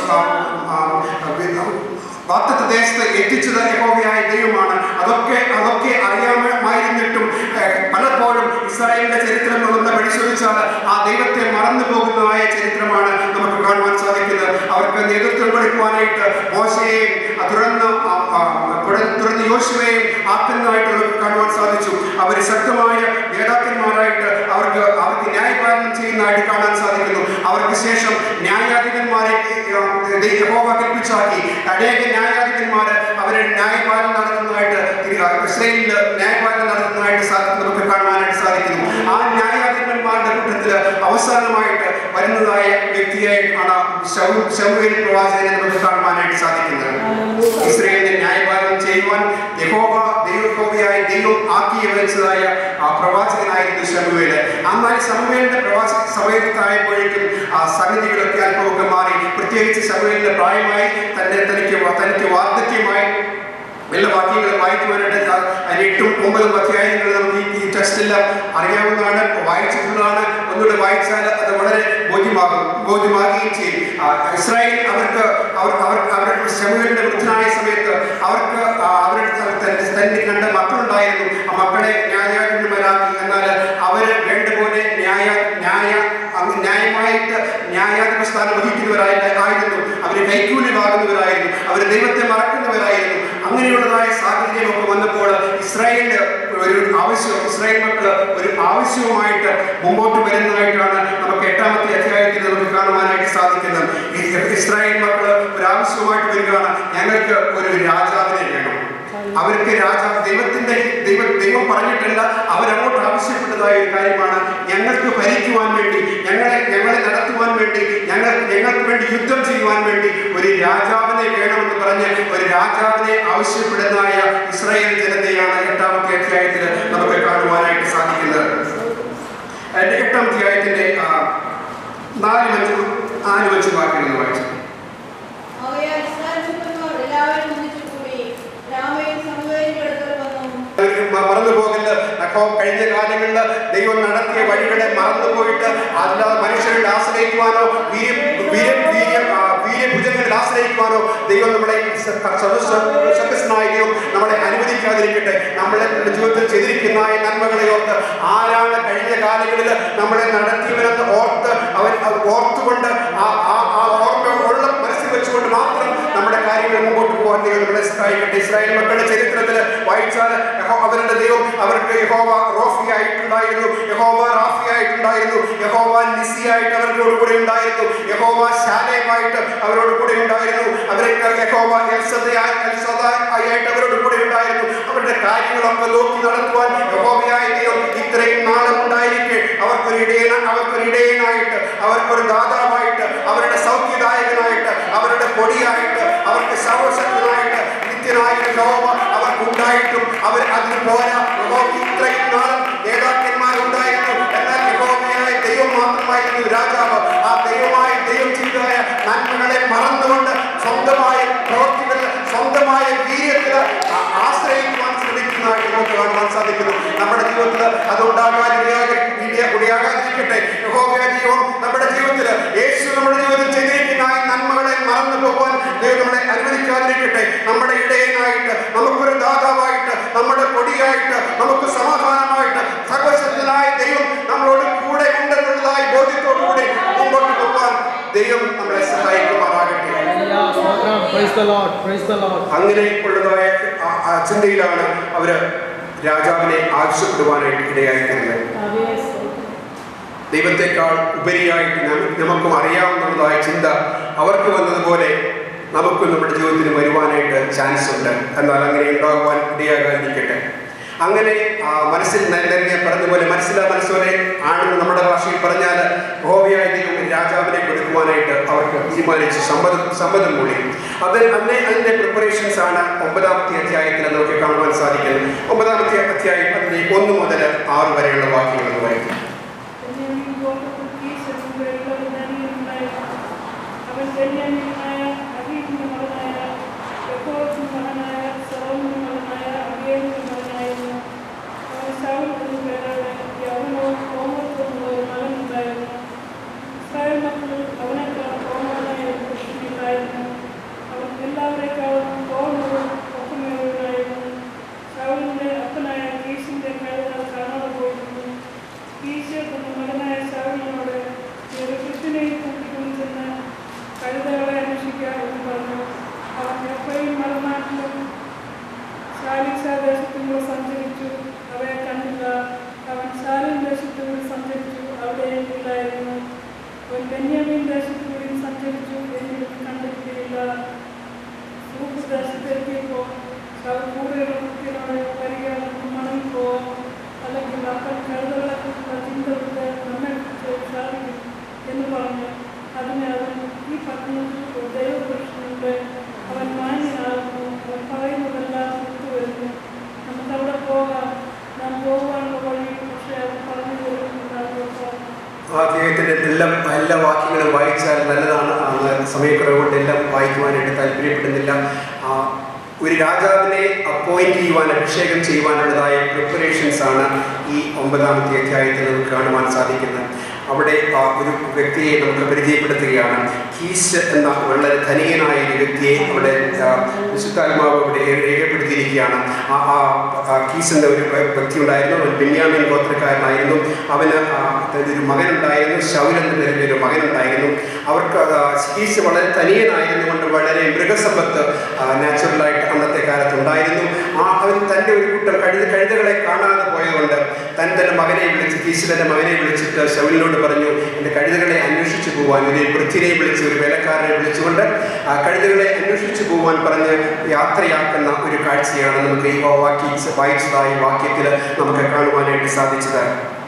ആ, ആ, വാത്തത്തെ ദേശത്ത് എത്തിച്ചത് യഹോവയായ ദൈവമാണ് അതൊക്കെ അതൊക്കെ അറിയാമായിരുന്നിട്ടും ഏഹ്, പലപ്പോഴും ഇസ്രായേലിന്റെ ചരിത്രം നമ്മൾ പരിശോധിച്ചാൽ ആ ദൈവത്തെ മറന്നു പോകുന്നതായ ചരിത്രമാണ് നമുക്ക് കാണുവാൻ സാധിക്കുന്നത് അവർക്ക് നേതൃത്വം കൊടുക്കുവാനായിട്ട് മോശയെയും ആ തുറന്ന ആ, ആ, തുറ- തുറന്ന് യോശുവയെയും ആക്കുന്നതായിട്ട് നമുക്ക് കാണുവാൻ സാധിച്ചു അവർ ശക്തമായ നേതാക്കന്മാരായിട്ട് അവർക്ക് അവർക്ക് ന്യായപാലനം ചെയ്യുന്നതായിട്ട് കാണാൻ സാധിക്കുന്നു അവർക്ക് ശേഷം ന്യായാധിപന്മാരെ ഏഹ്, ദൈ- യഹോവ കൽപ്പിച്ചാക്കി അനേക ന്യായാധിപന്മാര് അവരെ ന്യായപാലനം നടത്തുന്നതായിട്ട് തിരി- ആ, ഇസ്രായേലിൽ ന്യായപാലനം നടത്തുന്നതായിട്ട് സാ- നമുക്ക് കാണുവാനായിട്ട് സാധിക്കുന്നു ആ ന്യായാധിപന്മാരുടെ കൂട്ടത്തിൽ അവസാനമായിട്ട് വരുന്നതായ വ്യക്തിയായിട്ടാണ് ശൗ- ശൗവേൽ പ്രവാചകനെ നമുക്ക് കാണുവാനായിട്ട് സാധിക്കുന്നത് ഇസ്രയേലിനെ ന്യായപാലനം ചെയ്യുവാൻ യഹോവ ദൈവഹോവയായ ദൈവം ആക്കി വെച്ചതായ ആ പ്രവാചകനായിരുന്നു ശമുവേല് എന്നാൽ ശമുവേലിന്റെ പ്രവാചക സമയത്തായപ്പോഴേക്കും ആ സംഗതികളൊക്കെ അല്പമൊക്കെ മാറി പ്രത്യേകിച്ച് ശമുവേലിന്റെ പ്രായമായി തന്നെ തനിക്ക് വ- തനിക്ക് വാർദ്ധക്യമായി എല്ലാ വാക്യങ്ങളും വായിക്കുവാനായിട്ട് ഞാൻ അതിന് എട്ടും ഒമ്പതും അധ്യായങ്ങൾ നമുക്ക് ഈ- ഈ ടെക്സ്റ്റെല്ലാം അറിയാവുന്നതാണ് വായിച്ചിട്ടുള്ളതാണ് ഒന്നുകൂടെ വായിച്ചാൽ അത് വളരെ ബോധ്യമാകും ബോധ്യമാകുകയും ചെയ്യും ആ, ഇസ്രായേൽ അവർക്ക് അവർ അവർ അവരുടെ ശമുവേലിന്റെ വൃദ്ധനായ സമയത്ത് അവർക്ക് ആ, അവരുടെ ത- ത- തന്നെ കണ്ട മക്കളുണ്ടായിരുന്നു ആ മക്കളെ ന്യായാധിപന്മാരാക്കി എന്നാൽ അവര് വേണ്ട പോലെ ന്യായ ന്യായ അങ്ങ് ന്യായമായിട്ട് ന്യായാധിപ സ്ഥാനം വഹിക്കുന്നവരായിട്ട് ആയിരുന്നു അവര് കൈക്കൂലി വാങ്ങുന്നവരായിരുന്നു അവർ ദൈവത്തെ മറക്കുന്നവരായിരുന്നു അങ്ങനെയുള്ളതായ സാഹചര്യമൊക്കെ വന്നപ്പോൾ ഇസ്രായേലിന് ഒരു ആവശ്യം ഇസ്രായേൽ മക്കള് ഒരു ആവശ്യവുമായിട്ട് മുമ്പോട്ട് വരുന്നതായിട്ടാണ് നമുക്ക് എട്ടാമത്തെ അധ്യായത്തിൽ നമുക്ക് കാണുവാനായിട്ട് സാധിക്കുന്നത് ഈ ഇസ്രായേൽ മക്കള് ഒരു ആവശ്യവുമായിട്ട് വരികയാണ് ഞങ്ങൾക്ക് ഒരു രാജാവിനെ വേണം അവർക്ക് രാജാവ് ദൈവത്തിന്റെ ദൈവ ദൈവം പറഞ്ഞിട്ടില്ല അവരങ്ങോട്ട് ആവശ്യപ്പെട്ടതായ ഒരു കാര്യമാണ് ഞങ്ങൾക്ക് ഭരിക്കുവാൻ വേണ്ടി ഞങ്ങളെ ഞങ്ങളെ നടത്തുവാൻ വേണ്ടി ഞങ്ങൾ ഞങ്ങൾക്ക് വേണ്ടി യുദ്ധം ചെയ്യുവാൻ വേണ്ടി ഒരു രാജാവിനെ വേണമെന്ന് പറഞ്ഞ് ഒരു രാജാവിനെ ആവശ്യപ്പെടുന്നതായ ഇസ്രായേൽ ജനതയാണ് എട്ടാമത്തെ അധ്യായത്തിൽ നമുക്ക് കാണുവാനായിട്ട് സാധിക്കുന്നത് അതിന്റെ എട്ടാം അധ്യായത്തിന്റെ ആ, നാല് അഞ്ച് നാല് അഞ്ച് വാക്യങ്ങൾ വായിച്ചു ആകയാൽ ഇസ്രായേൽ മൂപ്പന്മാർ എല്ലാവരും ഒന്നിച്ചു കൂടി രാമയും സമൂഹത്തിന്റെ അടുക്കൽ വന്നു മ- മറന്നു പോകല് അപ്പോ കഴിഞ്ഞ കാലങ്ങളിൽ ദൈവം നടത്തിയ വഴികളെ മറന്നു പോയിട്ട് അല്ലാതെ മനുഷ്യരുടെ ആശ്രയിക്കുവാനോ വീര്യം വീര്യം വീര്യം ആ, വീര്യഭുജങ്ങളിൽ ആശ്രയിക്കുവാനോ ദൈവം നമ്മളെ സദസ്സനായ ദൈവം നമ്മളെ അനുവദിക്കാതിരിക്കട്ടെ നമ്മളെ നമ്മുടെ ജീവിതത്തിൽ ചെയ്തിരിക്കുന്ന ഈ നന്മകളെ ഓർത്ത് ആരാണ് കഴിഞ്ഞ കാലങ്ങളിൽ നമ്മളെ നടത്തിയവരെന്ന് ഓർത്ത് അവർ അത് ഓർത്തുകൊണ്ട് ആ ആ ആ ഓർമ്മ ഉള്ള മനസ്സിൽ വെച്ചുകൊണ്ട് മാത്രം നമ്മുടെ കാര്യങ്ങൾ മുമ്പോട്ട് പോകാൻ ദൈവം നമ്മളെ സഹായിക്കട്ടെ ഇസ്രായേൽ മക്കളുടെ ചരിത്രത്തിൽ വായിച്ചാൽ യഹോ- അവരുടെ ദൈവം അവർക്ക് യഹോവ റോഫി ആയിട്ടുണ്ടായിരുന്നു യഹോവ റാഫി ആയിട്ടുണ്ടായിരുന്നു യഹോവ നിസി ആയിട്ട് അവരോട് കൂടെ ഉണ്ടായിരുന്നു യഹോവ ശാലയമായിട്ട് അവരോട് കൂടെ ഉണ്ടായിരുന്നു അവരെ യഹോവ എൽസദയായി എൽസദായി ആയിട്ട് അവരോട് കൂടെ ഉണ്ടായിരുന്നു അവരുടെ കാര്യങ്ങളൊക്കെ നോക്കി നടത്തുവാൻ യഹോവയായ ദൈവം ഇത്രയും നാളും ഉണ്ടായിരിക്കെ അവർക്കൊരു ഇടയന അവർക്കൊരു ഇടയനായിട്ട് അവർക്കൊരു ദാതാവായിട്ട് അവരുടെ സൗഖ്യദായകനായിട്ട് അവരുടെ പൊടിയായിട്ട് അവർക്ക് സർവശക്തനായിട്ട് നിത്യനായ യഹോവ അവർക്കുണ്ടായിട്ടും അവർ അതിന് പോരാ യഹോവ ഇത്രയും നാളും നേതാക്കന്മാരുണ്ടായിരുന്നു എന്നാൽ യഹോവയായ ദൈവം മാത്രമായിരുന്നു രാജാവ് ആ ദൈവമായ ദൈവം ചെയ്തതായ നന്മകളെ മറന്നുകൊണ്ട് സ്വന്തമായ പ്രവൃത്തികൾ സ്വന്തമായ വീര്യത്തിൽ ആ- ആശ്രയിക്കുവാൻ ശ്രമിക്കുന്നതായിട്ട് നമുക്ക് കാണുവാൻ സാധിക്കുന്നു നമ്മുടെ ജീവിതത്തിൽ അത് ഉണ്ടാകാൻ ഇടയാക- ഇടയ- ഇടയാകാതിരിക്കട്ടെ യഹോവയായ ദൈവം നമ്മുടെ ജീവിതത്തിൽ യേശു നമ്മുടെ ജീവിതത്തിൽ ചെയ്തിരിക്കുന്ന ആ നന്മകളെ മറന്നു പോകുവാൻ ദൈവം നമ്മളെ അനുവദിക്കാതിരിക്കട്ടെ നമ്മുടെ ഇടയനായിട്ട് നമുക്കൊരു ദാതാവായിട്ട് നമ്മുടെ പൊടിയായിട്ട് നമുക്ക് സമാധാനമായിട്ട് സർവശക്തനായ ദൈവം നമ്മളോട് കൂടെ ഉണ്ടെന്നുള്ളതായി ബോധ്യത്തോടുകൂടി മുമ്പോട്ട് പോകാൻ ദൈവം നമ്മളെ സഹായിക്കുമാറാകട്ടെ Praise the Lord. Praise the Lord. അങ്ങനെ ഉള്ളതായ ആ- ആ ചിന്തയിലാണ് അവര് രാജാവിനെ ആവശ്യപ്പെടുവാനായിട്ട് ഇടയായിത്തീരുന്നത് ദൈവത്തെക്കാൾ ഉപരിയായിട്ട് നം- നമുക്കും അറിയാവുന്നതായ ചിന്ത അവർക്ക് വന്നതുപോലെ നമുക്കും നമ്മുടെ ജീവിതത്തിൽ വരുവാനായിട്ട് ചാൻസ് ഉണ്ട് എന്നാൽ അങ്ങനെ ഉണ്ടാകുവാൻ ഇടയാകാതിരിക്കട്ടെ അങ്ങനെ ആ മനസ്സിൽ തന്നെ പറഞ്ഞതുപോലെ മനസ്സിലാ മനസ്സോടെ ആണെന്ന് നമ്മുടെ ഭാഷയിൽ പറഞ്ഞാൽ ഹോബിയായ ദൈവം ഒരു രാജാവിനെ കൊടുക്കുവാനായിട്ട് അവർക്ക് തീരുമാനിച്ച് സമ്മതം സമ്മതം മൂടി അത് അന്നേ അതിൻ്റെ പ്രിപ്പറേഷൻസ് ആണ് ഒമ്പതാമത്തെ അധ്യായത്തിൽ നമുക്ക് കാണുവാൻ സാധിക്കുന്നത് ഒമ്പതാമത്തെ അധ്യായം അതിൻ്റെ ഒന്ന് മുതൽ ആറ് വരെയുള്ള വാക്യങ്ങൾ വായിക്കും പിന്നെ ഈ ഗോത്രത്തിൽ ഈ ശത്രുക്കളുടെ ദാനിയേലുണ്ടായിരുന്നു. കൂടുതലുള്ള കുട്ടികളോട് വരികയാണെങ്കിൽ മടങ്ങി പോകാം അല്ലെങ്കിൽ അപ്പോൾ കഴുതകളെ കുറിച്ചുള്ള ചിന്തകളുടെ നമ്മൾക്ക് സാധിക്കും എന്ന് പറഞ്ഞു അതിന് അവൻ ഈ പട്ടണത്തിൽ ദൈവപുരുഷനുണ്ട് അവൻ മാന്യനാകുന്നു അവൻ പറയുന്നതെല്ലാം ഒത്തുവരുന്നു നമുക്ക് അവിടെ പോകാം നാം പോകാനുള്ള വഴി പക്ഷേ അവൻ പറഞ്ഞു തരുന്നുണ്ടാകും ആ അദ്ദേഹത്തിൻ്റെ എല്ലാം എല്ലാ വാക്യങ്ങളും വായിച്ചാൽ നല്ലതാണ് ആ, സമയക്കുറവ് കൊണ്ട് എല്ലാം വായിക്കുവാനായിട്ട് താല്പര്യപ്പെടുന്നില്ല ആ, ഒരു രാജാവിനെ അപ്പോയിന്റ് ചെയ്യുവാൻ അഭിഷേകം ചെയ്യുവാനുള്ളതായ പ്രിപ്പറേഷൻസ് ആണ് ഈ ഒമ്പതാമത്തെ അധ്യായത്തിൽ നമുക്ക് കാണുവാൻ സാധിക്കുന്നത് അവിടെ ആ ഒരു വ്യക്തിയെ നമുക്ക് പരിചയപ്പെടുത്തുകയാണ് കീസ് എന്ന വളരെ ധനികനായ ഒരു വ്യക്തിയെ അവിടെ ആ, വിശുദ്ധാത്മാവ് അവിടെ രേഖപ്പെടുത്തിയിരിക്കുകയാണ് ആ ആ ആ കീസ് എന്ന ഒരു വ്യക്തി ഉണ്ടായിരുന്നു അവൻ ബെന്യാമിൻ ഗോത്രക്കാരനായിരുന്നു അവന് ആ, അതായത് ഒരു മകനുണ്ടായിരുന്നു ശൗൽ എന്ന പേരിൽ ഒരു മകനുണ്ടായിരുന്നു അവർക്ക് ആ, കീസ് വളരെ തനിയനായിരുന്നുകൊണ്ട് വളരെ മൃഗസമ്പത്ത് നാച്ചുറലായിട്ട് അന്നത്തെ കാലത്ത് ഉണ്ടായിരുന്നു ആ അവൻ തൻ്റെ ഒരു കൂട്ടം കഴുത കഴുതകളെ കാണാതെ പോയതുകൊണ്ട് തൻ തൻ്റെ മകനെ വിളിച്ച് കീസ് തൻ്റെ മകനെ വിളിച്ചിട്ട് ശൗലിനോട് പറഞ്ഞു എൻ്റെ കഴുതകളെ അന്വേഷിച്ചു പോവാൻ ഒരു പൃഥ്വിനെ വിളിച്ച് ഒരു വേലക്കാരനെ വിളിച്ചുകൊണ്ട് ആ കഴുതകളെ അന്വേഷിച്ചു പോവാൻ പറഞ്ഞ് യാത്രയാക്കുന്ന ഒരു കാഴ്ചയാണ് നമുക്ക് ഈ വാക്യ വായിച്ചതായി വാക്യത്തിൽ നമുക്ക് കാണുവാനായിട്ട് സാധിച്ചത്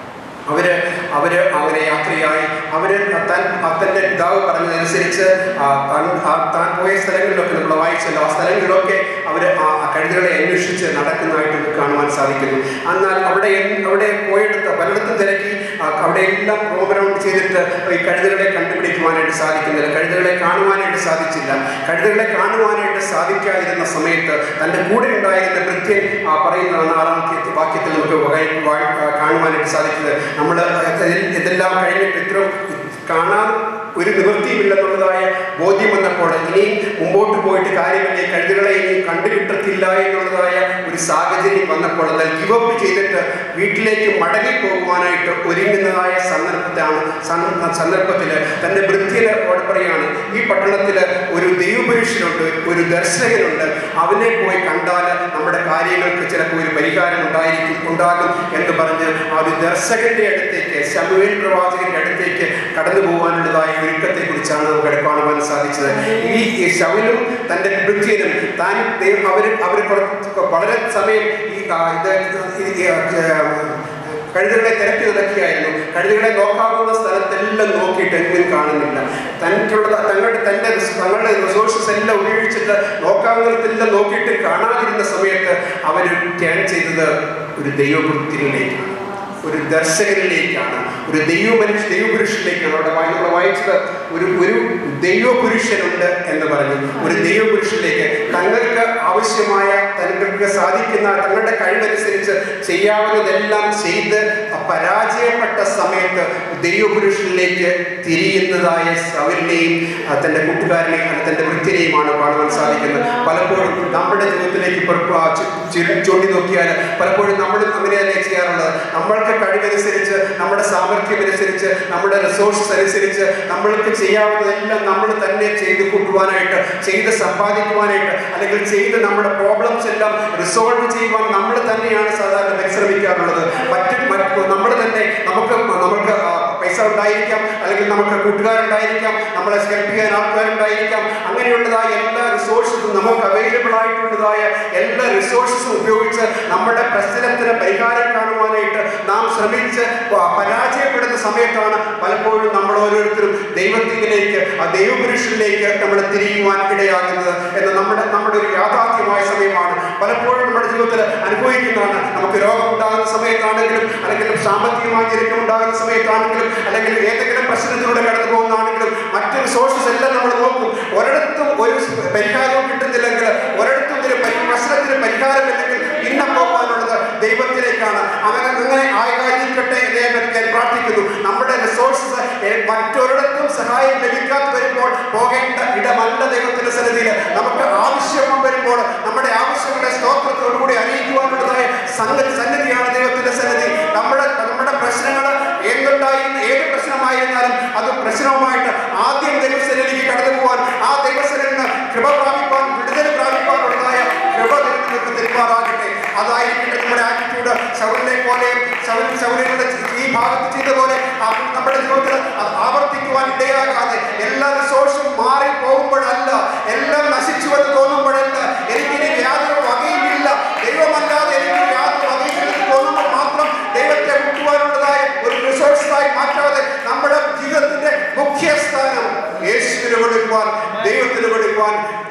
അവര് അവര് അങ്ങനെ യാത്രയായി അവര് താൻ തൻ്റെ പിതാവ് പറഞ്ഞതനുസരിച്ച് ആ താൻ ആ താൻ പോയ സ്ഥലങ്ങളിലൊക്കെ നമ്മൾ വായിച്ചല്ലോ ആ സ്ഥലങ്ങളിലൊക്കെ അവർ ആ ആ കഴുതകളെ അന്വേഷിച്ച് നടക്കുന്നതായിട്ട് നമുക്ക് കാണുവാൻ സാധിക്കുന്നു എന്നാൽ അവിടെ എൻ- അവിടെ പോയെടുത്ത് പലയിടത്തും തിരക്കി ആ, അവിടെ എല്ലാം റോം റൗണ്ട് ചെയ്തിട്ട് ഈ കഴുതകളെ കണ്ടുപിടിക്കുവാനായിട്ട് സാധിക്കുന്നില്ല കഴുതകളെ കാണുവാനായിട്ട് സാധിച്ചില്ല കഴുതകളെ കാണുവാനായിട്ട് സാധിക്കാതിരുന്ന സമയത്ത് തൻ്റെ കൂടെ ഉണ്ടായിരുന്ന ഭൃത്യൻ ആ, പറയുന്നതാണ് ആറാമത്തെ വാക്യത്തിൽ നമുക്ക് വായി- വായി- ആ, കാണുവാനായിട്ട് സാധിക്കുന്നത് നമ്മൾ ഇതെല്ലാം കഴിഞ്ഞിട്ട് ഇത്ര കാണാൻ ഒരു നിവൃത്തിയുമില്ലെന്നുള്ളതായ ബോധ്യം വന്നപ്പോൾ ഇനിയും മുമ്പോട്ട് പോയിട്ട് കാര്യമില്ല ഈ കഴുതുകളെ ഇനി കണ്ടുകിട്ടത്തില്ല എന്നുള്ളതായ ഒരു സാഹചര്യം വന്നപ്പോൾ എന്നാൽ ഗിവപ്പ് ചെയ്തിട്ട് വീട്ടിലേക്ക് മടങ്ങി പോകുവാനായിട്ട് ഒരുങ്ങുന്നതായ സന്ദർഭത്താണ് സന്ദർഭത്തിൽ തൻ്റെ വൃത്തിയോട് പറയാണ് ഈ പട്ടണത്തിൽ ഒരു ദൈവപുരുഷനുണ്ട് ഒരു ദർശകനുണ്ട് അവനെ പോയി കണ്ടാൽ നമ്മുടെ കാര്യങ്ങൾക്ക് ചിലപ്പോൾ ഒരു പരിഹാരം ഉണ്ടായിരിക്കും ഉണ്ടാകും എന്ന് പറഞ്ഞ് ആ ഒരു ദർശകന്റെ അടുത്തേക്ക് ശമുവേൽ പ്രവാചകന്റെ അടുത്തേക്ക് കടന്നു പോകാനുള്ളതായ ഒരുക്കത്തെ കുറിച്ചാണ് നമുക്ക് അവിടെ കാണുവാൻ സാധിച്ചത് ഈ ഈ ശൗലും തന്റെ വൃത്തിയനും താൻ ദൈവം അവർ അവർ വളരെ സമയം ഈ ആ, ഇത് ഈ, ഈ, ആ, കഴുതുകളെ തിരക്കി നടക്കുകയായിരുന്നു കഴുതുകളെ നോക്കാവുന്ന സ്ഥലത്തെല്ലാം നോക്കിയിട്ട് എങ്ങും കാണുന്നില്ല തനിക്കുള്ള തങ്ങളുടെ തൻ്റെ റിസ്- തങ്ങളുടെ റിസോഴ്സസ് എല്ലാം ഉപയോഗിച്ചിട്ട് നോക്കാവുന്നിടത്തെല്ലാം നോക്കിയിട്ട് കാണാതിരുന്ന സമയത്ത് അവർ ടേൺ ചെയ്തത് ഒരു ദൈവവൃത്തിയിലേക്കാണ് ഒരു ദർശകനിലേക്കാണ് ഒരു ദൈവ മനുഷ്യ ദൈവപുരുഷനിലേക്കാണ് അവിടെ വായി- നമ്മൾ വായിച്ചത് ഒരു ഒരു ദൈവപുരുഷനുണ്ട് എന്ന് പറഞ്ഞു ഒരു ദൈവപുരുഷനിലേക്ക് തങ്ങൾക്ക് ആവശ്യമായ തങ്ങൾക്ക് സാധിക്കുന്ന തങ്ങളുടെ കഴിവനുസരിച്ച് ചെയ്യാവുന്നതെല്ലാം ചെയ്ത് പരാജയപ്പെട്ട സമയത്ത് ദൈവപുരുഷനിലേക്ക് തിരിയുന്നതായ സവലിനെയും ആ, തൻ്റെ കൂട്ടുകാരനെയും അല്ല തൻ്റെ വൃത്തിനെയുമാണ് കാണുവാൻ സാധിക്കുന്നത് പലപ്പോഴും നമ്മുടെ ജീവിതത്തിലേക്ക് പുറ- ആ, ചു- ചു- ചൂണ്ടി നോക്കിയാൽ പലപ്പോഴും നമ്മളും അങ്ങനെ തന്നെ ചെയ്യാറുള്ളത് നമ്മൾക്ക് കഴിവനുസരിച്ച് നമ്മുടെ സാമർഥ്യം അനുസരിച്ച് നമ്മുടെ റിസോഴ്സസ് അനുസരിച്ച് നമ്മൾക്ക് ചെയ്യാവുന്നതെല്ലാം നമ്മൾ തന്നെ ചെയ്ത് കൂട്ടുവാനായിട്ട് ചെയ്ത് സമ്പാദിക്കുവാനായിട്ട് അല്ലെങ്കിൽ ചെയ്ത് നമ്മുടെ പ്രോബ്ലംസ് എല്ലാം റിസോൾവ് ചെയ്യുവാൻ നമ്മൾ തന്നെയാണ് സാധാരണ പരിശ്രമിക്കാറുള്ളത് മറ്റ് മറ്റ് നമ്മൾ തന്നെ നമുക്ക് നമുക്ക് ആ, പൈസ ഉണ്ടായിരിക്കാം അല്ലെങ്കിൽ നമുക്ക് കൂട്ടുകാരുണ്ടായിരിക്കാം നമ്മളെ ഹെൽപ്പ് ചെയ്യാൻ ആൾക്കാരുണ്ടായിരിക്കാം അങ്ങനെയുള്ളതായ എല്ലാ റിസോഴ്സസും നമുക്ക് അവൈലബിൾ ആയിട്ടുള്ളതായ എല്ലാ റിസോഴ്സസും ഉപയോഗിച്ച് നമ്മുടെ പ്രശ്നത്തിന് പരിഹാരം കാണുവാനായിട്ട് നാം ശ്രമിച്ച് പ- പരാജയപ്പെടുന്ന സമയത്താണ് പലപ്പോഴും നമ്മൾ ഓരോരുത്തരും ദൈവത്തിലേക്ക് ആ ദൈവപുരുഷനിലേക്ക് നമ്മൾ തിരിയുവാൻ ഇടയാകുന്നത് എന്ന് നമ്മുടെ നമ്മുടെ ഒരു യാഥാർത്ഥ്യമായ സമയമാണ് പലപ്പോഴും നമ്മുടെ ജീവിതത്തിൽ അനുഭവിക്കുന്നതാണ് നമുക്ക് രോഗം ഉണ്ടാകുന്ന സമയത്താണെങ്കിലും അല്ലെങ്കിൽ സാമ്പത്തികമായ ഞെരുക്കം ഉണ്ടാകുന്ന സമയത്താണെങ്കിലും അല്ലെങ്കിൽ ഏതെങ്കിലും പ്രശ്നത്തിലൂടെ കടന്നു പോകുന്നതാണെങ്കിലും മറ്റ് റിസോഴ്സസ് എല്ലാം നമ്മൾ നോക്കും ഒരിടത്തും ഒരു പരിഹാരവും കിട്ടുന്നില്ലെങ്കിൽ ഒരിടത്തും ഒരു പരി- പ്രശ്നത്തിന് പരിഹാരമില്ലെങ്കിൽ പിന്നെ പോകാനുള്ളത് ദൈവത്തിലേക്കാണ് അങ്ങനെ അങ്ങനെ ആയിരിക്കട്ടെ എന്ന് ഞാൻ ഞാൻ പ്രാർത്ഥിക്കുന്നു നമ്മുടെ റിസോഴ്സസ് മറ്റൊരിടത്തും സഹായം ലഭിക്കാതെ വരുമ്പോൾ പോകേണ്ട ഇടമല്ല ദൈവത്തിന്റെ സന്നിധിയിൽ നമുക്ക് ആവശ്യം വരുമ്പോൾ നമ്മുടെ ആവശ്യങ്ങളെ സ്തോത്രത്തോടുകൂടി അറിയിക്കുവാനുള്ളതായ സംഗതി സന്നിധിയാണ് ദൈവത്തിന്റെ സന്നിധി നമ്മുടെ നമ്മുടെ പ്രശ്നങ്ങൾ എന്തുണ്ടായിരുന്ന ഏത് പ്രശ്നമായിരുന്നാലും അത് പ്രശ്നവുമായിട്ട് ആദ്യം ദൈവസന്നിധിക്ക് കടന്നു പോകാൻ ആ ദൈവസനിൽ നിന്ന് കൃപ പ്രാപിപ്പാൻ വിടുതൽ പ്രാപിപ്പാനുള്ളതായ കൃപ നിങ്ങൾക്ക് തെരുമാറാകട്ടെ അതായിരിക്കട്ടെ നമ്മുടെ ആറ്റിറ്റ്യൂഡ് ശൗലിനെ പോലെയും ശൗൽ ശൗലിയുടെ ഈ ഭാഗത്ത് ചെയ്ത പോലെ ആ നമ്മുടെ ജീവിതത്തിൽ അത് ആവർത്തിക്കുവാൻ ഇടയാകാതെ എല്ലാ റിസോഴ്സും മാറി പോകുമ്പോഴല്ല എല്ലാം നശിച്ചു എന്ന് തോന്നുമ്പോഴല്ല എനിക്കിനി യാതൊരു വകയും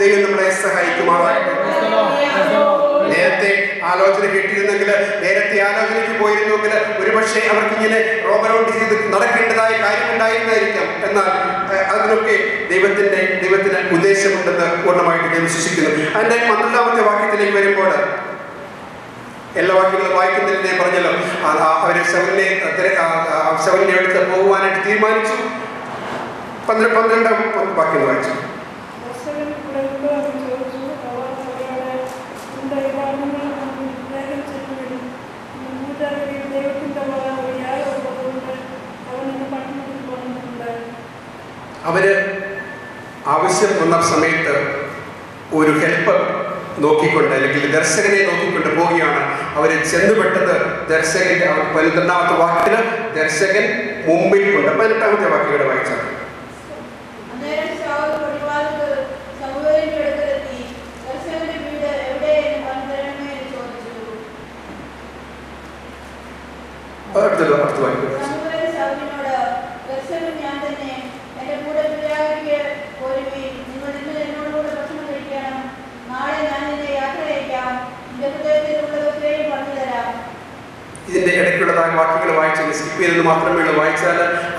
ദൈവം നമ്മളെ സഹായിക്കുമാറാകട്ടെ നേരത്തെ ആലോചന കേട്ടിരുന്നെങ്കിൽ നേരത്തെ ആലോചനയ്ക്ക് പോയിരുന്നെങ്കിൽ ഒരുപക്ഷെ അവർക്ക് ഇങ്ങനെ റോബറൗണ്ട് ചെയ്ത് നടക്കേണ്ടതായ കാര്യമുണ്ടായിരുന്നായിരിക്കാം എന്നാൽ ഏഹ്, അതിനൊക്കെ ദൈവത്തിന്റെ ദൈവത്തിന് ഉദ്ദേശമുണ്ടെന്ന് പൂർണ്ണമായിട്ട് ഞാൻ വിശ്വസിക്കുന്നു അതിന്റെ പന്ത്രണ്ടാമത്തെ വാക്യത്തിലേക്ക് വരുമ്പോൾ എല്ലാ വാക്യങ്ങളും വായിക്കുന്നതിൽ ഞാൻ പറഞ്ഞല്ലോ ആ- ആ അവര് ശവലിനെ തിര- ആ- ആ ശവലിനെ അടുത്ത് പോകുവാനായിട്ട് തീരുമാനിച്ചു പന്ത്രണ്ട് പന്ത്രണ്ടാം വാക്യം വായിച്ചു ദർശകൻ ഇവിടെ ഉണ്ടോ എന്ന് ചോദിച്ചു അവർ അവരോട് ഉണ്ട് ഇതാണെന്ന് നമുക്ക് വേഗം ചെല്ലുവിടും മൂതാവരിൽ ദൈവത്തിൻ്റെ വക ഒരു യാതൊരുള്ളതുകൊണ്ട് അവൻ ഇന്ന് പട്ടണത്തിൽ വന്നിട്ടുണ്ടായിരുന്നു അവര് ആവശ്യം വന്ന സമയത്ത് ഒരു ഹെൽപ്പ് നോക്കിക്കൊണ്ട് അല്ലെങ്കിൽ ദർശകനെ നോക്കിക്കൊണ്ട് പോവുകയാണ് അവർ ചെന്നുപെട്ടത് ദർശകന്റെ ആ പന്ത്രണ്ടാമത്തെ വാക്കില് ദർശകൻ മുമ്പിൽ കൊണ്ട് പതിനെട്ടാമത്തെ വാക്കുകൾ വായിച്ചാൽ അന്നേരം ശൗൽ പടിവാതിൽക്കൽ ശമൂവേലിന്റെ അടുക്കലെത്തി, ദർശകന്റെ വീട് എവിടെ എന്ന് പറഞ്ഞുതരണമേ എന്ന് ചോദിച്ചു. അടുത്തത് അടുത്ത വായിക്കുക ശമൂവേൽ ശൗലിനോട്, ദർശകൻ ഞാൻ തന്നെ. എന്റെ കൂടെ പിതാവിലേക്ക് പോരുവിൻ. നിങ്ങൾ ഇന്ന് എന്നോടുകൂടെ ഭക്ഷണം കഴിക്കണം. നാളെ ഞാൻ നിന്നെ യാത്ര അയക്കാം. നിന്റെ ഹൃദയത്തിൽ ഉള്ളതൊക്കെയും പറഞ്ഞു തരാം. ഇതിന്റെ ഇടയ്ക്കുള്ളതായ വാക്യങ്ങൾ വായിച്ചത് സ്കിപ്പ് ചെയ്തെന്ന് മാത്രമേ ഉള്ളൂ വായിച്ചാൽ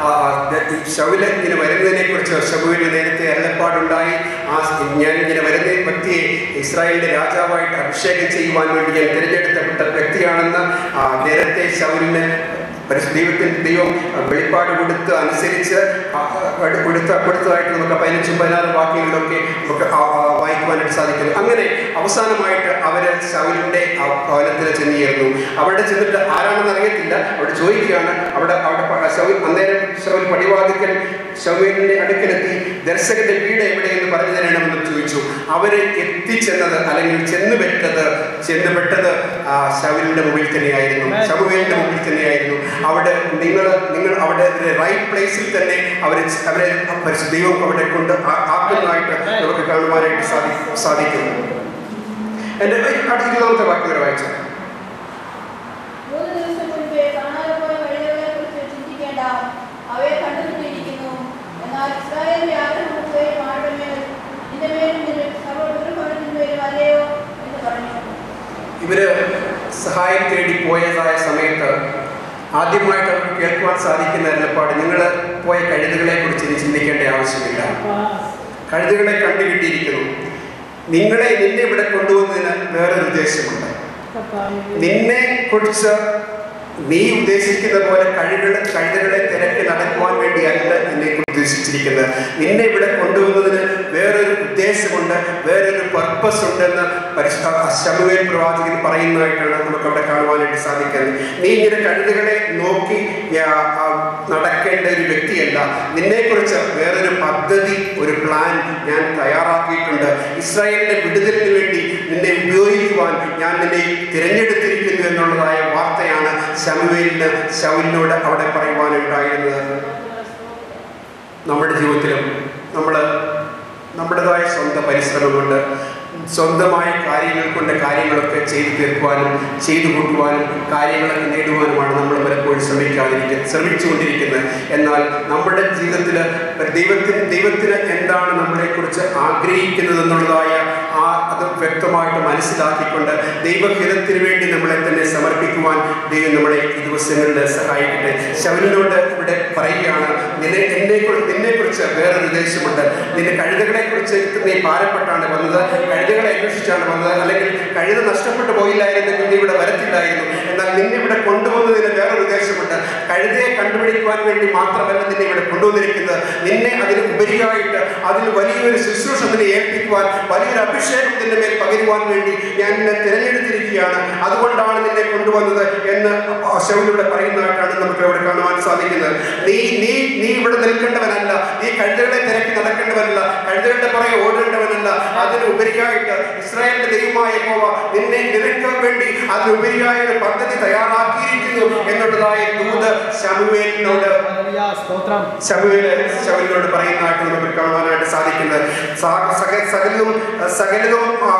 ശൗല ഇങ്ങനെ വരുന്നതിനെ കുറിച്ച് ശബുവിന് നേരത്തെ അരുളപ്പാടുണ്ടായി ആ ഞാൻ ഇങ്ങനെ വരുന്ന വ്യക്തിയെ ഇസ്രായേലിന്റെ രാജാവായിട്ട് അഭിഷേകം ചെയ്യുവാൻ വേണ്ടി ഞാൻ തിരഞ്ഞെടുക്കപ്പെട്ട വ്യക്തിയാണെന്ന് ആ, നേരത്തെ ശൗലിന് പരിശുദ്ധ ദൈവത്തിന് ദൈവം വെളിപ്പാട് കൊടുത്ത് അനുസരിച്ച് ആ, ആ, കൊടുത്ത കൊടുത്തതായിട്ട് നമുക്ക് പതിനഞ്ചും പതിനാറും വാക്യങ്ങളിലൊക്കെ നമുക്ക് ആ, ആ, വായിക്കുവാനായിട്ട് സാധിക്കുന്നു അങ്ങനെ അവസാനമായിട്ട് അവര് ശൗലിന്റെ ആ ഭവനത്തിൽ ചെന്നിരുന്നു അവിടെ ചെന്നിട്ട് ആരാണെന്ന് അറിയത്തില്ല അവിടെ ചോദിക്കുകയാണ് അവിടെ അവിടെ പ- ശൗൽ അന്നേരം ശൗൽ പടിവാതിക്കൽ ശൗലിന്റെ അടുക്കലെത്തി ദർശകന്റെ വീട് എവിടെയെന്ന് പറഞ്ഞു തരണമെന്ന് ചോദിച്ചു അവര് എത്തിച്ചെന്നത് അല്ലെങ്കിൽ ചെന്നുപെട്ടത് ചെന്നുപെട്ടത് ആ ശൗലിന്റെ മുമ്പിൽ തന്നെയായിരുന്നു ശമുവേലിന്റെ മുമ്പിൽ തന്നെയായിരുന്നു അവിടെ നിങ്ങൾ നിങ്ങൾ അവിടെ റൈറ്റ് പ്ലേസിൽ തന്നെ അവരെ അവരെ പരിശുദ്ധ ദൈവം അവിടെ കൊണ്ട് ആ- ആക്കുന്നതായിട്ട് നമുക്ക് കാണുവാനായിട്ട് സാധി സാധിക്കുന്നു എൻ്റെ അടുത്ത ഇരുപതാമത്തെ വാക്കുകൾ വായിച്ചത് മൂന്ന് ദിവസം മുൻപേ കാണാതെ പോയ വഴികളെക്കുറിച്ച് ചിന്തിക്കേണ്ട. അവയെ കണ്ടുപിടിച്ചിരിക്കുന്നു. എന്നാൽ ഇസ്രായേലിന്റെ ആഗ്രഹമൊക്കെയും ആരുടെ മേൽ, നിന്റെ മേലും നിന്റെ സർവ്വഗൃഹഭവനത്തിന്മേലും അല്ലയോ എന്ന് പറഞ്ഞു. ഇവര് സഹായം തേടി പോയതായ സമയത്ത് ആദ്യമായിട്ട് അവർക്ക് കേൾക്കുവാൻ സാധിക്കുന്ന അരുളപ്പാട് നിങ്ങൾ പോയ കഴുതുകളെ കുറിച്ച് ഇനി ചിന്തിക്കേണ്ട ആവശ്യമില്ല കഴുതുകളെ കണ്ടുകിട്ടിയിരിക്കുന്നു നിങ്ങളെ നിന്നെ ഇവിടെ കൊണ്ടുവന്നതിന് വേറൊരു ഉദ്ദേശമുണ്ട് നിന്നെ കുറിച്ച് നീ ഉദ്ദേശിക്കുന്ന പോലെ കഴുകൾ കഴുതകളെ തിരക്കി നടക്കുവാൻ വേണ്ടിയല്ല നിന്നെ ഉദ്ദേശിച്ചിരിക്കുന്നത് നിന്നെ ഇവിടെ കൊണ്ടുവന്നതിന് വേറൊരു ഉദ്ദേശമുണ്ട് വേറൊരു പർപ്പസ് ഉണ്ടെന്ന് പരിശുദ്ധ ശമുവേൽ പ്രവാചകൻ പറയുന്നതായിട്ടാണ് നമുക്ക് അവിടെ കാണുവാനായിട്ട് സാധിക്കുന്നത് നീ ഇങ്ങനെ കഴുതകളെ നോക്കി ആ, ആ, നടക്കേണ്ട ഒരു വ്യക്തിയല്ല നിന്നെക്കുറിച്ച് വേറൊരു പദ്ധതി ഒരു പ്ലാൻ ഞാൻ തയ്യാറാക്കിയിട്ടുണ്ട് ഇസ്രായേലിന്റെ വിടുതലിന് വേണ്ടി നിന്നെ ഉപയോഗിക്കുവാൻ ഞാൻ നിന്നെ തിരഞ്ഞെടുത്തിരിക്കുന്നു എന്നുള്ളതായ വാർത്തയാണ് ശമുവേലിന് ശൗലിനോട് അവിടെ പറയുവാനുണ്ടായിരുന്നത് നമ്മുടെ ജീവിതത്തിലും നമ്മൾ നമ്മുടേതായ സ്വന്തം പരിശ്രമം കൊണ്ട് സ്വന്തമായ കാര്യങ്ങൾ കൊണ്ട് കാര്യങ്ങളൊക്കെ ചെയ്തു തീർക്കുവാനും ചെയ്തു കൂട്ടുവാനും കാര്യങ്ങളൊക്കെ നേടുവാനുമാണ് നമ്മൾ പലപ്പോഴും ശ്രമിക്കാതിരിക്കുന്നത് ശ്രമിച്ചുകൊണ്ടിരിക്കുന്നത് എന്നാൽ നമ്മുടെ ജീവിതത്തിൽ ദൈവത്തിന് ദൈവത്തിന് എന്താണ് നമ്മളെക്കുറിച്ച് ആഗ്രഹിക്കുന്നത് എന്നുള്ളതായ ആ അത് വ്യക്തമായിട്ട് മനസ്സിലാക്കിക്കൊണ്ട് ദൈവഹിതത്തിന് വേണ്ടി നമ്മളെ തന്നെ സമർപ്പിക്കുവാൻ ദൈവം നമ്മളെ ഈ ദിവസങ്ങളിൽ സഹായിക്കട്ടെ ശവലിനോട് ഇവിടെ പറയുകയാണ് നിന്നെ എന്നെ നിന്നെ കുറിച്ച് വേറൊരു ഉദ്ദേശമുണ്ട് നിന്റെ കഴുതകളെ കുറിച്ച് നീ ഭാരപ്പെട്ടാണ് വന്നത് കഴുതകളെ അന്വേഷിച്ചാണ് വന്നത് അല്ലെങ്കിൽ കഴുത നഷ്ടപ്പെട്ടു പോയില്ലായിരുന്നെങ്കിൽ നീ ഇവിടെ വരത്തില്ലായിരുന്നു എന്നാൽ നിന്നെ ഇവിടെ കൊണ്ടുവന്നതിന് വേറൊരു ഉദ്ദേശമുണ്ട് കഴുതയെ കണ്ടുപിടിക്കുവാൻ വേണ്ടി മാത്രമല്ല നിന്നെ ഇവിടെ കൊണ്ടുവന്നിരിക്കുന്നത് നിന്നെ അതിന് ഉപരിയായിട്ട് അതിന് വലിയൊരു ശുശ്രൂഷ നിന്നെ ഏൽപ്പിക്കുവാൻ വലിയൊരു അഭിഷേകം നിന്റെ മേൽ പകരുവാൻ വേണ്ടി ഞാൻ നിന്നെ തിരഞ്ഞെടുത്തിരിക്കുകയാണ് അതുകൊണ്ടാണ് നിന്നെ കൊണ്ടുവന്നത് എന്ന് ശൗലിലൂടെ പറയുന്നതായിട്ടാണ് നമുക്ക് ഇവിടെ കാണുവാൻ സാധിക്കുന്നത് നീ നീ നീ ഇവിടെ നിൽക്കേണ്ടവനല്ല നീ കഴുതകളെ തിരക്കി നടക്കേണ്ടവനല്ല കഴുതകളുടെ പുറകെ ഓടേണ്ടവനല്ല അതിന് ഉപരിയായിട്ട് ഇസ്രായേലിന്റെ ദൈവമായ യഹോവ നിന്നെ നിനക്ക് വേണ്ടി അതിനുപരിയായ ഒരു പദ്ധതി തയ്യാറാക്കിയിരിക്കുന്നു എന്നുള്ളതായ ദൂത് ശമുവേലിനോട് സ്തോത്രം ശമുവേല് ശൗലിനോട് പറയുന്നതായിട്ട് നമുക്ക് കാണുവാനായിട്ട് സാധിക്കുന്നത് സാ- സക- സകലതും സകലതും ആ,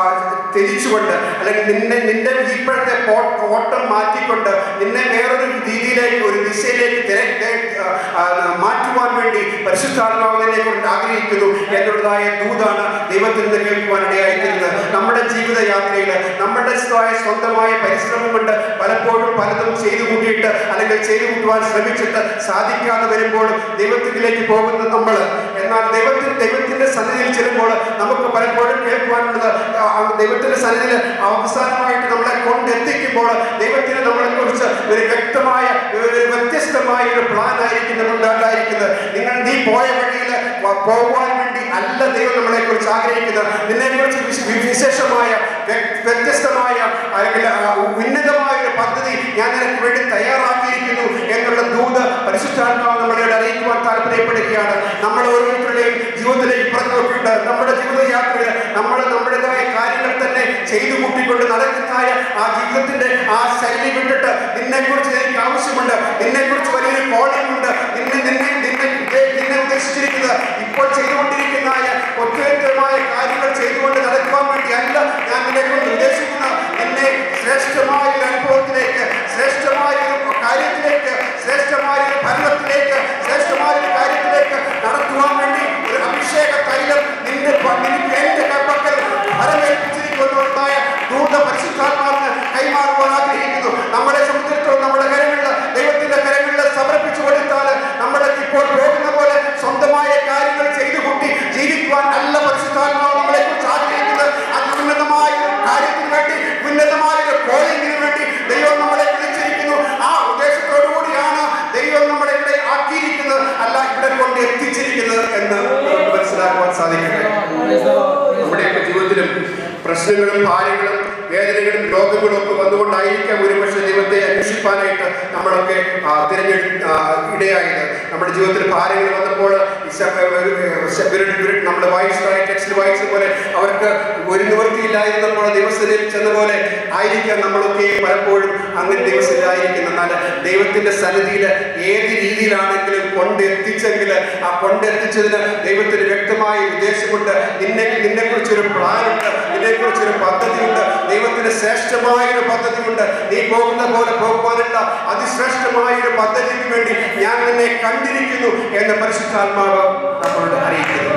തിരിച്ചുകൊണ്ട് അല്ലെങ്കിൽ നിന്നെ നിന്റെ ഇപ്പോഴത്തെ പോ- ഓട്ടം മാറ്റിക്കൊണ്ട് നിന്നെ വേറൊരു രീതിയിലേക്ക് ഒരു ദിശയിലേക്ക് തിര- തിര- ആ, മാറ്റുവാൻ വേണ്ടി പരിശുദ്ധാത്മാവ് നിന്നെ കൊണ്ട് ആഗ്രഹിക്കുന്നു എന്നുള്ളതായ ദൂതാണ് ദൈവത്തിൽ നിന്ന് കേൾക്കുവാനിടയായിരിക്കുന്നത് നമ്മുടെ ജീവിതയാത്രയിൽ നമ്മുടെ സ്വ- സ്വന്തമായ പരിശ്രമം കൊണ്ട് പലപ്പോഴും പലതും ചെയ്തു കൂട്ടിയിട്ട് അല്ലെങ്കിൽ ചെയ്തു കൂട്ടുവാൻ ശ്രമിച്ചിട്ട് സാധിക്കാതെ വരുമ്പോൾ ദൈവത്തിലേക്ക് പോകുന്ന നമ്മൾ എന്നാൽ ദൈവത്തിൽ ദൈവത്തിന്റെ സന്നിധിയിൽ ചെല്ലുമ്പോൾ നമുക്ക് പലപ്പോഴും കേൾക്കുവാനുള്ളത് ആ, ആ ദൈവത്തിന്റെ സന്നിധിയിൽ അവസാനമായിട്ട് നമ്മളെ കൊണ്ടെത്തിക്കുമ്പോൾ ദൈവത്തിന് നമ്മളെ കുറിച്ച് ഒരു വ്യക്തമായ ഒരു വ്യത്യസ്തമായ ഒരു പ്ലാൻ ആയിരിക്കും നമുക്ക് ഉണ്ടായിരിക്കുന്നത് നിങ്ങൾ നീ പോയ വഴിയിൽ വ- പോകുവാൻ വേണ്ടി അല്ല ദൈവം നമ്മളെ കുറിച്ച് ആഗ്രഹിക്കുന്നത് നിന്നെ കുറിച്ച് വിശേഷമായ വ്യ- വ്യത്യസ്തമായ അല്ലെങ്കിൽ ആ, ഉന്നതമായ ഒരു പദ്ധതി ഞാൻ നിനക്ക് വേണ്ടി തയ്യാറാക്കിയിരിക്കുന്നു എന്നുള്ള ദൂത് പരിശുദ്ധാത്മാവ് നമ്മളെ അറിയിക്കുവാൻ താല്പര്യപ്പെടുകയാണ് നമ്മൾ ഓരോരുത്തരുടെയും ജീവിതത്തിലേക്ക് പറഞ്ഞു നോക്കിയിട്ട് നമ്മുടെ ജീവിതയാത്രയിൽ നമ്മൾ നമ്മുടേതായ കാര്യങ്ങൾ തന്നെ ചെയ്തു കൂട്ടിക്കൊണ്ട് നടക്കുന്നതായ ആ ജീവിതത്തിന്റെ ആ ശൈലി വിട്ടിട്ട് നിന്നെ കുറിച്ച് എനിക്ക് ആവശ്യമുണ്ട് നിന്നെ കുറിച്ച് വലിയൊരു കോളിംഗ് ഉണ്ട് നിന്നെ നിന്നെ നിന്നെ നിന്നെ ഉദ്ദേശിച്ചിരിക്കുന്നത് ഇപ്പോൾ ചെയ്തുകൊണ്ടിരിക്കുന്നതായ ഒറ്റമായ കാര്യങ്ങൾ ചെയ്തുകൊണ്ട് നടക്കുവാൻ വേണ്ടി അല്ല ഞാൻ നിന്നെ കൊണ്ട് ഉദ്ദേശിക്കുന്ന എന്നെ ശ്രേഷ്ഠമായ ഒരു അനുഭവത്തിലേക്ക് ശ്രേഷ്ഠമായ ഒരു കാര്യത്തിലേക്ക് ശ്രേഷ്ഠമായ ഒരു ഭരണത്തിലേക്ക് ശ്രേഷ്ഠമായ ഒരു കാര്യത്തിലേക്ക് നടത്തുവാൻ വേണ്ടി ഒരു അഭിഷേക തൈലം നിന്റെ പ- നിനക്ക് എന്റെ പക്കൽ ഫലമേൽപ്പിച്ചിരിക്കുന്നതായ ദൂത പരിശുദ്ധാത്മാവിന് കൈമാറുവാൻ ആഗ്രഹിക്കുന്നു നമ്മുടെ സമുദ്രത്തോട് നമ്മുടെ കരങ്ങളിൽ ദൈവത്തിന്റെ കരങ്ങളിൽ സമർപ്പിച്ചു കൊടുത്താൽ നമ്മുടെ ഇപ്പോൾ പോകുന്ന പോലെ സ്വന്തമായ കാര്യങ്ങൾ ചെയ്തു കൂട്ടി ജീവിക്കുവാൻ അല്ല പരിശുദ്ധാത്മാവ് നമ്മളെ കുറിച്ച് ആഗ്രഹിക്കുന്നത് അത്യുന്നതമായ ഒരു കാര്യത്തിന് വേണ്ടി ഉന്നതമായ ഒരു കോളിങ്ങിന് വേണ്ടി ദൈവം നമ്മളെ വിളിച്ചിരിക്കുന്നു ആ ഉദ്ദേശത്തോടുകൂടിയാണ് ദൈവം നമ്മളെ ഇവിടെ ആക്കിയിരിക്കുന്നത് അല്ല ഇവിടെ കൊണ്ട് എത്തിച്ചിരിക്കുന്നത് എന്ന് നമുക്ക് മനസ്സിലാക്കുവാൻ സാധിക്കട്ടെ നമ്മുടെയൊക്കെ ജീവിതത്തിലും പ്രശ്നങ്ങളും ഭാര്യകളും വേദനകളും രോഗങ്ങളും ഒക്കെ വന്നുകൊണ്ടായിരിക്കാം ഒരുപക്ഷെ ദൈവത്തെ അന്വേഷിപ്പാനായിട്ട് നമ്മളൊക്കെ ആ, തിരഞ്ഞെടു ആ, ഇടയായത് നമ്മുടെ ജീവിതത്തിൽ ഭാര്യകൾ വന്നപ്പോൾ ഈ ശ- ഒരു, ശ- വിരട് വിരട് നമ്മൾ വായിച്ചതായ ടെക്സ്റ്റിൽ വായിച്ച പോലെ അവർക്ക് ഒരു നിവൃത്തിയില്ലായിരുന്നപ്പോൾ ദിവസത്തിൽ ചെന്ന പോലെ ആയിരിക്കാം നമ്മളൊക്കെ പലപ്പോഴും അങ്ങനെ ദിവസത്തിലായിരിക്കും എന്നാൽ ദൈവത്തിന്റെ സന്നിധിയിൽ ഏത് രീതിയിലാണെങ്കിലും കൊണ്ടെത്തിച്ചെങ്കിൽ ആ കൊണ്ടെത്തിച്ചതിന് ദൈവത്തിന് വ്യക്തമായ ഉദ്ദേശമുണ്ട് നിന്നെ നിന്നെ കുറിച്ചൊരു പ്ലാനുണ്ട് നിന്നെ കുറിച്ചൊരു പദ്ധതിയുണ്ട് ദൈവത്തിന് ശ്രേഷ്ഠമായ ഒരു പദ്ധതിയുണ്ട് നീ പോകുന്ന പോലെ പോകുവാനുള്ള അതിശ്രേഷ്ഠമായ ഒരു പദ്ധതിക്ക് വേണ്ടി ഞാൻ നിന്നെ കണ്ടിരിക്കുന്നു എന്ന് പരിശുദ്ധാത്മാവ് നമ്മളോട് അറിയിക്കുന്നു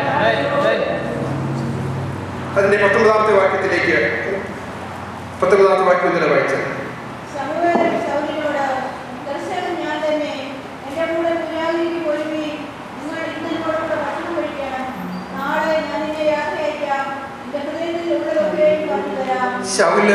അതിന്റെ പത്തൊമ്പതാമത്തെ വാക്യത്തിലേക്ക് പത്തൊമ്പതാമത്തെ വാക്യം ഇന്നലെ വായിച്ചത് സമൂഹത്തിൽ സൗകര്യത്തോട് ദർശനം ഞാൻ തന്നെ എൻ്റെ കൂടെ പുരാതിരിക്ക് ഒരുങ്ങി നിങ്ങൾ ഇന്നോടുകൂടെ ഭക്ഷണം കഴിക്കണം നാളെ ഞാൻ നിന്നെ യാത്ര അയക്കാം എൻ്റെ ഹൃദയത്തിൽ ഉള്ളതൊക്കെയും പറഞ്ഞു തരാം ശൗല്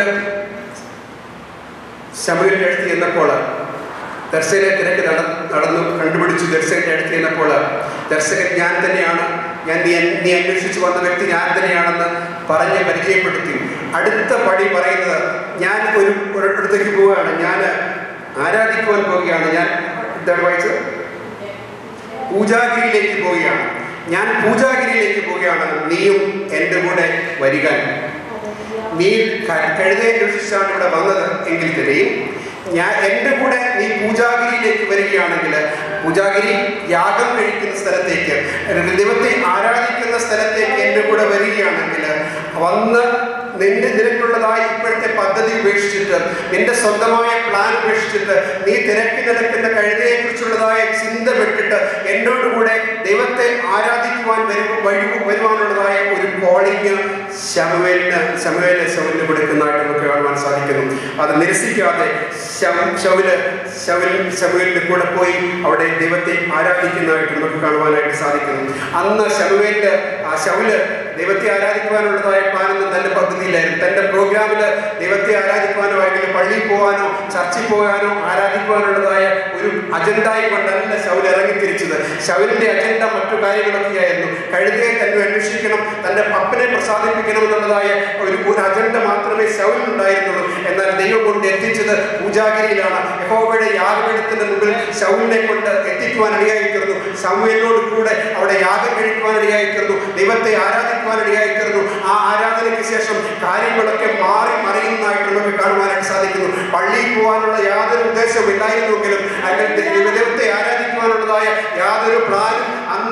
ശമുലിന്റെ അടുത്ത് ചെന്നപ്പോൾ ദർശകനെ തിരക്ക് നട നടന്നു കണ്ടുപിടിച്ചു ദർശകന്റെ അടുത്ത് ചെന്നപ്പോൾ ദർശകൻ ഞാൻ തന്നെയാണ് ഞാൻ നീ അൻ- നീ അന്വേഷിച്ചു വന്ന വ്യക്തി ഞാൻ തന്നെയാണെന്ന് പറഞ്ഞ് പരിചയപ്പെടുത്തി അടുത്ത പടി പറയുന്നത് ഞാൻ ഒരു ഒരിടത്തേക്ക് പോവുകയാണ് ഞാൻ ആരാധിക്കുവാൻ പോവുകയാണ് ഞാൻ എന്താണ് വായിച്ചത് പൂജാഗിരിയിലേക്ക് പോവുകയാണ് ഞാൻ പൂജാഗിരിയിലേക്ക് പോവുകയാണ് നീയും എൻ്റെ കൂടെ വരിക നീ ക- കഴുതയെ അന്വേഷിച്ചാണ് ഇവിടെ വന്നത് എങ്കിൽ തന്നെയും ഞാൻ എൻ്റെ കൂടെ നീ പൂജാഗിരിയിലേക്ക് വരികയാണെങ്കിൽ പൂജാഗിരി യാഗം കഴിക്കുന്ന സ്ഥലത്തേക്ക് അല്ലെങ്കിൽ ദൈവത്തെ ആരാധിക്കുന്ന സ്ഥലത്തേക്ക് എൻ്റെ കൂടെ വരികയാണെങ്കിൽ വന്ന് നിന്റെ നിനക്കുള്ളതായ ഇപ്പോഴത്തെ പദ്ധതി ഉപേക്ഷിച്ചിട്ട് നിന്റെ സ്വന്തമായ പ്ലാൻ ഉപേക്ഷിച്ചിട്ട് നീ തിരക്കി നടക്കുന്ന കഴുതയെ കുറിച്ചുള്ളതായ ചിന്ത വിട്ടിട്ട് എന്നോട് കൂടെ ദൈവത്തെ ആരാധിക്കുവാൻ വരും വഴി വരുവാനുള്ളതായ ഒരു കോളിങ് ശമുവേലിന് ശമുവേലിന് ശൗലിന് കൊടുക്കുന്നതായിട്ട് നമുക്ക് കാണുവാൻ സാധിക്കുന്നു അത് നിരസിക്കാതെ ശവ- ശൗല് ശൗൽ ശമുവേലിന്റെ കൂടെ പോയി അവിടെ ദൈവത്തെ ആരാധിക്കുന്നതായിട്ട് നമുക്ക് കാണുവാനായിട്ട് സാധിക്കുന്നു അന്ന് ശമുവേലിന്റെ ആ ശൗല് ദൈവത്തെ ആരാധിക്കുവാനുള്ളതായ പ്ലാനൊന്നും തന്റെ പദ്ധതിയിലായിരുന്നു തന്റെ പ്രോഗ്രാമിൽ ദൈവത്തെ ആരാധിക്കുവാനോ അല്ലെങ്കിൽ പള്ളിയിൽ പോകാനോ ചർച്ചിൽ പോകാനോ ആരാധിക്കുവാനുള്ളതായ ഒരു അജണ്ടയായി കൊണ്ടല്ല ശൗൽ ഇറങ്ങിത്തിരിച്ചത് ശൗലിന്റെ അജണ്ട മറ്റു കാര്യങ്ങളൊക്കെയായിരുന്നു കഴുതയെ തന്നെ അന്വേഷിക്കണം തന്റെ പപ്പനെ പ്രസാദിപ്പിക്കണം എന്നുള്ളതായ ഒരു ഒരു അജണ്ട മാത്രമേ ശൗലിനുണ്ടായിരുന്നുള്ളൂ എന്നാൽ ദൈവം കൊണ്ട് എത്തിച്ചത് പൂജാഗിരിയിലാണ് യഹോവയുടെ യാഗപീഠത്തിന്റെ മുമ്പിൽ ശൗലിനെ കൊണ്ട് എത്തിക്കുവാൻ ഇടയായി തീർന്നു ശമുവേലിനോട് കൂടെ അവിടെ യാഗം കഴിക്കുവാൻ ഇടയായി തീർന്നു ദൈവത്തെ ആരാധിക്കുവാൻ ഇടയായി തീർന്നു ആ ആരാധനയ്ക്ക് ശേഷം കാര്യങ്ങളൊക്കെ മാറി മറിയുന്നതായിട്ട് നമുക്ക് കാണുവാനായിട്ട് സാധിക്കുന്നു പള്ളിയിൽ പോകാനുള്ള യാതൊരു ഉദ്ദേശവും ഇല്ലായിരുന്നുവെങ്കിലും അല്ലെങ്കിൽ ദൈവത്തെ ആരാധിക്കുവാനുള്ളതായ യാതൊരു പ്ലാനും അന്ന്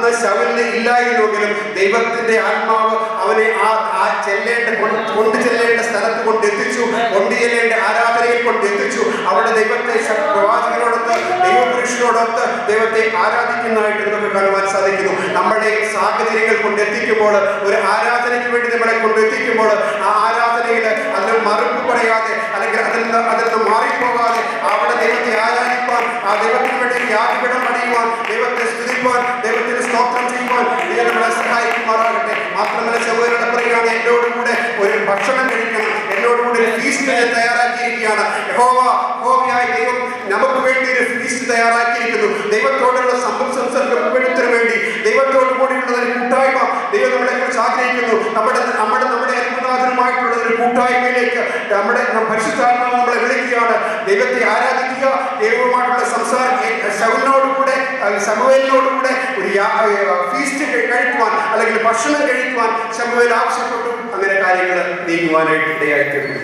അന്ന് ശവലിന് ഇല്ലായിരുന്നുവെങ്കിലും ദൈവത്തിന്റെ ആത്മാവ് അവനെ ആ ആ ചെല്ലേണ്ട കൊണ്ട് കൊണ്ടു ചെല്ലേണ്ട സ്ഥലത്ത് കൊണ്ട് എത്തിച്ചു കൊണ്ടു ചെല്ലേണ്ട ആരാധനയിൽ കൊണ്ട് എത്തിച്ചു അവിടെ ദൈവത്തെ ശ- പ്രവാചകനോടൊത്ത് ദൈവപുരുഷനോടൊത്ത് ദൈവത്തെ ആരാധിക്കുന്നതായിട്ട് നമുക്ക് കാണുവാൻ സാധിക്കുന്നു നമ്മുടെ സാഹചര്യങ്ങൾ കൊണ്ട് എത്തിക്കുമ്പോൾ ഒരു ആരാധനയ്ക്ക് വേണ്ടി നമ്മളെ കൊണ്ട് എത്തിക്കുമ്പോൾ ആ ആരാധനയിൽ അതിന് മറുപ്പ് പറയാതെ അല്ലെങ്കിൽ അതിൽ നിന്ന് അതിൽ നിന്ന് മാറിപ്പോകാതെ അവിടെ ദൈവത്തെ ആരാധിപ്പാൻ ആ ദൈവത്തിന് വേണ്ടി യാഗപീഠം പണിയുവാൻ ദൈവത്തെ സ്തുതിപ്പാൻ ദൈവത്തിന് സ്തോത്രം ചെയ്യുവാൻ ദൈവം നമ്മളെ സഹായിക്കുമാറാകട്ടെ മാത്രമല്ല സഹോദരനെ പറയുകയാണ് എന്നോടുകൂടെ ഒരു ഭക്ഷണം കഴിക്കണം എന്നോടുകൂടി ഒരു ഫീസ്റ്റ് ഞാൻ തയ്യാറാക്കിയിരിക്കുകയാണ് യഹോവ യഹോവയായ ദൈവം നമുക്ക് വേണ്ടി ഒരു ഫീസ്റ്റ് തയ്യാറാക്കിയിരിക്കുന്നു ദൈവത്തോടുള്ള സമ്പൽ സംസർഗപ്പെടുത്തിന് വേണ്ടി ദൈവത്തോട് കൂടിയുള്ള ഒരു കൂട്ടായ്മ ദൈവം നമ്മളെ കുറിച്ച് ആഗ്രഹിക്കുന്നു നമ്മുടെ നമ്മുടെ നമ്മുടെ അത്ഭുതനാഥനുമായിട്ടുള്ള ഒരു കൂട്ടായ്മയിലേക്ക് നമ്മുടെ നം- പരിശുദ്ധാത്മാവ് നമ്മളെ വിളിക്കുകയാണ് ദൈവത്തെ ആരാധിക്കുക ദൈവവുമായിട്ടുള്ള സംസാരം ശവനോടുകൂടെ സമവേലിനോടുകൂടെ ഒരു ഫീസ്റ്റ് കഴിക്കുവാൻ അല്ലെങ്കിൽ ഭക്ഷണം കഴിക്കുവാൻ ശമുവേൽ ആവശ്യപ്പെട്ടു അങ്ങനെ കാര്യങ്ങൾ നീങ്ങുവാനായിട്ട് ഇടയായിത്തീർന്നു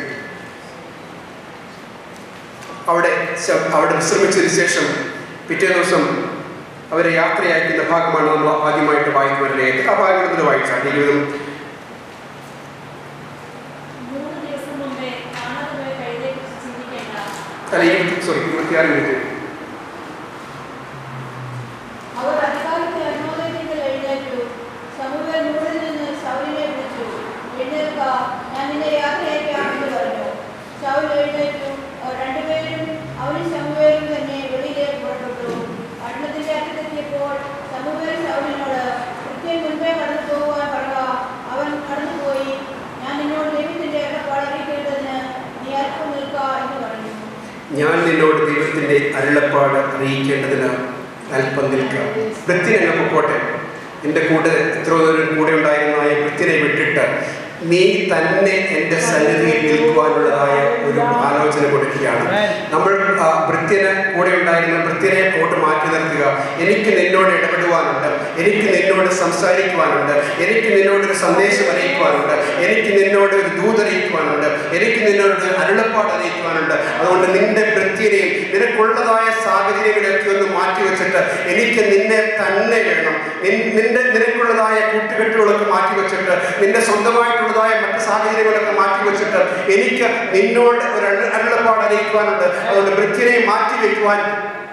അവിടെ ശ- അവിടെ വിശ്രമിച്ചതിന് ശേഷം പിറ്റേ ദിവസം അവരെ യാത്രയാക്കുന്ന ഭാഗമാണ് നമ്മൾ ആദ്യമായിട്ട് വായിക്കുവാനിടയായത് ആ ഭാഗം ഇതിൽ വായിച്ചാൽ ഇരുപതും മൂന്ന് ദിവസം മുമ്പേ കാണാതെ പോയ കഴുതയെക്കുറിച്ച് ചിന്തിക്കേണ്ട അല്ല ഇരുപത്തി സോറി ഇരുപത്തിയാറ് മിനിറ്റ് അവർ അധികാരത്തെ അനുമോദനത്തിൽ എഴുന്നേറ്റു സമൂഹം മുകളിൽ നിന്ന് ശൗലിനെ വിളിച്ചു എഴുന്നേൽക്ക ഞാൻ നിന്നെ യാത്രയയക്കാമെന്ന് പറഞ്ഞു ശൗൽ എഴുന്നേറ്റു അവർ രണ്ടുപേരും അവനും സമൂഹവും തന്നെ വെളിയിലേക്ക് പുറപ്പെട്ടു പട്ടണത്തിന്റെ അറ്റത്തെത്തിയപ്പോൾ സമൂഹം ശൗലിനോട് കൃത്യം മുൻപേ കടന്നു പോകുവാൻ പറയുക അവൻ കടന്നുപോയി ഞാൻ നിന്നോട് ദൈവത്തിന്റെ ഇടപാട് അറിയിക്കേണ്ടതിന് നീ അല്പം നിൽക്ക എന്ന് പറഞ്ഞു ഞാൻ നിന്നോട് ദൈവത്തിന്റെ അരുളപ്പാട് അറിയിക്കേണ്ടതിന് അല്പം നിൽക്കാം വൃത്തിനെ അങ്ങ് പൊക്കോട്ടെ എൻ്റെ കൂടെ എത്ര ദൂരം കൂടെ ഉണ്ടായിരുന്ന ഈ വൃത്തിനെ വിട്ടിട്ട് നീ തന്നെ എൻ്റെ സന്നിധിയിൽ നിൽക്കുവാനുള്ളതായ ഒരു ആലോചന കൊടുക്കുകയാണ് നമ്മൾ ആ, വൃത്യന് കൂടെ ഉണ്ടായിരുന്ന വൃത്യനെ അങ്ങോട്ട് മാറ്റി നിർത്തുക എനിക്ക് നിന്നോട് ഇടപെടുവാനുണ്ട് എനിക്ക് നിന്നോട് സംസാരിക്കുവാനുണ്ട് എനിക്ക് നിന്നോട് ഒരു സന്ദേശം അറിയിക്കുവാനുണ്ട് എനിക്ക് നിന്നോട് ഒരു ദൂത് അറിയിക്കുവാനുണ്ട് എനിക്ക് നിന്നോട് ഒരു അരുളപ്പാട് അറിയിക്കുവാനുണ്ട് അതുകൊണ്ട് നിന്റെ വൃത്തിനെയും നിനക്കുള്ളതായ സാഹചര്യങ്ങളെയൊക്കെ ഒന്ന് മാറ്റി വെച്ചിട്ട് എനിക്ക് നിന്നെ തന്നെ വേണം നിൻ- നിന്റെ നിനക്കുള്ളതായ കൂട്ടുകെട്ടുകളൊക്കെ മാറ്റി വെച്ചിട്ട് നിന്റെ സ്വന്തമായിട്ടുള്ളതായ മറ്റ് സാഹചര്യങ്ങളൊക്കെ മാറ്റി വെച്ചിട്ട് എനിക്ക് നിന്നോട് ഒരു അരുള- അരുളപ്പാട് അറിയിക്കുവാനുണ്ട് അതുകൊണ്ട് വൃത്തിനെ മാറ്റി വയ്ക്കുവാൻ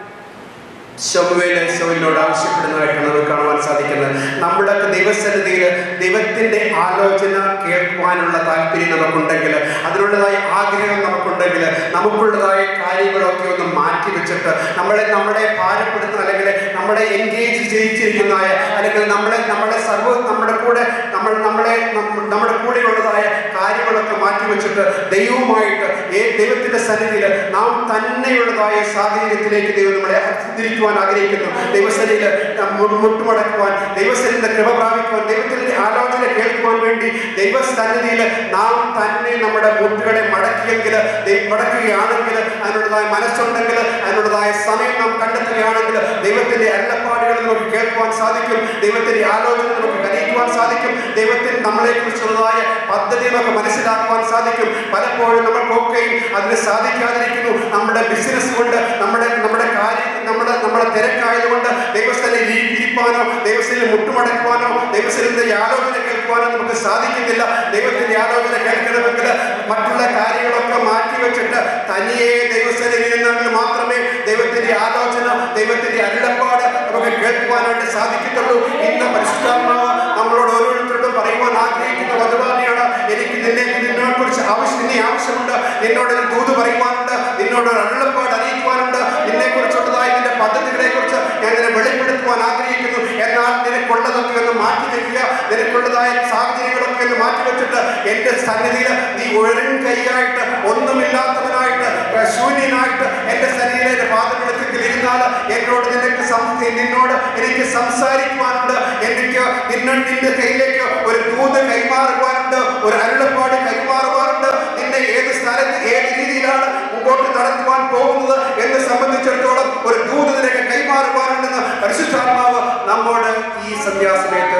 ശമുവേല് ശൗലിനോട് ആവശ്യപ്പെടുന്നതായിട്ടാണ് നമുക്ക് കാണുവാൻ സാധിക്കുന്നത് നമ്മുടെ ദൈവസന്നിധിയിൽ ദൈവത്തിന്റെ ആലോചന കേൾക്കുവാനുള്ള താല്പര്യം നമുക്കുണ്ടെങ്കിൽ അതിനുള്ളതായ ആഗ്രഹം നമുക്കുണ്ടെങ്കിൽ നമുക്കുള്ളതായ കാര്യങ്ങളൊക്കെ ഒന്ന് മാറ്റി വെച്ചിട്ട് നമ്മളെ നമ്മളെ ഭാരപ്പെടുന്ന അല്ലെങ്കിൽ നമ്മളെ എൻഗേജ് ചെയ്യിച്ചിരിക്കുന്നതായ അല്ലെങ്കിൽ നമ്മളെ നമ്മുടെ സർവ്വ നമ്മുടെ കൂടെ നമ്മൾ നമ്മളെ നമ്മ- നമ്മുടെ കൂടെയുള്ളതായ കാര്യങ്ങളൊക്കെ മാറ്റി വെച്ചിട്ട് ദൈവവുമായിട്ട് ഏ- ദൈവത്തിന്റെ സന്നിധിയിൽ നാം തന്നെയുള്ളതായ സാഹചര്യത്തിലേക്ക് ദൈവം നമ്മളെ തിരിക്കുവാൻ ആഗ്രഹിക്കുന്നു ദൈവസന്നിധിയിൽ നാം മു- മുട്ടുമടക്കുവാൻ ദൈവസന്നിധിയുടെ കൃപ പ്രാപിക്കുവാൻ ദൈവത്തിന്റെ ആലോചന കേൾക്കുവാൻ വേണ്ടി ദൈവസന്നിധിയിൽ നാം തന്നെ നമ്മുടെ മുട്ടുകളെ മടക്കിയെങ്കിൽ ദൈ- മടക്കുകയാണെങ്കിൽ അതിനുള്ളതായ മനസ്സുണ്ടെങ്കിൽ അതിനുള്ളതായ സമയം നാം കണ്ടെത്തുകയാണെങ്കിൽ ദൈവത്തിന്റെ അരുളപ്പാടുകൾ നമുക്ക് കേൾക്കുവാൻ സാധിക്കും ദൈവത്തിന്റെ ആലോചന നമുക്ക് ഗ്രഹിക്കുവാൻ സാധിക്കും ദൈവത്തിന് നമ്മളെ കുറിച്ചുള്ളതായ പദ്ധതി നമുക്ക് മനസ്സിലാക്കുവാൻ സാധിക്കും പലപ്പോഴും നമ്മൾക്കൊക്കെയും അതിന് സാധിക്കാതിരിക്കുന്നു നമ്മുടെ ബിസിനസ് കൊണ്ട് നമ്മുടെ നമ്മുടെ കാര്യം നമ്മുടെ നമ്മുടെ തിരക്കായതുകൊണ്ട് ദൈവസ്ഥലിൽ ഇരിപ്പാനോ ദൈവസ്ഥലിൽ മുട്ടുമടക്കുവാനോ ദൈവസ്ഥലിന്റെ ആലോചന കേൾക്കുവാനോ നമുക്ക് സാധിക്കുന്നില്ല ദൈവത്തിന്റെ ആലോചന കേൾക്കണമെങ്കിൽ മറ്റുള്ള കാര്യങ്ങളൊക്കെ മാറ്റി വെച്ചിട്ട് തനിയെ ദൈവസ്ഥലിൽ നിന്നെങ്കിൽ മാത്രമേ ദൈവത്തിന്റെ ആലോചന ദൈവത്തിന്റെ അരുളപ്പാട് നമുക്ക് കേൾക്കുവാനായിട്ട് സാധിക്കത്തുള്ളൂ ഇന്ന് പരിശുദ്ധാത്മാവ് നമ്മളോട് ഓരോരുത്തരോടും പറയുവാൻ ആഗ്രഹിക്കുന്ന വധുവാനെയാണ് എനിക്ക് നിന്നെ നിന്നെ കുറിച്ച് ആവശ്യം നിന്നെ ആവശ്യമുണ്ട് നിന്നോട് ഒരു ദൂത് പറയുവാനുണ്ട് നിന്നോട് ഒരു അരുളപ്പാട് അറിയിക്കുവാനുണ്ട് നിന്നെ കുറിച്ചുള്ളതായ നിന്റെ പദ്ധതികളെ കുറിച്ച് ഞാൻ നിന്നെ വെളിപ്പെടുത്തുവാൻ ആഗ്രഹിക്കുന്നു എന്നാൽ നിനക്കുള്ളതൊക്കെ ഒന്ന് മാറ്റി വെക്കുക നിനക്കുള്ളതായ സാഹചര്യങ്ങളൊക്കെ ഒന്ന് മാറ്റി വെച്ചിട്ട് എന്റെ സന്നിധിയിൽ നീ ഉഴൻ കൈയായിട്ട് ഒന്നുമില്ലാത്തവനായിട്ട് ഏർ ശൂന്യനായിട്ട് എന്റെ സന്നിധിയിലെ എന്റെ പാദമെടുത്തിൽ ഇരുന്നാൽ എന്നോട് നിനക്ക് സം- നിന്നോട് എനിക്ക് സംസാരിക്കുവാനുണ്ട് എനിക്ക് നിന്നെ നിന്റെ കയ്യിലേക്ക് ഒരു ദൂത് കൈമാറുവാനുണ്ട് ഒരു അരുളപ്പാട് കൈമാറുവാനുണ്ട് നിന്നെ ഏത് സ്ഥലത്ത് ഏത് രീതിയിലാണ് മുമ്പോട്ട് നടത്തുവാൻ പോകുന്നത് എന്ന് സംബന്ധിച്ചിടത്തോളം ഒരു ദൂത് നിനക്ക് കൈമാറുവാനുണ്ടെന്ന് പരിശുദ്ധാത്മാവ് നമ്മോട് ഈ സന്ധ്യാസമയത്ത്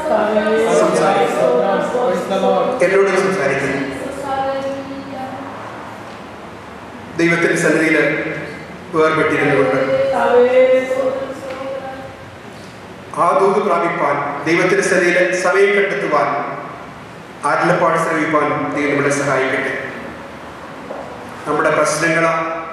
എന്നോട് സംസാരിക്കുന്നു ദൈവത്തിന്റെ സന്നിധിയിൽ വേർപെട്ടിരുന്നുകൊണ്ട് ആ ദൂത് പ്രാപിപ്പാൻ ദൈവത്തിന്റെ സ്ഥിതിയിൽ സമയം കണ്ടെത്തുവാൻ ആരിലപ്പാട് ശ്രമിപ്പാൻ ദൈവം നമ്മളെ സഹായിക്കട്ടെ നമ്മുടെ പ്രശ്നങ്ങൾ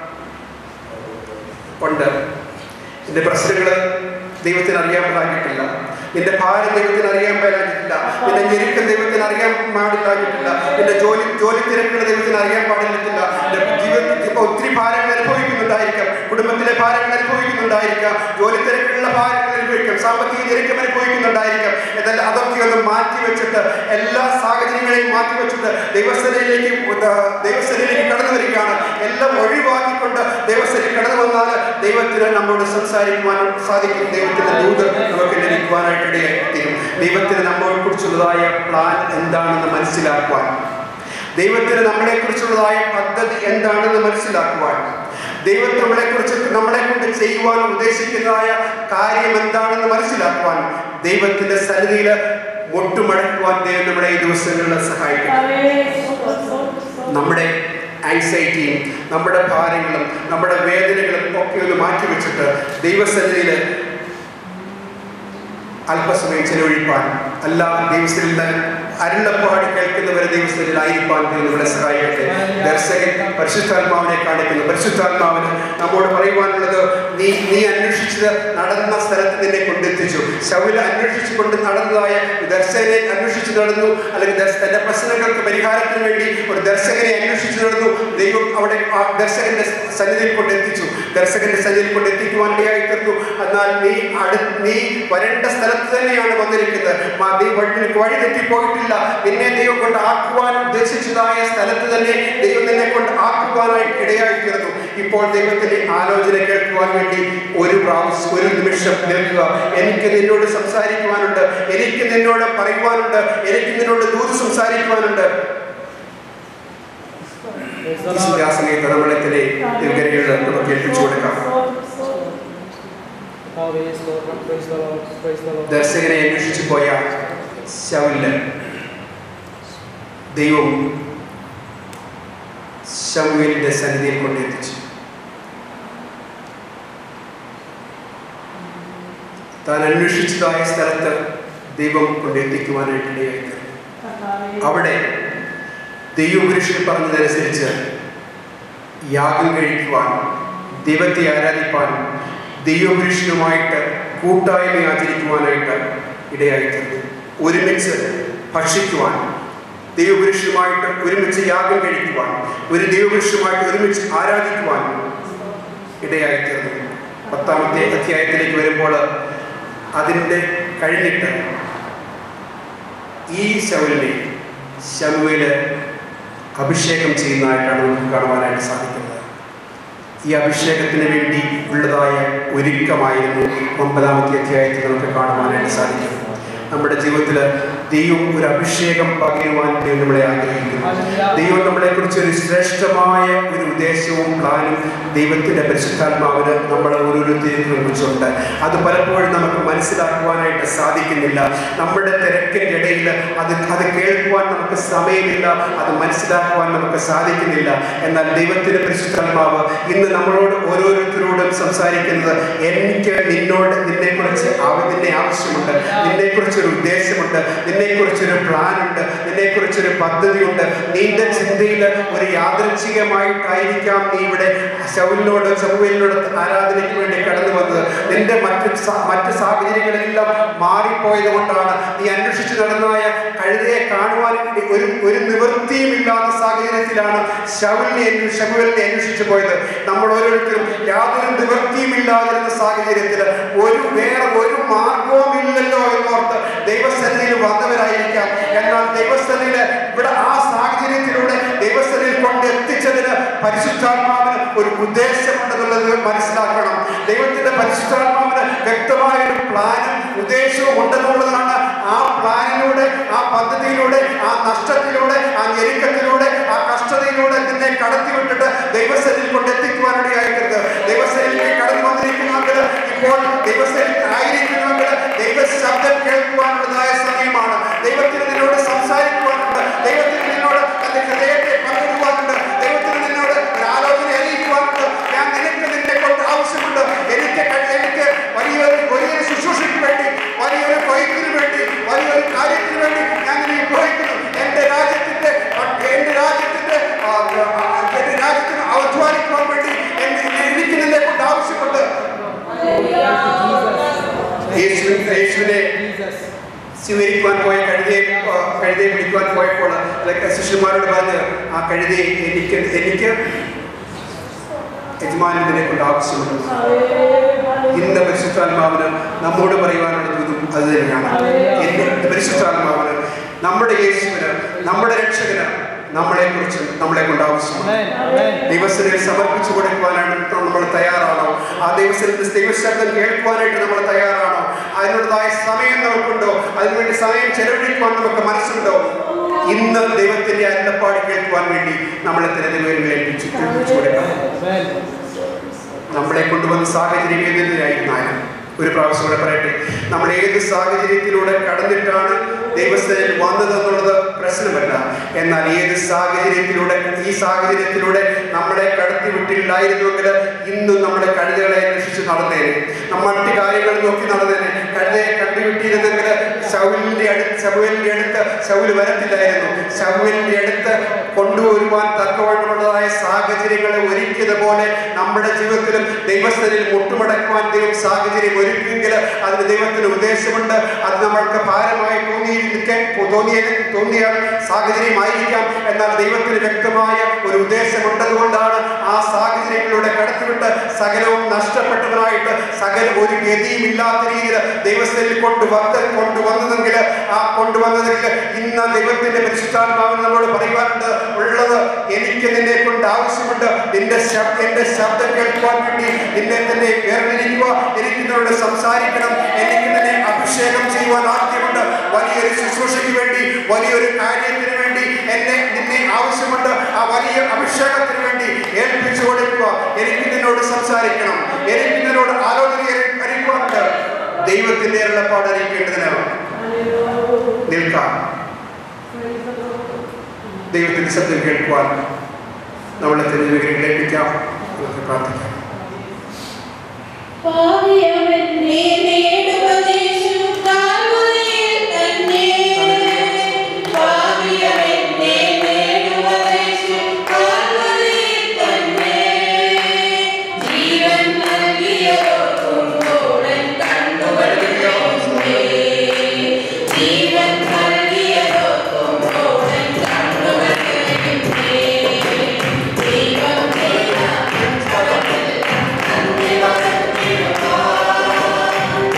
ഉണ്ട് നിന്റെ പ്രശ്നങ്ങൾ ദൈവത്തിന് അറിയാൻ പാടിയിട്ടില്ല നിന്റെ ഭാരം ദൈവത്തിന് അറിയാൻ പാടിയിട്ടില്ല നിന്റെ ഞെരുക്കം ദൈവത്തിന് അറിയാൻ പാടില്ലാഞ്ഞിട്ടില്ല നിന്റെ ജോലി ജോലി തിരക്കുകൾ ദൈവത്തിന് അറിയാൻ പാടില്ല നിന്റെ ജീവിതത്തിൽ ഇപ്പൊ ഒത്തിരി ഭാരങ്ങൾ അനുഭവിക്കുന്നുണ്ടായിരിക്കാം കുടുംബത്തിലെ ഭാരങ്ങൾ അനുഭവിക്കുന്നുണ്ടായിരിക്കാം ജോലി തിരക്കുള്ള ഭാരങ്ങൾ അനുഭവിക്കാം സാമ്പത്തിക ഞെരുക്കം അനുഭവിക്കുന്നുണ്ടായിരിക്കാം എന്നാൽ അതൊക്കെ ഒന്ന് മാറ്റി വെച്ചിട്ട് എല്ലാ സാഹചര്യങ്ങളെയും മാറ്റി വെച്ചിട്ട് ദൈവസ്ഥലയിലേക്ക് ദൈവസ്ഥലയിലേക്ക് കടന്നു വരികയാണ് എല്ലാം ഒഴിവാക്കിക്കൊണ്ട് ദൈവസ്ഥലിൽ കടന്നു വന്നാൽ ദൈവത്തിന് നമ്മോട് സംസാരിക്കുവാൻ സാധിക്കും ദൈവത്തിന്റെ ദൂത് നമുക്ക് ലഭിക്കുവാനായിട്ട് ഇടയായി തീരും ദൈവത്തിന് നമ്മളെ കുറിച്ചുള്ളതായ പ്ലാൻ എന്താണെന്ന് മനസ്സിലാക്കുവാൻ ദൈവത്തിന് നമ്മളെ കുറിച്ചുള്ളതായ പദ്ധതി എന്താണെന്ന് മനസ്സിലാക്കുവാൻ ദൈവം നമ്മളെ കുറിച്ച് നമ്മളെ കൊണ്ട് ചെയ്യുവാൻ ഉദ്ദേശിക്കുന്നതായ കാര്യം എന്താണെന്ന് മനസ്സിലാക്കുവാൻ ദൈവത്തിന്റെ സന്നിധിയിൽ മുട്ടുമടക്കുവാൻ ദൈവം നമ്മളെ ഈ ദിവസങ്ങളിൽ സഹായിക്കും നമ്മുടെ ആൻസൈറ്റിയും നമ്മുടെ ഭാരങ്ങളും നമ്മുടെ വേദനകളും ഒക്കെ ഒന്ന് മാറ്റിവെച്ചിട്ട് ദൈവസന്നിധിയിൽ അല്പസമയം ചെലവഴിപ്പാൻ അല്ല ദൈവസ്ഥലിൽ അരുളപ്പാട് കേൾക്കുന്നവരെ ദൈവസ്ഥലിൽ ആയിരിക്കാൻ നമ്മളെ സഹായിക്കട്ടെ ദർശകൻ പരിശുദ്ധാത്മാവിനെ കാണിക്കുന്നു പരിശുദ്ധാത്മാവിന് നമ്മോട് പറയുവാനുള്ളത് നീ നീ അന്വേഷിച്ചത് നടന്ന സ്ഥലത്ത് നിന്നെ കൊണ്ടെത്തിച്ചു ശൗല അന്വേഷിച്ചു കൊണ്ട് നടന്നതായ ദർശകനെ അന്വേഷിച്ചു നടന്നു അല്ലെങ്കിൽ ദർശ- തന്റെ പ്രശ്നങ്ങൾക്ക് പരിഹാരത്തിന് വേണ്ടി ഒരു ദർശകനെ അന്വേഷിച്ചു നടന്നു ദൈവം അവിടെ ആ ദർശകന്റെ സന്നിധിയിൽ കൊണ്ടെത്തിച്ചു ദർശകന്റെ സന്നിധിയിൽ കൊണ്ടെത്തിക്കുവാൻ ഇടയായി തീർന്നു എന്നാൽ നീ അടു നീ വരേണ്ട സ്ഥലത്ത് തന്നെയാണ് വന്നിരിക്കുന്നത് മാ- നീ വഴി വഴി തെറ്റിപ്പോയിട്ടില്ല നിന്നെ ദൈവം കൊണ്ട് ആക്കുവാൻ ഉദ്ദേശിച്ചതായ സ്ഥലത്ത് തന്നെ ദൈവം നിന്നെ കൊണ്ട് ആക്കുവാനായിട്ട് ഇടയായി തീർന്നു ഇപ്പോൾ ദൈവത്തിന്റെ ആലോചന കേൾക്കുവാൻ വേണ്ടി ഒരു പ്രാവശ്യം ഒരു നിമിഷം നിൽക്കുക എനിക്ക് നിന്നോട് സംസാരിക്കുവാനുണ്ട് എനിക്ക് നിന്നോട് പറയുവാനുണ്ട് എനിക്ക് നിന്നോട് ദൂത് സംസാരിക്കുവാനുണ്ട് ഈ ആ സമയത്ത് നമ്മളെ ഇവകരകൾ നമുക്ക് ഏൽപ്പിച്ചു കൊടുക്കാം ദർശകനെ അന്വേഷിച്ചു പോയ ശൗല് ദൈവം ശൗലിന്റെ സന്നിധിയിൽ കൊണ്ടെത്തിച്ചു താൻ അന്വേഷിച്ചതായ സ്ഥലത്ത് ദൈവം കൊണ്ടെത്തിക്കുവാനായിട്ട് ഇടയായി അവിടെ ദൈവപുരുഷൻ പറഞ്ഞതനുസരിച്ച് യാഗം കഴിക്കുവാൻ ദൈവത്തെ ആരാധിപ്പാൻ ദൈവപുരുഷനുമായിട്ട് കൂട്ടായ്മ ആചരിക്കുവാനായിട്ട് ഇടയായിട്ടുണ്ട് ഒരുമിച്ച് ഭക്ഷിക്കുവാൻ ദൈവപുരുഷനുമായിട്ട് ഒരുമിച്ച് യാഗം കഴിക്കുവാൻ ഒരു ദൈവപുരുഷനുമായിട്ട് ഒരുമിച്ച് ആരാധിക്കുവാൻ ഇടയായിത്തീർന്നു പത്താമത്തെ അധ്യായത്തിലേക്ക് വരുമ്പോൾ അതിൻ്റെ കഴിഞ്ഞിട്ട് ഈ ശൗലിനെ ശമുവേല് അഭിഷേകം ചെയ്യുന്നതായിട്ടാണ് നമുക്ക് കാണുവാനായിട്ട് സാധിക്കുന്നത് ഈ അഭിഷേകത്തിന് വേണ്ടി ഉള്ളതായ ഒരുക്കമായിരുന്നു ഒമ്പതാമത്തെ അധ്യായത്തിൽ നമുക്ക് കാണുവാനായിട്ട് സാധിക്കും നമ്മുടെ ജീവിതത്തിൽ ദൈവം ഒരു അഭിഷേകം പകരുവാൻ ദൈവം നമ്മളെ ആഗ്രഹിക്കുന്നു ദൈവം നമ്മളെ കുറിച്ച് ഒരു ശ്രേഷ്ഠമായ ഒരു ഉദ്ദേശവും പ്ലാനും ദൈവത്തിന്റെ പരിശുദ്ധാത്മാവിന് നമ്മൾ ഓരോരുത്തരെയും കുറിച്ചുണ്ട് അത് പലപ്പോഴും നമുക്ക് മനസ്സിലാക്കുവാനായിട്ട് സാധിക്കുന്നില്ല നമ്മുടെ തിരക്കിൻ്റെ ഇടയിൽ അത് അത് കേൾക്കുവാൻ നമുക്ക് സമയമില്ല അത് മനസ്സിലാക്കുവാൻ നമുക്ക് സാധിക്കുന്നില്ല എന്നാൽ ദൈവത്തിന്റെ പരിശുദ്ധാത്മാവ് ഇന്ന് നമ്മളോട് ഓരോരുത്തരോടും സംസാരിക്കുന്നത് എനിക്ക് നിന്നോട് നിന്നെക്കുറിച്ച് ആവ- നിന്നെ ആവശ്യമുണ്ട് നിന്നെക്കുറിച്ചൊരു ഉദ്ദേശമുണ്ട് നിന്നെക്കുറിച്ചൊരു പ്ലാൻ ഉണ്ട് നിന്നെക്കുറിച്ചൊരു പദ്ധതിയുണ്ട് നിന്റെ ചിന്തയിൽ ഒരു യാദൃച്ഛികമായിട്ടായിരിക്കാം നീ ഇവിടെ ശൗലിനോട് ചൊവ്വയിലോട് ആരാധനയ്ക്ക് വേണ്ടി കടന്നു വന്നത് നിന്റെ മറ്റ് സ- മറ്റ് സാഹചര്യങ്ങളെല്ലാം മാറിപ്പോയത് കൊണ്ടാണ് നീ അന്വേഷിച്ചു നടന്നായ കഴുതയെ കാണുവാൻ വേണ്ടി ഒരു ഒരു നിവൃത്തിയും ഇല്ലാത്ത സാഹചര്യത്തിലാണ് ശൗലിനെ അന്വേ- ശമുവേലിനെ അന്വേഷിച്ചു പോയത് നമ്മൾ ഓരോരുത്തരും യാതൊരു നിവൃത്തിയും ഇല്ലാതിരുന്ന സാഹചര്യത്തിൽ ഒരു വേറെ ഒരു മാർഗവും ഇല്ലല്ലോ എന്നോർത്ത് ദൈവസന്നിധിയിൽ വന്നവരായിരിക്കാം എന്നാൽ ദൈവസന്നിധിയിൽ ഇവിടെ ആ സാഹചര്യത്തിലൂടെ ദൈവസന്നിധിയിൽ കൊണ്ട് എത്തിച്ചതിന് പരിശുദ്ധാത്മാവിന് ഒരു ഉദ്ദേശമുണ്ടെന്നുള്ളത് മനസ്സിലാക്കണം ദൈവത്തിന്റെ പരിശുദ്ധാത്മാവിന് വ്യക്തമായ ഒരു പ്ലാനും ഉദ്ദേശവും ഉണ്ടെന്നുള്ളതാണ് ആ പ്ലാനിലൂടെ ആ പദ്ധതിയിലൂടെ ആ നഷ്ടത്തിലൂടെ ആ ഞെരുക്കത്തിലൂടെ ആ കഷ്ടതയിലൂടെ നിന്നെ കടത്തിവിട്ടിട്ട് ദൈവസന്നിധിയിൽ കൊണ്ട് എത്തിക്കുവാനിടയായിട്ടുണ്ട് ദൈവസന്നിധിയിൽ കടന്നു വന്നിരിക്കുന്നവർക്ക് ഇപ്പോൾ ദൈവസന്നിധിയിൽ ആയിരിക്കുന്നവർക്ക് ദൈവ ശബ്ദം കേൾക്കുവാനുള്ളതായ സമയമാണ് ദൈവത്തിന് നിന്നോട് സംസാരിക്കുവാനുണ്ട് ദൈവത്തിന് നിന്നോട് തന്റെ ഹൃദയത്തെ പങ്കിടുവാനുണ്ട് ദൈവത്തിന് നിന്നോട് ഒരു ആലോചന അറിയിക്കുവാനുണ്ട് ഞാൻ നിനക്ക് നിന്നെ കൊണ്ട് ആവശ്യമുണ്ട് എനിക്ക് കഴി- എനിക്ക് വലിയൊരു വലിയൊരു ശുശ്രൂഷയ്ക്ക് വേണ്ടി യേശുവിനെ സ്വീകരിക്കുവാൻ പോയ കഴുതയെ ആ, കഴുതയെ പിടിക്കുവാൻ പോയപ്പോൾ അതൊക്കെ ശിഷ്യന്മാരോട് പറഞ്ഞ് ആ കഴുതയെ എനിക്ക് എനിക്ക് യജമാനത്തിനെ കൊണ്ട് ആവശ്യമുണ്ട് ഇന്ന് പരിശുദ്ധാത്മാവിന് നമ്മോട് പറയുവാനുള്ള ദൂതും അത് തന്നെയാണ് ഇന്ന് പരിശുദ്ധാത്മാവിന് നമ്മുടെ യേശുവിന് നമ്മുടെ രക്ഷകന് നമ്മളെ കുറിച്ച് നമ്മളെ കൊണ്ട് ആവശ്യമാണ് ദൈവസ്ഥയിൽ സമർപ്പിച്ചു കൊടുക്കുവാനായിട്ട് നമ്മൾ തയ്യാറാണോ ആ ദൈവസ്ഥലത്തിൽ ദൈവശബ്ദം കേൾക്കുവാനായിട്ട് നമ്മൾ തയ്യാറാണോ അതിനുള്ളതായ സമയം നമുക്കുണ്ടോ അതിനുവേണ്ടി സമയം ചെലവഴിക്കുവാൻ നമുക്ക് മനസ്സുണ്ടോ ഇന്ന് ദൈവത്തിന്റെ അരുളപ്പാട് കേൾക്കുവാൻ വേണ്ടി നമ്മളെ തന്നെ ദൈവങ്ങളെ ഏൽപ്പിച്ചു ഏൽപ്പിച്ചു കൊടുക്കണം നമ്മളെ കൊണ്ടുവന്ന സാഹചര്യം ഏതിനായിരുന്നാലും ഒരു പ്രാവശ്യം കൂടെ പറയട്ടെ നമ്മൾ ഏത് സാഹചര്യത്തിലൂടെ കടന്നിട്ടാണ് ദൈവസ്ഥയിൽ വന്നതെന്നുള്ളത് പ്രശ്നമല്ല എന്നാൽ ഏത് സാഹചര്യത്തിലൂടെ ഈ സാഹചര്യത്തിലൂടെ നമ്മളെ കടത്തി വിട്ടില്ലായിരുന്നുവെങ്കിൽ ഇന്നും നമ്മുടെ കഴുതകളെ അന്വേഷിച്ച് നടന്നേനെ നമ്മൾ മറ്റു കാര്യങ്ങൾ നോക്കി നടന്നേനെ കഴുതയെ കണ്ടുവിട്ടിരുന്നെങ്കിൽ ശൗലിന്റെ അടുത്ത് ശൗലിന്റെ അടുത്ത് ശൗല് വരത്തില്ലായിരുന്നു ശൗലിന്റെ അടുത്ത് കൊണ്ടുവരുവാൻ തക്കവണ്ണമുള്ളതായ സാഹചര്യങ്ങളെ ഒരുക്കിയതുപോലെ നമ്മുടെ ജീവിതത്തിലും ദൈവസ്ഥലിൽ മുട്ടുമടക്കുവാൻ ദൈവം സാഹചര്യം ഒരുക്കിയെങ്കിൽ അതിന് ദൈവത്തിന് ഉദ്ദേശമുണ്ട് അത് നമ്മൾക്ക് ഭാരമായി തോന്നിയിരിക്കെ തോന്നിയ തോന്നിയ സാഹചര്യമായിരിക്കാം എന്നാൽ ദൈവത്തിന് വ്യക്തമായ ഒരു ഉദ്ദേശമുണ്ടതുകൊണ്ടാണ് ആ സാഹചര്യങ്ങളിലൂടെ കടത്തിവിട്ട് സകലവും നഷ്ടപ്പെട്ടവനായിട്ട് സകല ഒരു ഗതിയും ഇല്ലാത്ത രീതിയിൽ ദൈവസ്ഥലിൽ കൊണ്ടുവന്ന് കൊണ്ടുവന്നതെങ്കിൽ ആ കൊണ്ടുവന്നതെങ്കിൽ ഇന്ന് ദൈവത്തിന്റെ പരിശുദ്ധാത്മാവിന് നമ്മളോട് പറയുവാനുണ്ട് ഉള്ളത് എനിക്ക് നിന്നെ കൊണ്ട് ആവശ്യമുണ്ട് നിന്റെ ശബ്ദം എന്റെ ശബ്ദം കേൾക്കുവാൻ വേണ്ടി നിന്നെ തന്നെ വേർതിരിക്കുക എനിക്ക് നിന്നോട് സംസാരിക്കണം എനിക്ക് നിന്നെ അഭിഷേകം ചെയ്യുവാൻ ആദ്യമുണ്ട് വലിയൊരു ശുശ്രൂഷയ്ക്ക് വേണ്ടി വലിയൊരു കാര്യത്തിന് വേണ്ടി എന്നെ നിന്നെ ആവശ്യമുണ്ട് ആ വലിയ അഭിഷേകത്തിന് വേണ്ടി ഏൽപ്പിച്ചു കൊടുക്കുക എനിക്ക് നിന്നോട് സംസാരിക്കണം എനിക്ക് നിന്നോട് ആലോചന അറിയിക്കുവാനുണ്ട് ദൈവത്തിന്റെ ഇരളപ്പാട് അറിയിക്കേണ്ടതിന് നിൽക്കാം ദൈവത്തിന്റെ ശബ്ദം കേൾക്കുവാൻ നമ്മളെ തന്നെ ഏൽപ്പിക്കാം നമുക്ക് പ്രാർത്ഥിക്കാം പാവിയവനെ നേടുവതേശു കാൽവരിയിൽ തന്നെ. പാവിയവനെ നേടുവതേശു കാൽവരിയിൽ തന്നെ. ജീവൻ നൽകിയവർക്കും തോഴൻ കണ്ണുകളുണ്ട്. ജീവൻ നൽകിയവർക്കും തോഴൻ കണ്ണുകളുണ്ട്. ദൈവം ചെയ്ത അത്ഭുതങ്ങൾ അന്തിമ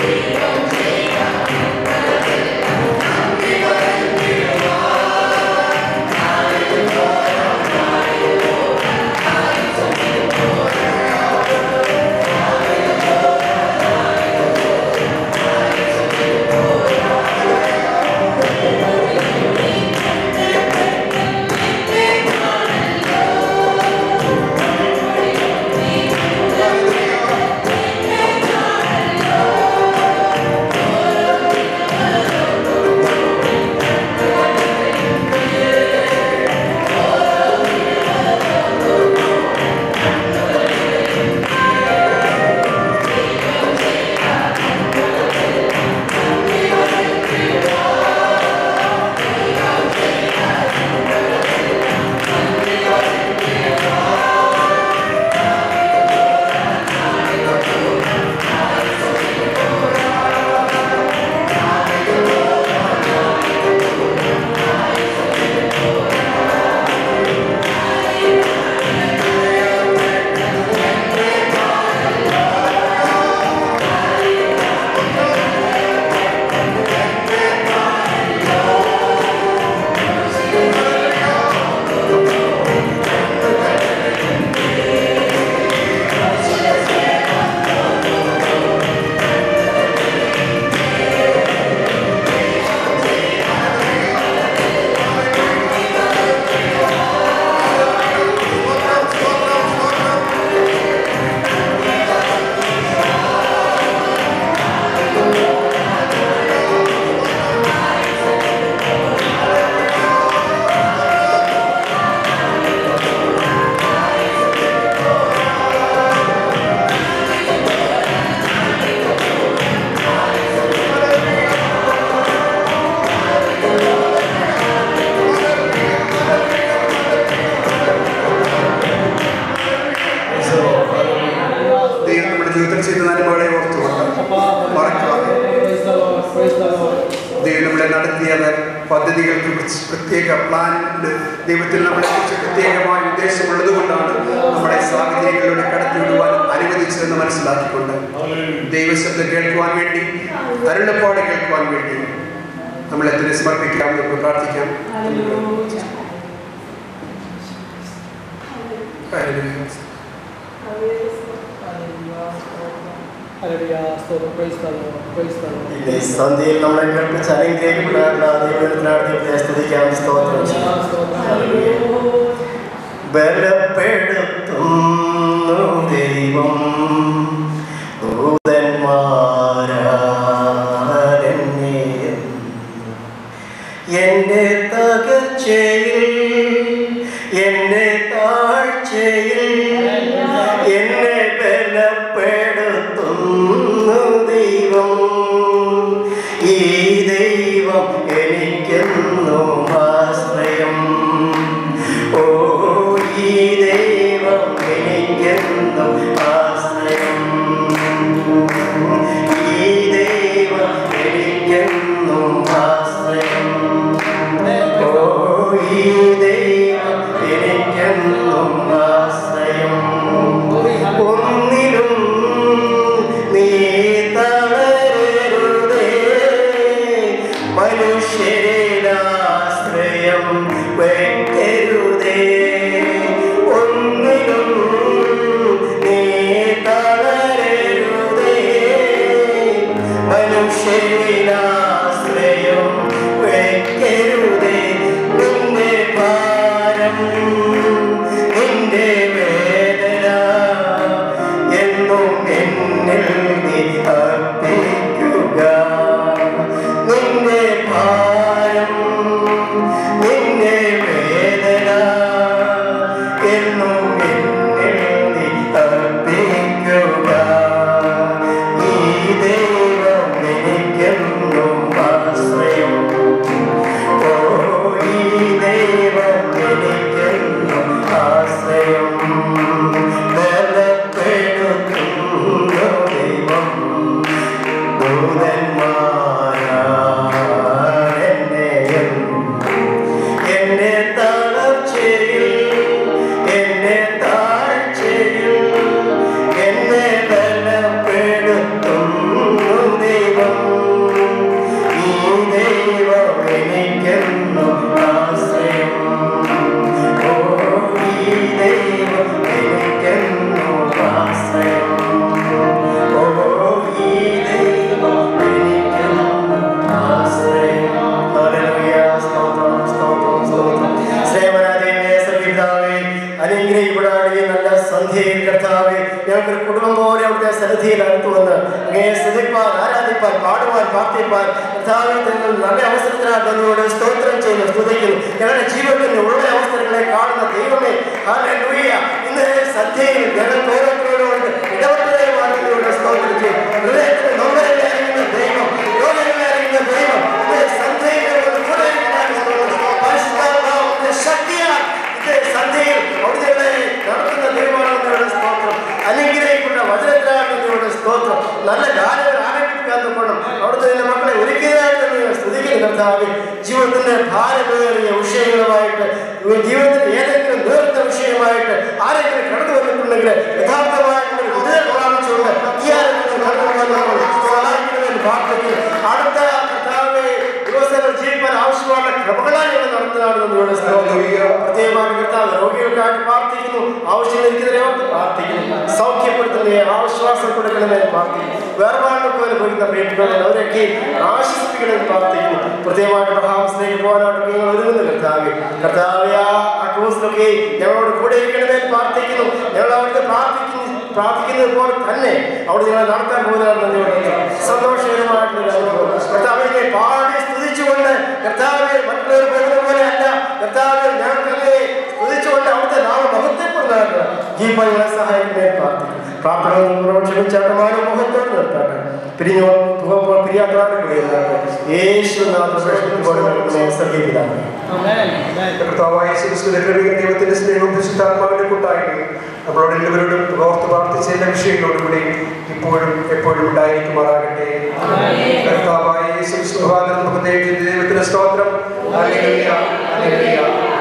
പദ്ധതികൾക്ക് പ്രത്യ- പ്രത്യേക പ്ലാനിന് ദൈവത്തിൽ നമ്മളെ കുറിച്ച് പ്രത്യേകമായ ഉദ്ദേശമുള്ളത് കൊണ്ടാണ് നമ്മളെ സാഹചര്യങ്ങളിലൂടെ കടത്തിവിടുവാൻ അനുവദിച്ചതെന്ന് മനസ്സിലാക്കിക്കൊണ്ട് ദൈവശബ്ദം കേൾക്കുവാൻ വേണ്ടി അരുളപ്പാട് കേൾക്കുവാൻ വേണ്ടി നമ്മളെ തന്നെ സമർപ്പിക്കാം നമുക്ക് പ്രാർത്ഥിക്കാം ഹല്ലേലൂയ. ഈ സന്ധ്യയിൽ നമ്മളെ കേൾപ്പിച്ച് അനുഗ്രഹിക്കപ്പെടാനുള്ള ദൈവത്തിനാണ് ദൈവത്തെ സ്തുതിക്കാം സ്തോത്രം ചെയ്യാം ബലപ്പെടുത്തുന്നു ദൈവം ദൂതന്മാരാരെന്നെ എന്റെ തകർച്ചയിൽ എന്റെ താഴ്ചയിൽ എന്നെ ബലപ്പെടുത്തുന്നു ദൈവം ഈ ദൈവം എനിക്കെന്നും ആശ്രയം ഓ ഈ ദൈവം എനിക്കെന്നും ആശ്രയം ഈ ദൈവം എനിക്കെന്നും ആശ്രയം ഓ ഈ ദൈവം എനിക്കെന്നും ആശ്രയം ഒന്നിലും നീ തളരരുതേ മനുഷ്യരാശ്രയം വയ്ക്കരുതേ ഒന്നിലും നീ തളരരുതേ മനുഷ്യരാശ്രയം വയ്ക്കരുതേ നിന്റെ ഭാരം നിന്റെ വേദന എന്നും എന്നിൽ നീ അർപ്പിക്കുക നിന്റെ ഭാരം നിന്റെ വേദന എന്നും എന്നിൽ നീ അർപ്പിക്കുക ഈ ദൈവം എനിക്കെന്നും ആശ്രയം ഓ ഈ ദൈവം എനിക്കെന്നും ആശ്രയം ബലപ്പെടുത്തുന്നു ദൈവം ദൂതന്മാരെന്നെയും എന്റെ തളർച്ചയിൽ എന്റെ താഴ്ചയിൽ എന്നെ ബലപ്പെടുത്തുന്നു ദൈവം ഈ ദൈവം എനിക്കെന്നും ആശ്രയം ഓ ഈ ദൈവം എനിക്കെന്നും ആശ്രയം ഓ ഈ ദൈവം എനിക്കെന്നും ആശ്രയം ഹല്ലേലൂയ സ്തോത്രം സ്തോത്രം സ്തോത്രം സേവനാദിയെ സർവിതാവേ അനുഗ്രഹിക്കപ്പെടാതെ നല്ല സന്ധ്യയിൽ കർത്താവേ ഞങ്ങൾക്ക് കുടുംബം പോലെ അവിടുത്തെ സന്നിധിയിൽ അടുത്തു വന്ന് അങ്ങേ സ്തുതിപ്പാൻ ആരാധിപ്പാൻ പാടുവാൻ പ്രാർത്ഥിപ്പാൻ കർത്താവെ തങ്ങൾ നല്ല അവസരത്തിനാണ് തന്നോട് സ്തോത്രം ചെയ്യുന്നു സ്തുതിക്കുന്നു ഞങ്ങളുടെ ജീവിതത്തിൽ ഉള്ള അവസരങ്ങളെ കാണുന്ന ദൈവമേ ഹല്ലേലൂയ ഇന്ന് സന്ധ്യയിൽ ഞങ്ങൾക്ക് ഓരോരുത്തരോട് ഇടപെട്ടതേമാനോട് സ്തോത്രം ചെയ്യും ഹൃദയത്തിന് നൊമ്പരങ്ങളെ അറിയുന്ന ദൈവം രോഗങ്ങളെ അറിയുന്ന ദൈവം ഇന്ന് സന്ധ്യയിൽ ഞങ്ങളുടെ കൂടെ ഇരിക്കുന്നതിന് സ്തോത്രം. പരിശുദ്ധാത്മാവിന്റെ ശക്തിയാൽ ഇത് സന്ധ്യയിൽ അവിടുത്തെ നടത്തുന്ന തീരുമാനങ്ങളുടെ സ്തോത്രം അനുഗ്രഹിക്കുന്ന വചനത്തിനാണ് സ്തോത്രം നല്ല ഗാനങ്ങൾ ആരംഭിക്കാൻ തൊക്കണം അവിടുത്തെ നിന്റെ മക്കളെ ഒരിക്കലായിട്ട് നീ സ്തുതിക്കുന്ന കർത്താവ് ജീവിതത്തിന്റെ ഭാരമേറിയ വിഷയങ്ങളുമായിട്ട് ജീവിതത്തിൽ ഏതെങ്കിലും നേർത്ത വിഷയമായിട്ട് ആരെങ്കിലും കടന്നു വന്നിട്ടുണ്ടെങ്കിൽ യഥാർത്ഥമായിട്ടുള്ള വിടുതൽ പ്രാപിച്ചുകൊണ്ട് ഈ ആരെങ്കിലും കടന്നു വന്നപ്പോൾ സഹായിക്കുന്നതിന് പ്രാർത്ഥിക്കും അടുത്ത കർത്താവെ ദിവസങ്ങൾ ജീവിക്കാൻ ആവശ്യമായ ക്രമങ്ങളായി ഞങ്ങൾ നടത്തുന്നതാണ് നിങ്ങളുടെ പ്രത്യേകമായി കർത്താവ് രോഗികൾക്കായിട്ട് പ്രാർത്ഥിക്കുന്നു ആവശ്യമിരിക്കുന്നതിനെ പ്രാർത്ഥിക്കുന്നു സൗഖ്യപ്പെടുത്തുന്നതിനെ ആശ്വാസം കൊടുക്കണമെന്ന് പ്രാർത്ഥിക്കുന്നു വേർപാടുകൾക്ക് അനുഭവിക്കുന്ന പ്രിയപ്പെട്ടവരെ അവരൊക്കെ ആശ്വസിപ്പിക്കണമെന്ന് പ്രാർത്ഥിക്കുന്നു പ്രത്യേകമായിട്ട് മഹാമസിലേക്ക് പോകാനായിട്ട് നിങ്ങൾ ഒരുങ്ങുന്നു കർത്താവ് കർത്താവ് ആ ക്രൂസിലൊക്കെ ഞങ്ങളോട് കൂടെ ഇരിക്കണമെന്ന് പ്രാർത്ഥിക്കുന്നു ഞങ്ങൾ അവർക്ക് പ്രാർത്ഥിക്കുന്നു പ്രാർത്ഥിക്കുന്നത് പോലെ തന്നെ അവിടെ നിങ്ങൾ നടത്താൻ പോകുന്നതാണ് സന്തോഷകരമായിട്ടുള്ള ഒരു അനുഭവം കർത്താവിനെ പാടി സ്തുതിച്ചുകൊണ്ട് കർത്താവ് മറ്റുള്ളവർ പോകുന്ന പോലെ അല്ല കർത്താവ് ഞങ്ങൾക്ക് സ്തുതിച്ചുകൊണ്ട് അവിടുത്തെ നാമം മഹത്വപ്പെടുന്നതാണ് ഈ ഞങ്ങളെ സഹായിക്കുന്നതിന് പ്രാർത്ഥിക്കുന്നു പ്രാർത്ഥന നിങ്ങളോട് ക്ഷമിച്ചാട്ടമാരും മുഖത്തോട് നിർത്താട്ടെ പിരിഞ്ഞു പോകുമ്പോൾ പിരിയാത്തവരുടെ കൂടെ ഇരുന്നാട്ടെ യേശു സർഗീപിതാണ് കർത്താവായ യേശുക്രിസ്തുവിന്റെ കൃപയും ദൈവത്തിന്റെ സ്നേഹവും വിശുദ്ധാത്മാവിന്റെ കൂട്ടായ്മയും നമ്മളോട് എല്ലാവരോടും ഓർത്ത് പ്രാർത്ഥിച്ച എല്ലാ വിഷയങ്ങളോടും കൂടി ഇപ്പോഴും എപ്പോഴും ഉണ്ടായിരിക്കുമാറാകട്ടെ കർത്താവായ യേശു സുഹാദം നമുക്ക് നേടിയ ദൈവത്തിന്റെ സ്തോത്രം ഹല്ലേലൂയ ഹല്ലേലൂയ